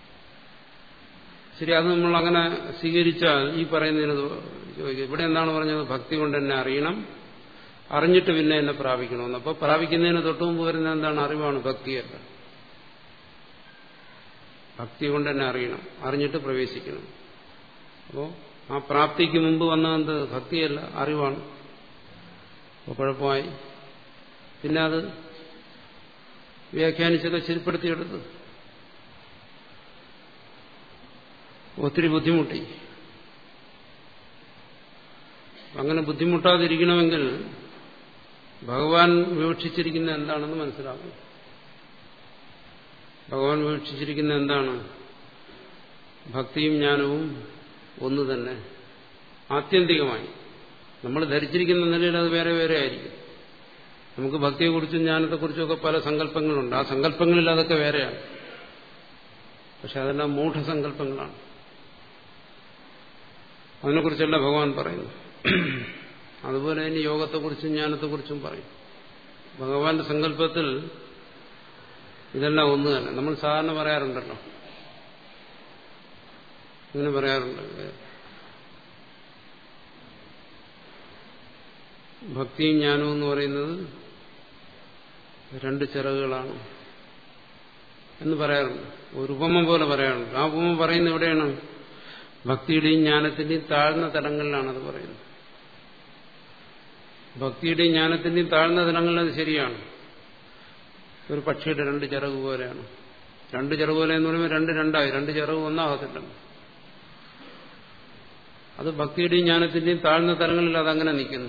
ശരി അത് നമ്മൾ അങ്ങനെ സ്വീകരിച്ചാൽ ഈ പറയുന്നതിന് ചോദിക്കും ഇവിടെ എന്താണ് പറഞ്ഞത് ഭക്തി കൊണ്ട് എന്നെ അറിയണം അറിഞ്ഞിട്ട് പിന്നെ എന്നെ പ്രാപിക്കണമെന്ന് അപ്പോൾ പ്രാപിക്കുന്നതിന് തൊട്ടു മുമ്പ് വരുന്ന എന്താണ് അറിവാണ് ഭക്തിയല്ല ഭക്തി കൊണ്ട് തന്നെ അറിയണം അറിഞ്ഞിട്ട് പ്രവേശിക്കണം അപ്പോൾ ആ പ്രാപ്തിക്ക് മുമ്പ് വന്നത് ഭക്തിയല്ല അറിവാണ് അപ്പോൾ കുഴപ്പമായി പിന്നെ അത് വ്യാഖ്യാനിച്ചൊക്കെ ശരിപ്പെടുത്തിയെടുത്ത് ഒത്തിരി ബുദ്ധിമുട്ടി അങ്ങനെ ബുദ്ധിമുട്ടാതിരിക്കണമെങ്കിൽ ഭഗവാൻ വിവക്ഷിച്ചിരിക്കുന്ന എന്താണെന്ന് മനസ്സിലാക്കും ഭഗവാൻ വിവക്ഷിച്ചിരിക്കുന്ന എന്താണ് ഭക്തിയും ജ്ഞാനവും ഒന്ന് തന്നെ ആത്യന്തികമായി നമ്മൾ ധരിച്ചിരിക്കുന്ന നിലയിൽ അത് വേറെ വേറെ ആയിരിക്കും നമുക്ക് ഭക്തിയെക്കുറിച്ചും ജ്ഞാനത്തെക്കുറിച്ചും ഒക്കെ പല സങ്കല്പങ്ങളുണ്ട് ആ സങ്കല്പങ്ങളിൽ അതൊക്കെ വേറെയാണ് പക്ഷെ അതെല്ലാം മൂഢസങ്കല്പങ്ങളാണ് അതിനെക്കുറിച്ചല്ല ഭഗവാൻ പറയുന്നു അതുപോലെ തന്നെ യോഗത്തെക്കുറിച്ചും ജ്ഞാനത്തെക്കുറിച്ചും പറയും ഭഗവാന്റെ സങ്കല്പത്തിൽ ഇതെല്ലാം ഒന്ന് തന്നെ നമ്മൾ സാധാരണ പറയാറുണ്ടല്ലോ ഇങ്ങനെ പറയാറുണ്ട് ഭക്തിയും ജ്ഞാനവും എന്ന് പറയുന്നത് രണ്ട് ചിറകുകളാണ് എന്ന് പറയാറുണ്ട് ഒരു ഉപമ പോലെ പറയാറുണ്ട് ആ ഉപമ പറയുന്നത് എവിടെയാണ് ഭക്തിയുടെയും ജ്ഞാനത്തിന്റെയും താഴ്ന്ന തലങ്ങളിലാണ് അത് പറയുന്നത് ഭക്തിയുടെയും ജ്ഞാനത്തിന്റെയും താഴ്ന്ന തലങ്ങളിൽ അത് ശരിയാണ് ഒരു പക്ഷിയുടെ രണ്ട് ചിറക് പോലെയാണ് രണ്ട് ചിറക് പോലെ എന്ന് പറയുമ്പോൾ രണ്ട് രണ്ടായി രണ്ട് ചിറക് ഒന്നാകത്തില്ല അത് ഭക്തിയുടെയും ജ്ഞാനത്തിന്റെയും താഴ്ന്ന തലങ്ങളിൽ അതങ്ങനെ നിൽക്കുന്നു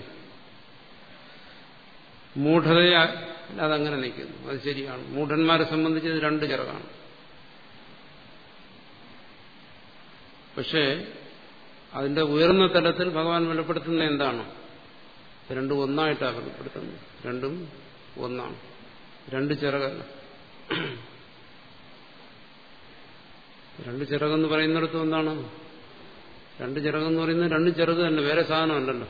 മൂഢതയെ അതങ്ങനെ നിൽക്കുന്നു അത് ശരിയാണ് മൂഢന്മാരെ സംബന്ധിച്ച് ഇത് രണ്ട് ചിറകാണ് പക്ഷേ അതിന്റെ ഉയർന്ന തലത്തിൽ ഭഗവാൻ വെളിപ്പെടുത്തുന്ന എന്താണ് രണ്ടും ഒന്നായിട്ടാണ് വെളിപ്പെടുത്തുന്നത് രണ്ടും ഒന്നാണ് രണ്ട് ചിറകല്ല രണ്ട് ചിറകെന്ന് പറയുന്നിടത്തും എന്താണ് രണ്ട് ചിറക് എന്ന് പറയുന്നത് രണ്ട് ചിറക് തന്നെ വേറെ സാധനമല്ലല്ലോ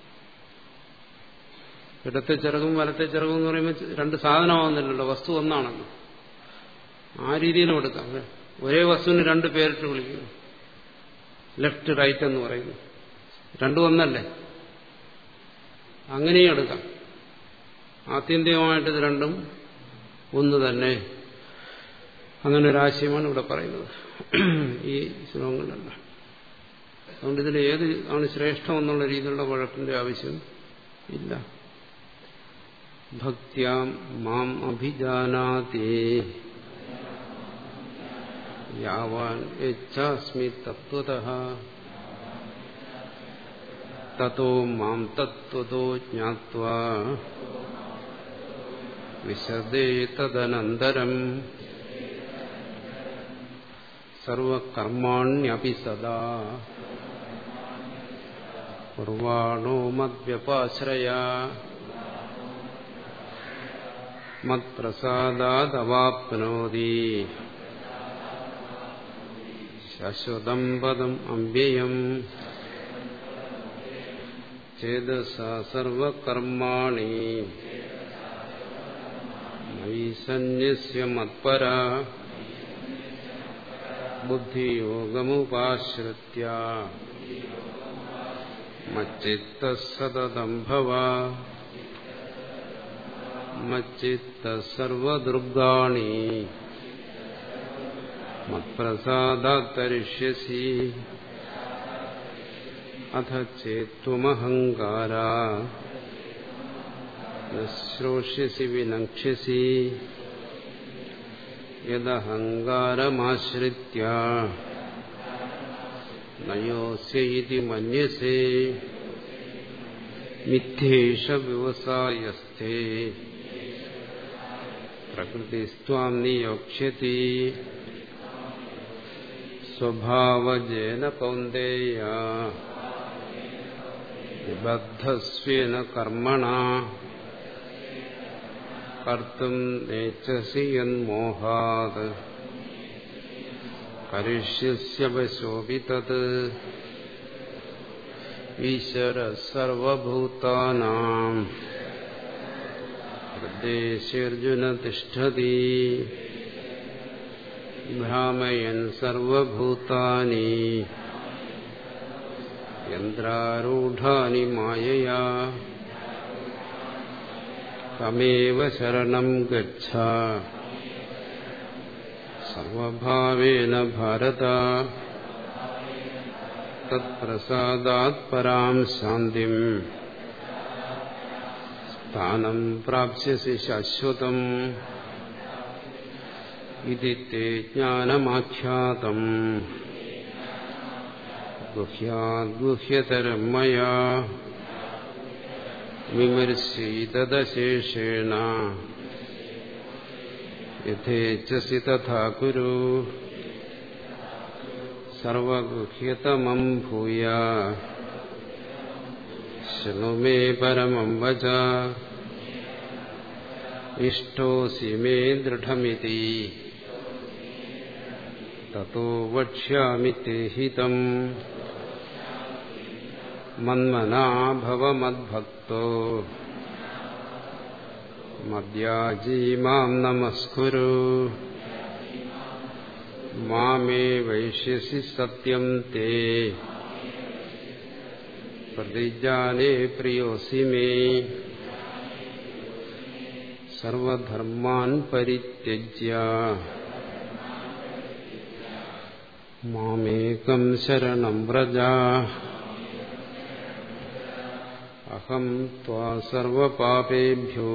ഇടത്തെ ചിറകും വലത്തെ ചിറകും എന്ന് പറയുമ്പോൾ രണ്ട് സാധനമാവുന്നില്ലല്ലോ വസ്തു ഒന്നാണല്ലോ ആ രീതിയിലും എടുക്കാം ഒരേ വസ്തുവിന് രണ്ട് പേരിട്ട് വിളിക്കുന്നു ലെഫ്റ്റ് റൈറ്റ് എന്ന് പറയുന്നു രണ്ടും ഒന്നല്ലേ അങ്ങനെയും എടുക്കാം ആത്യന്തികമായിട്ട് ഇത് രണ്ടും ഒന്ന് തന്നെ അങ്ങനെ ഒരു ആശയമാണ് ഇവിടെ പറയുന്നത് ഈ ശ്ലോകങ്ങളിലല്ല അതുകൊണ്ട് ഇതിൽ ഏത് ആണ് ശ്രേഷ്ഠം എന്നുള്ള രീതിയിലുള്ള വഴക്കിന്റെ ആവശ്യം ഇല്ല ഭക്തിയാം മാം അഭിജാനാതി യാവാൻ യച്ഛാസ്മി തത്വത തതോ മാം തത്വതോ ജ്ഞാത്വാ വിശദേ തദനന്തരം സർവകർമാണ്യപി സദാ കുർവാണോ മദ്വ്യപാശ്രയ മത്പ്രസാദാദവാപ്നോതി ശാശ്വതം പദം അമ്പ്യയം ചേതസ സർവകർമാണി മയി സന്യസ്യ മത്പര ബുദ്ധിയോഗമുപാശ്രിത്യ മച്ചിത്ത സതതം ഭവ മച്ചിത്ത സർവദുർഗാണി മത്പ്രസാദാത്തരിഷ്യസി അഥ ചേത്വമഹങ്കാര ശ്രോഷ്യസി വിനക്ഷ്യസി യദഹങ്കാരമാശ്രിത്യ നയോസ്യ മന്യസേ മിഥ്യേഷ വ്യവസായസ്ഥേ പ്രകൃതിസ്ത്വാം നിയോക്ഷ്യതി സ്വഭാവജേന കൗന്ദേയ നിബദ്ധസ്വേന കർമ്മണ കർത്തും നേച്ഛസി യന്മോഹാത് കരിഷ്യസ്യവശോപി തത് ഈശ്വര സർവഭൂതാനാം ഹൃദയശർജുന തിഷ്ഠതി ഭ്രാമയൻ സർവഭൂതാനി യന്ത്രാരൂഢാനി മായയാ തമേവ ശരണം ഗച്ഛ സർവഭാവേന ഭാരത തത്പ്രസാദാത് പരാം ശാന്തിം സ്ഥാനം പ്രാപ്സ്യസി ശാശ്വതം ഇതി തേ ജ്ഞാനമാഖ്യാതം ഗുഹ്യാദ്ഗുഹ്യതരം മയാ വിമർശീതദശേഷേണ യഥേച്ഛസി തഥാ കുരു സർവഗുഹ്യതമം ഭൂയ ശൃണു മേ പരമം വച ഇഷ്ടോസി മേ ദൃഢമിതി തतो വക്ഷ്യാമി തേ ഹിതം മന്മനാ ഭവ മദ്ഭക്തോ മദ്യാജീ മാം നമസ്കുരു മാമേ വൈഷ്യസി സത്യം തേ പ്രതിജാനേ പ്രിയോസി മേ സർവധർമാൻ പരിത്യജ്യ മാമേകം ശരണം വ്രജ അഹം ത്വാ സർവപാപേഭ്യോ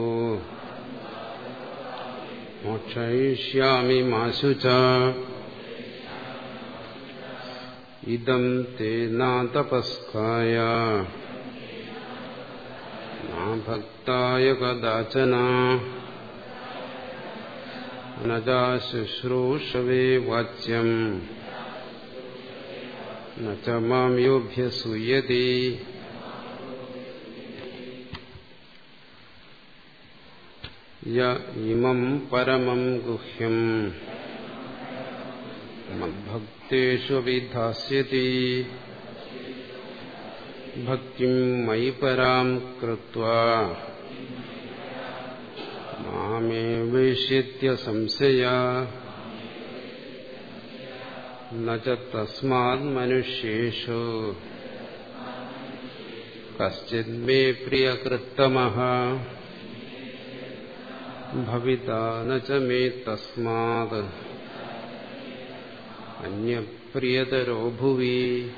മോക്ഷയിഷ്യാമി മാശു ച ഇദം തേ നാതപസ്കായ ഭക്തായ കദാചന നജാശുശ്രൂഷവേ വാച്യം ന ച മാം യോഭ്യസൂയതി യ ഇമം പരമം ഗുഹ്യം മദ്ഭക്തേഷു വിധാസ്യതി ഭക്തിം മയി പരാം കൃത്വാ മാമേ വൈശ്യത്യ സംശയ നസ്മാത് മനുഷ്യേഷു കശ്ചിത് മേ പ്രിയകൃത്തമ ഭവിതാ ന ച മേ തസ്മാത് അന്യപ്രിയതരോ ഭുവി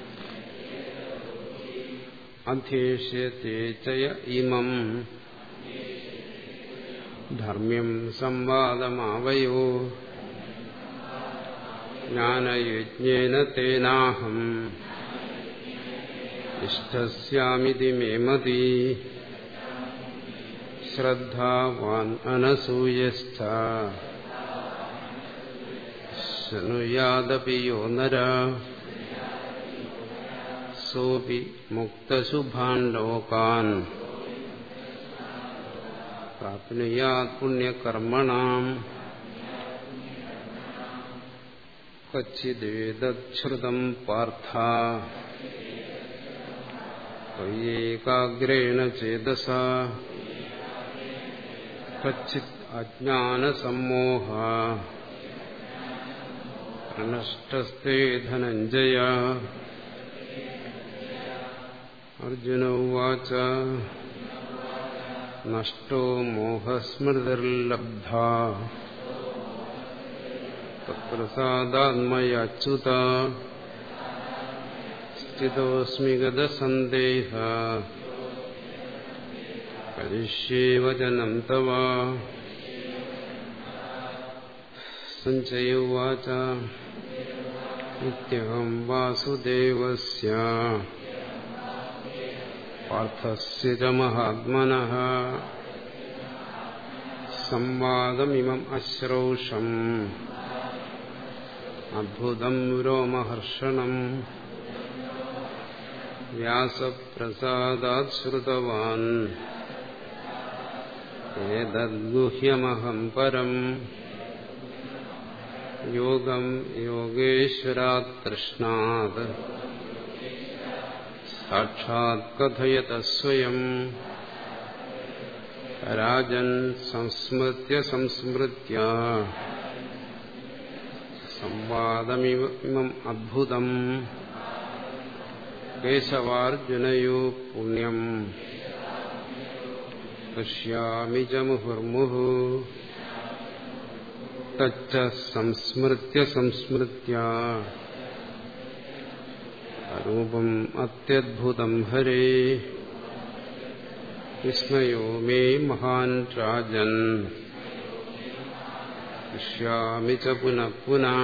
അധ്യേഷ്യത്തെ ചയ ഇമം ധർമ്മ്യം സംവാദമാവയോ ജ്ഞാനയജ്ഞേന തേനാഹം ഇഷ്ടസ്യാമിതി മേ മതി ശ്രദ്ധാവാൻ അനസൂയസ്ഥ ശൃണുയാദപി യോ നര സോപി മുക്തശുഭാൻ ലോകാൻ പ്രാപ്നുയാത് പുണ്യകർമ്മണാം കച്ചിദേതശ്രുതം പാർത്ഥ ത്വയേകാഗ്രേണ ചേതസ കച്ചിത് അജ്ഞാനസമ്മോഹ പ്രനഷ്ടസ്തേ ധനഞ്ജയ അർജുന ഉവാച നഷ്ടോ മോഹസ്മൃതിർലബ്ധ തത്പ്രസാദാത്മയച്യുത സ്ഥിതോസ്മി ഗതസന്ദേഹ കരിഷ്യേ വചനം തവ സഞ്ജയ ഉവാച നിത്യഹം വാസുദേവസ്യ പാർത്ഥസ്യ ച മഹാത്മനഃ സംവാദമിമം അശ്രൗഷം അദ്ഭുതം രോമഹർഷണം വ്യാസപ്രസാദാത് ശ്രുതവാൻ ഏതദ്ഗുഹ്യമഹം പരം യോഗം യോഗേശ്വരാത് കൃഷ്ണാത് സാക്ഷാത് കഥയത സ്വയം രാജൻ സംസ്മൃത്യ സംസ്മൃത്യ സംവാദമിമം അദ്ഭുതം കേശവാർജുനയോ പുണ്യം പശ്യാമി ച മുഹുർമുഹു തച്ച സംസ്മൃത്യ സംസ്മൃത്യ രൂപം അത്യദ്ഭുതം ഹരേ വിസ്മയോ മേ മഹാൻ രാജൻ പശ്യാമി ച പുനഃ പുനഃ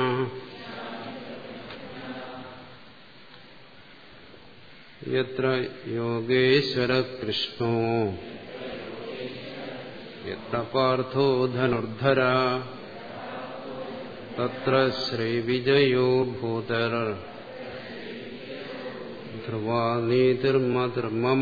യത്ര യോഗേശ്വര കൃഷ്ണോ യത്ര പാർത്ഥോ ധനുർധര തത്ര ശ്രീവിജയോ ഭൂതർ ധ്രുവാ നീതിർമതിർമമ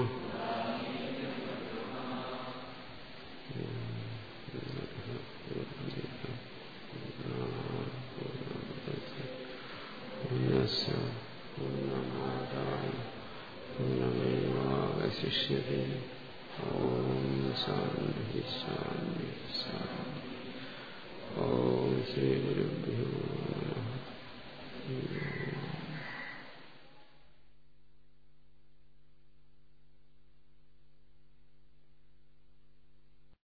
പൂർണ്ണമേവാവശിഷ്യത്തെ ഓം ശാന്തി ശാന്തി ശാന്തി ഓം ശ്രീ ഗുരുഭ്യോ നമഃ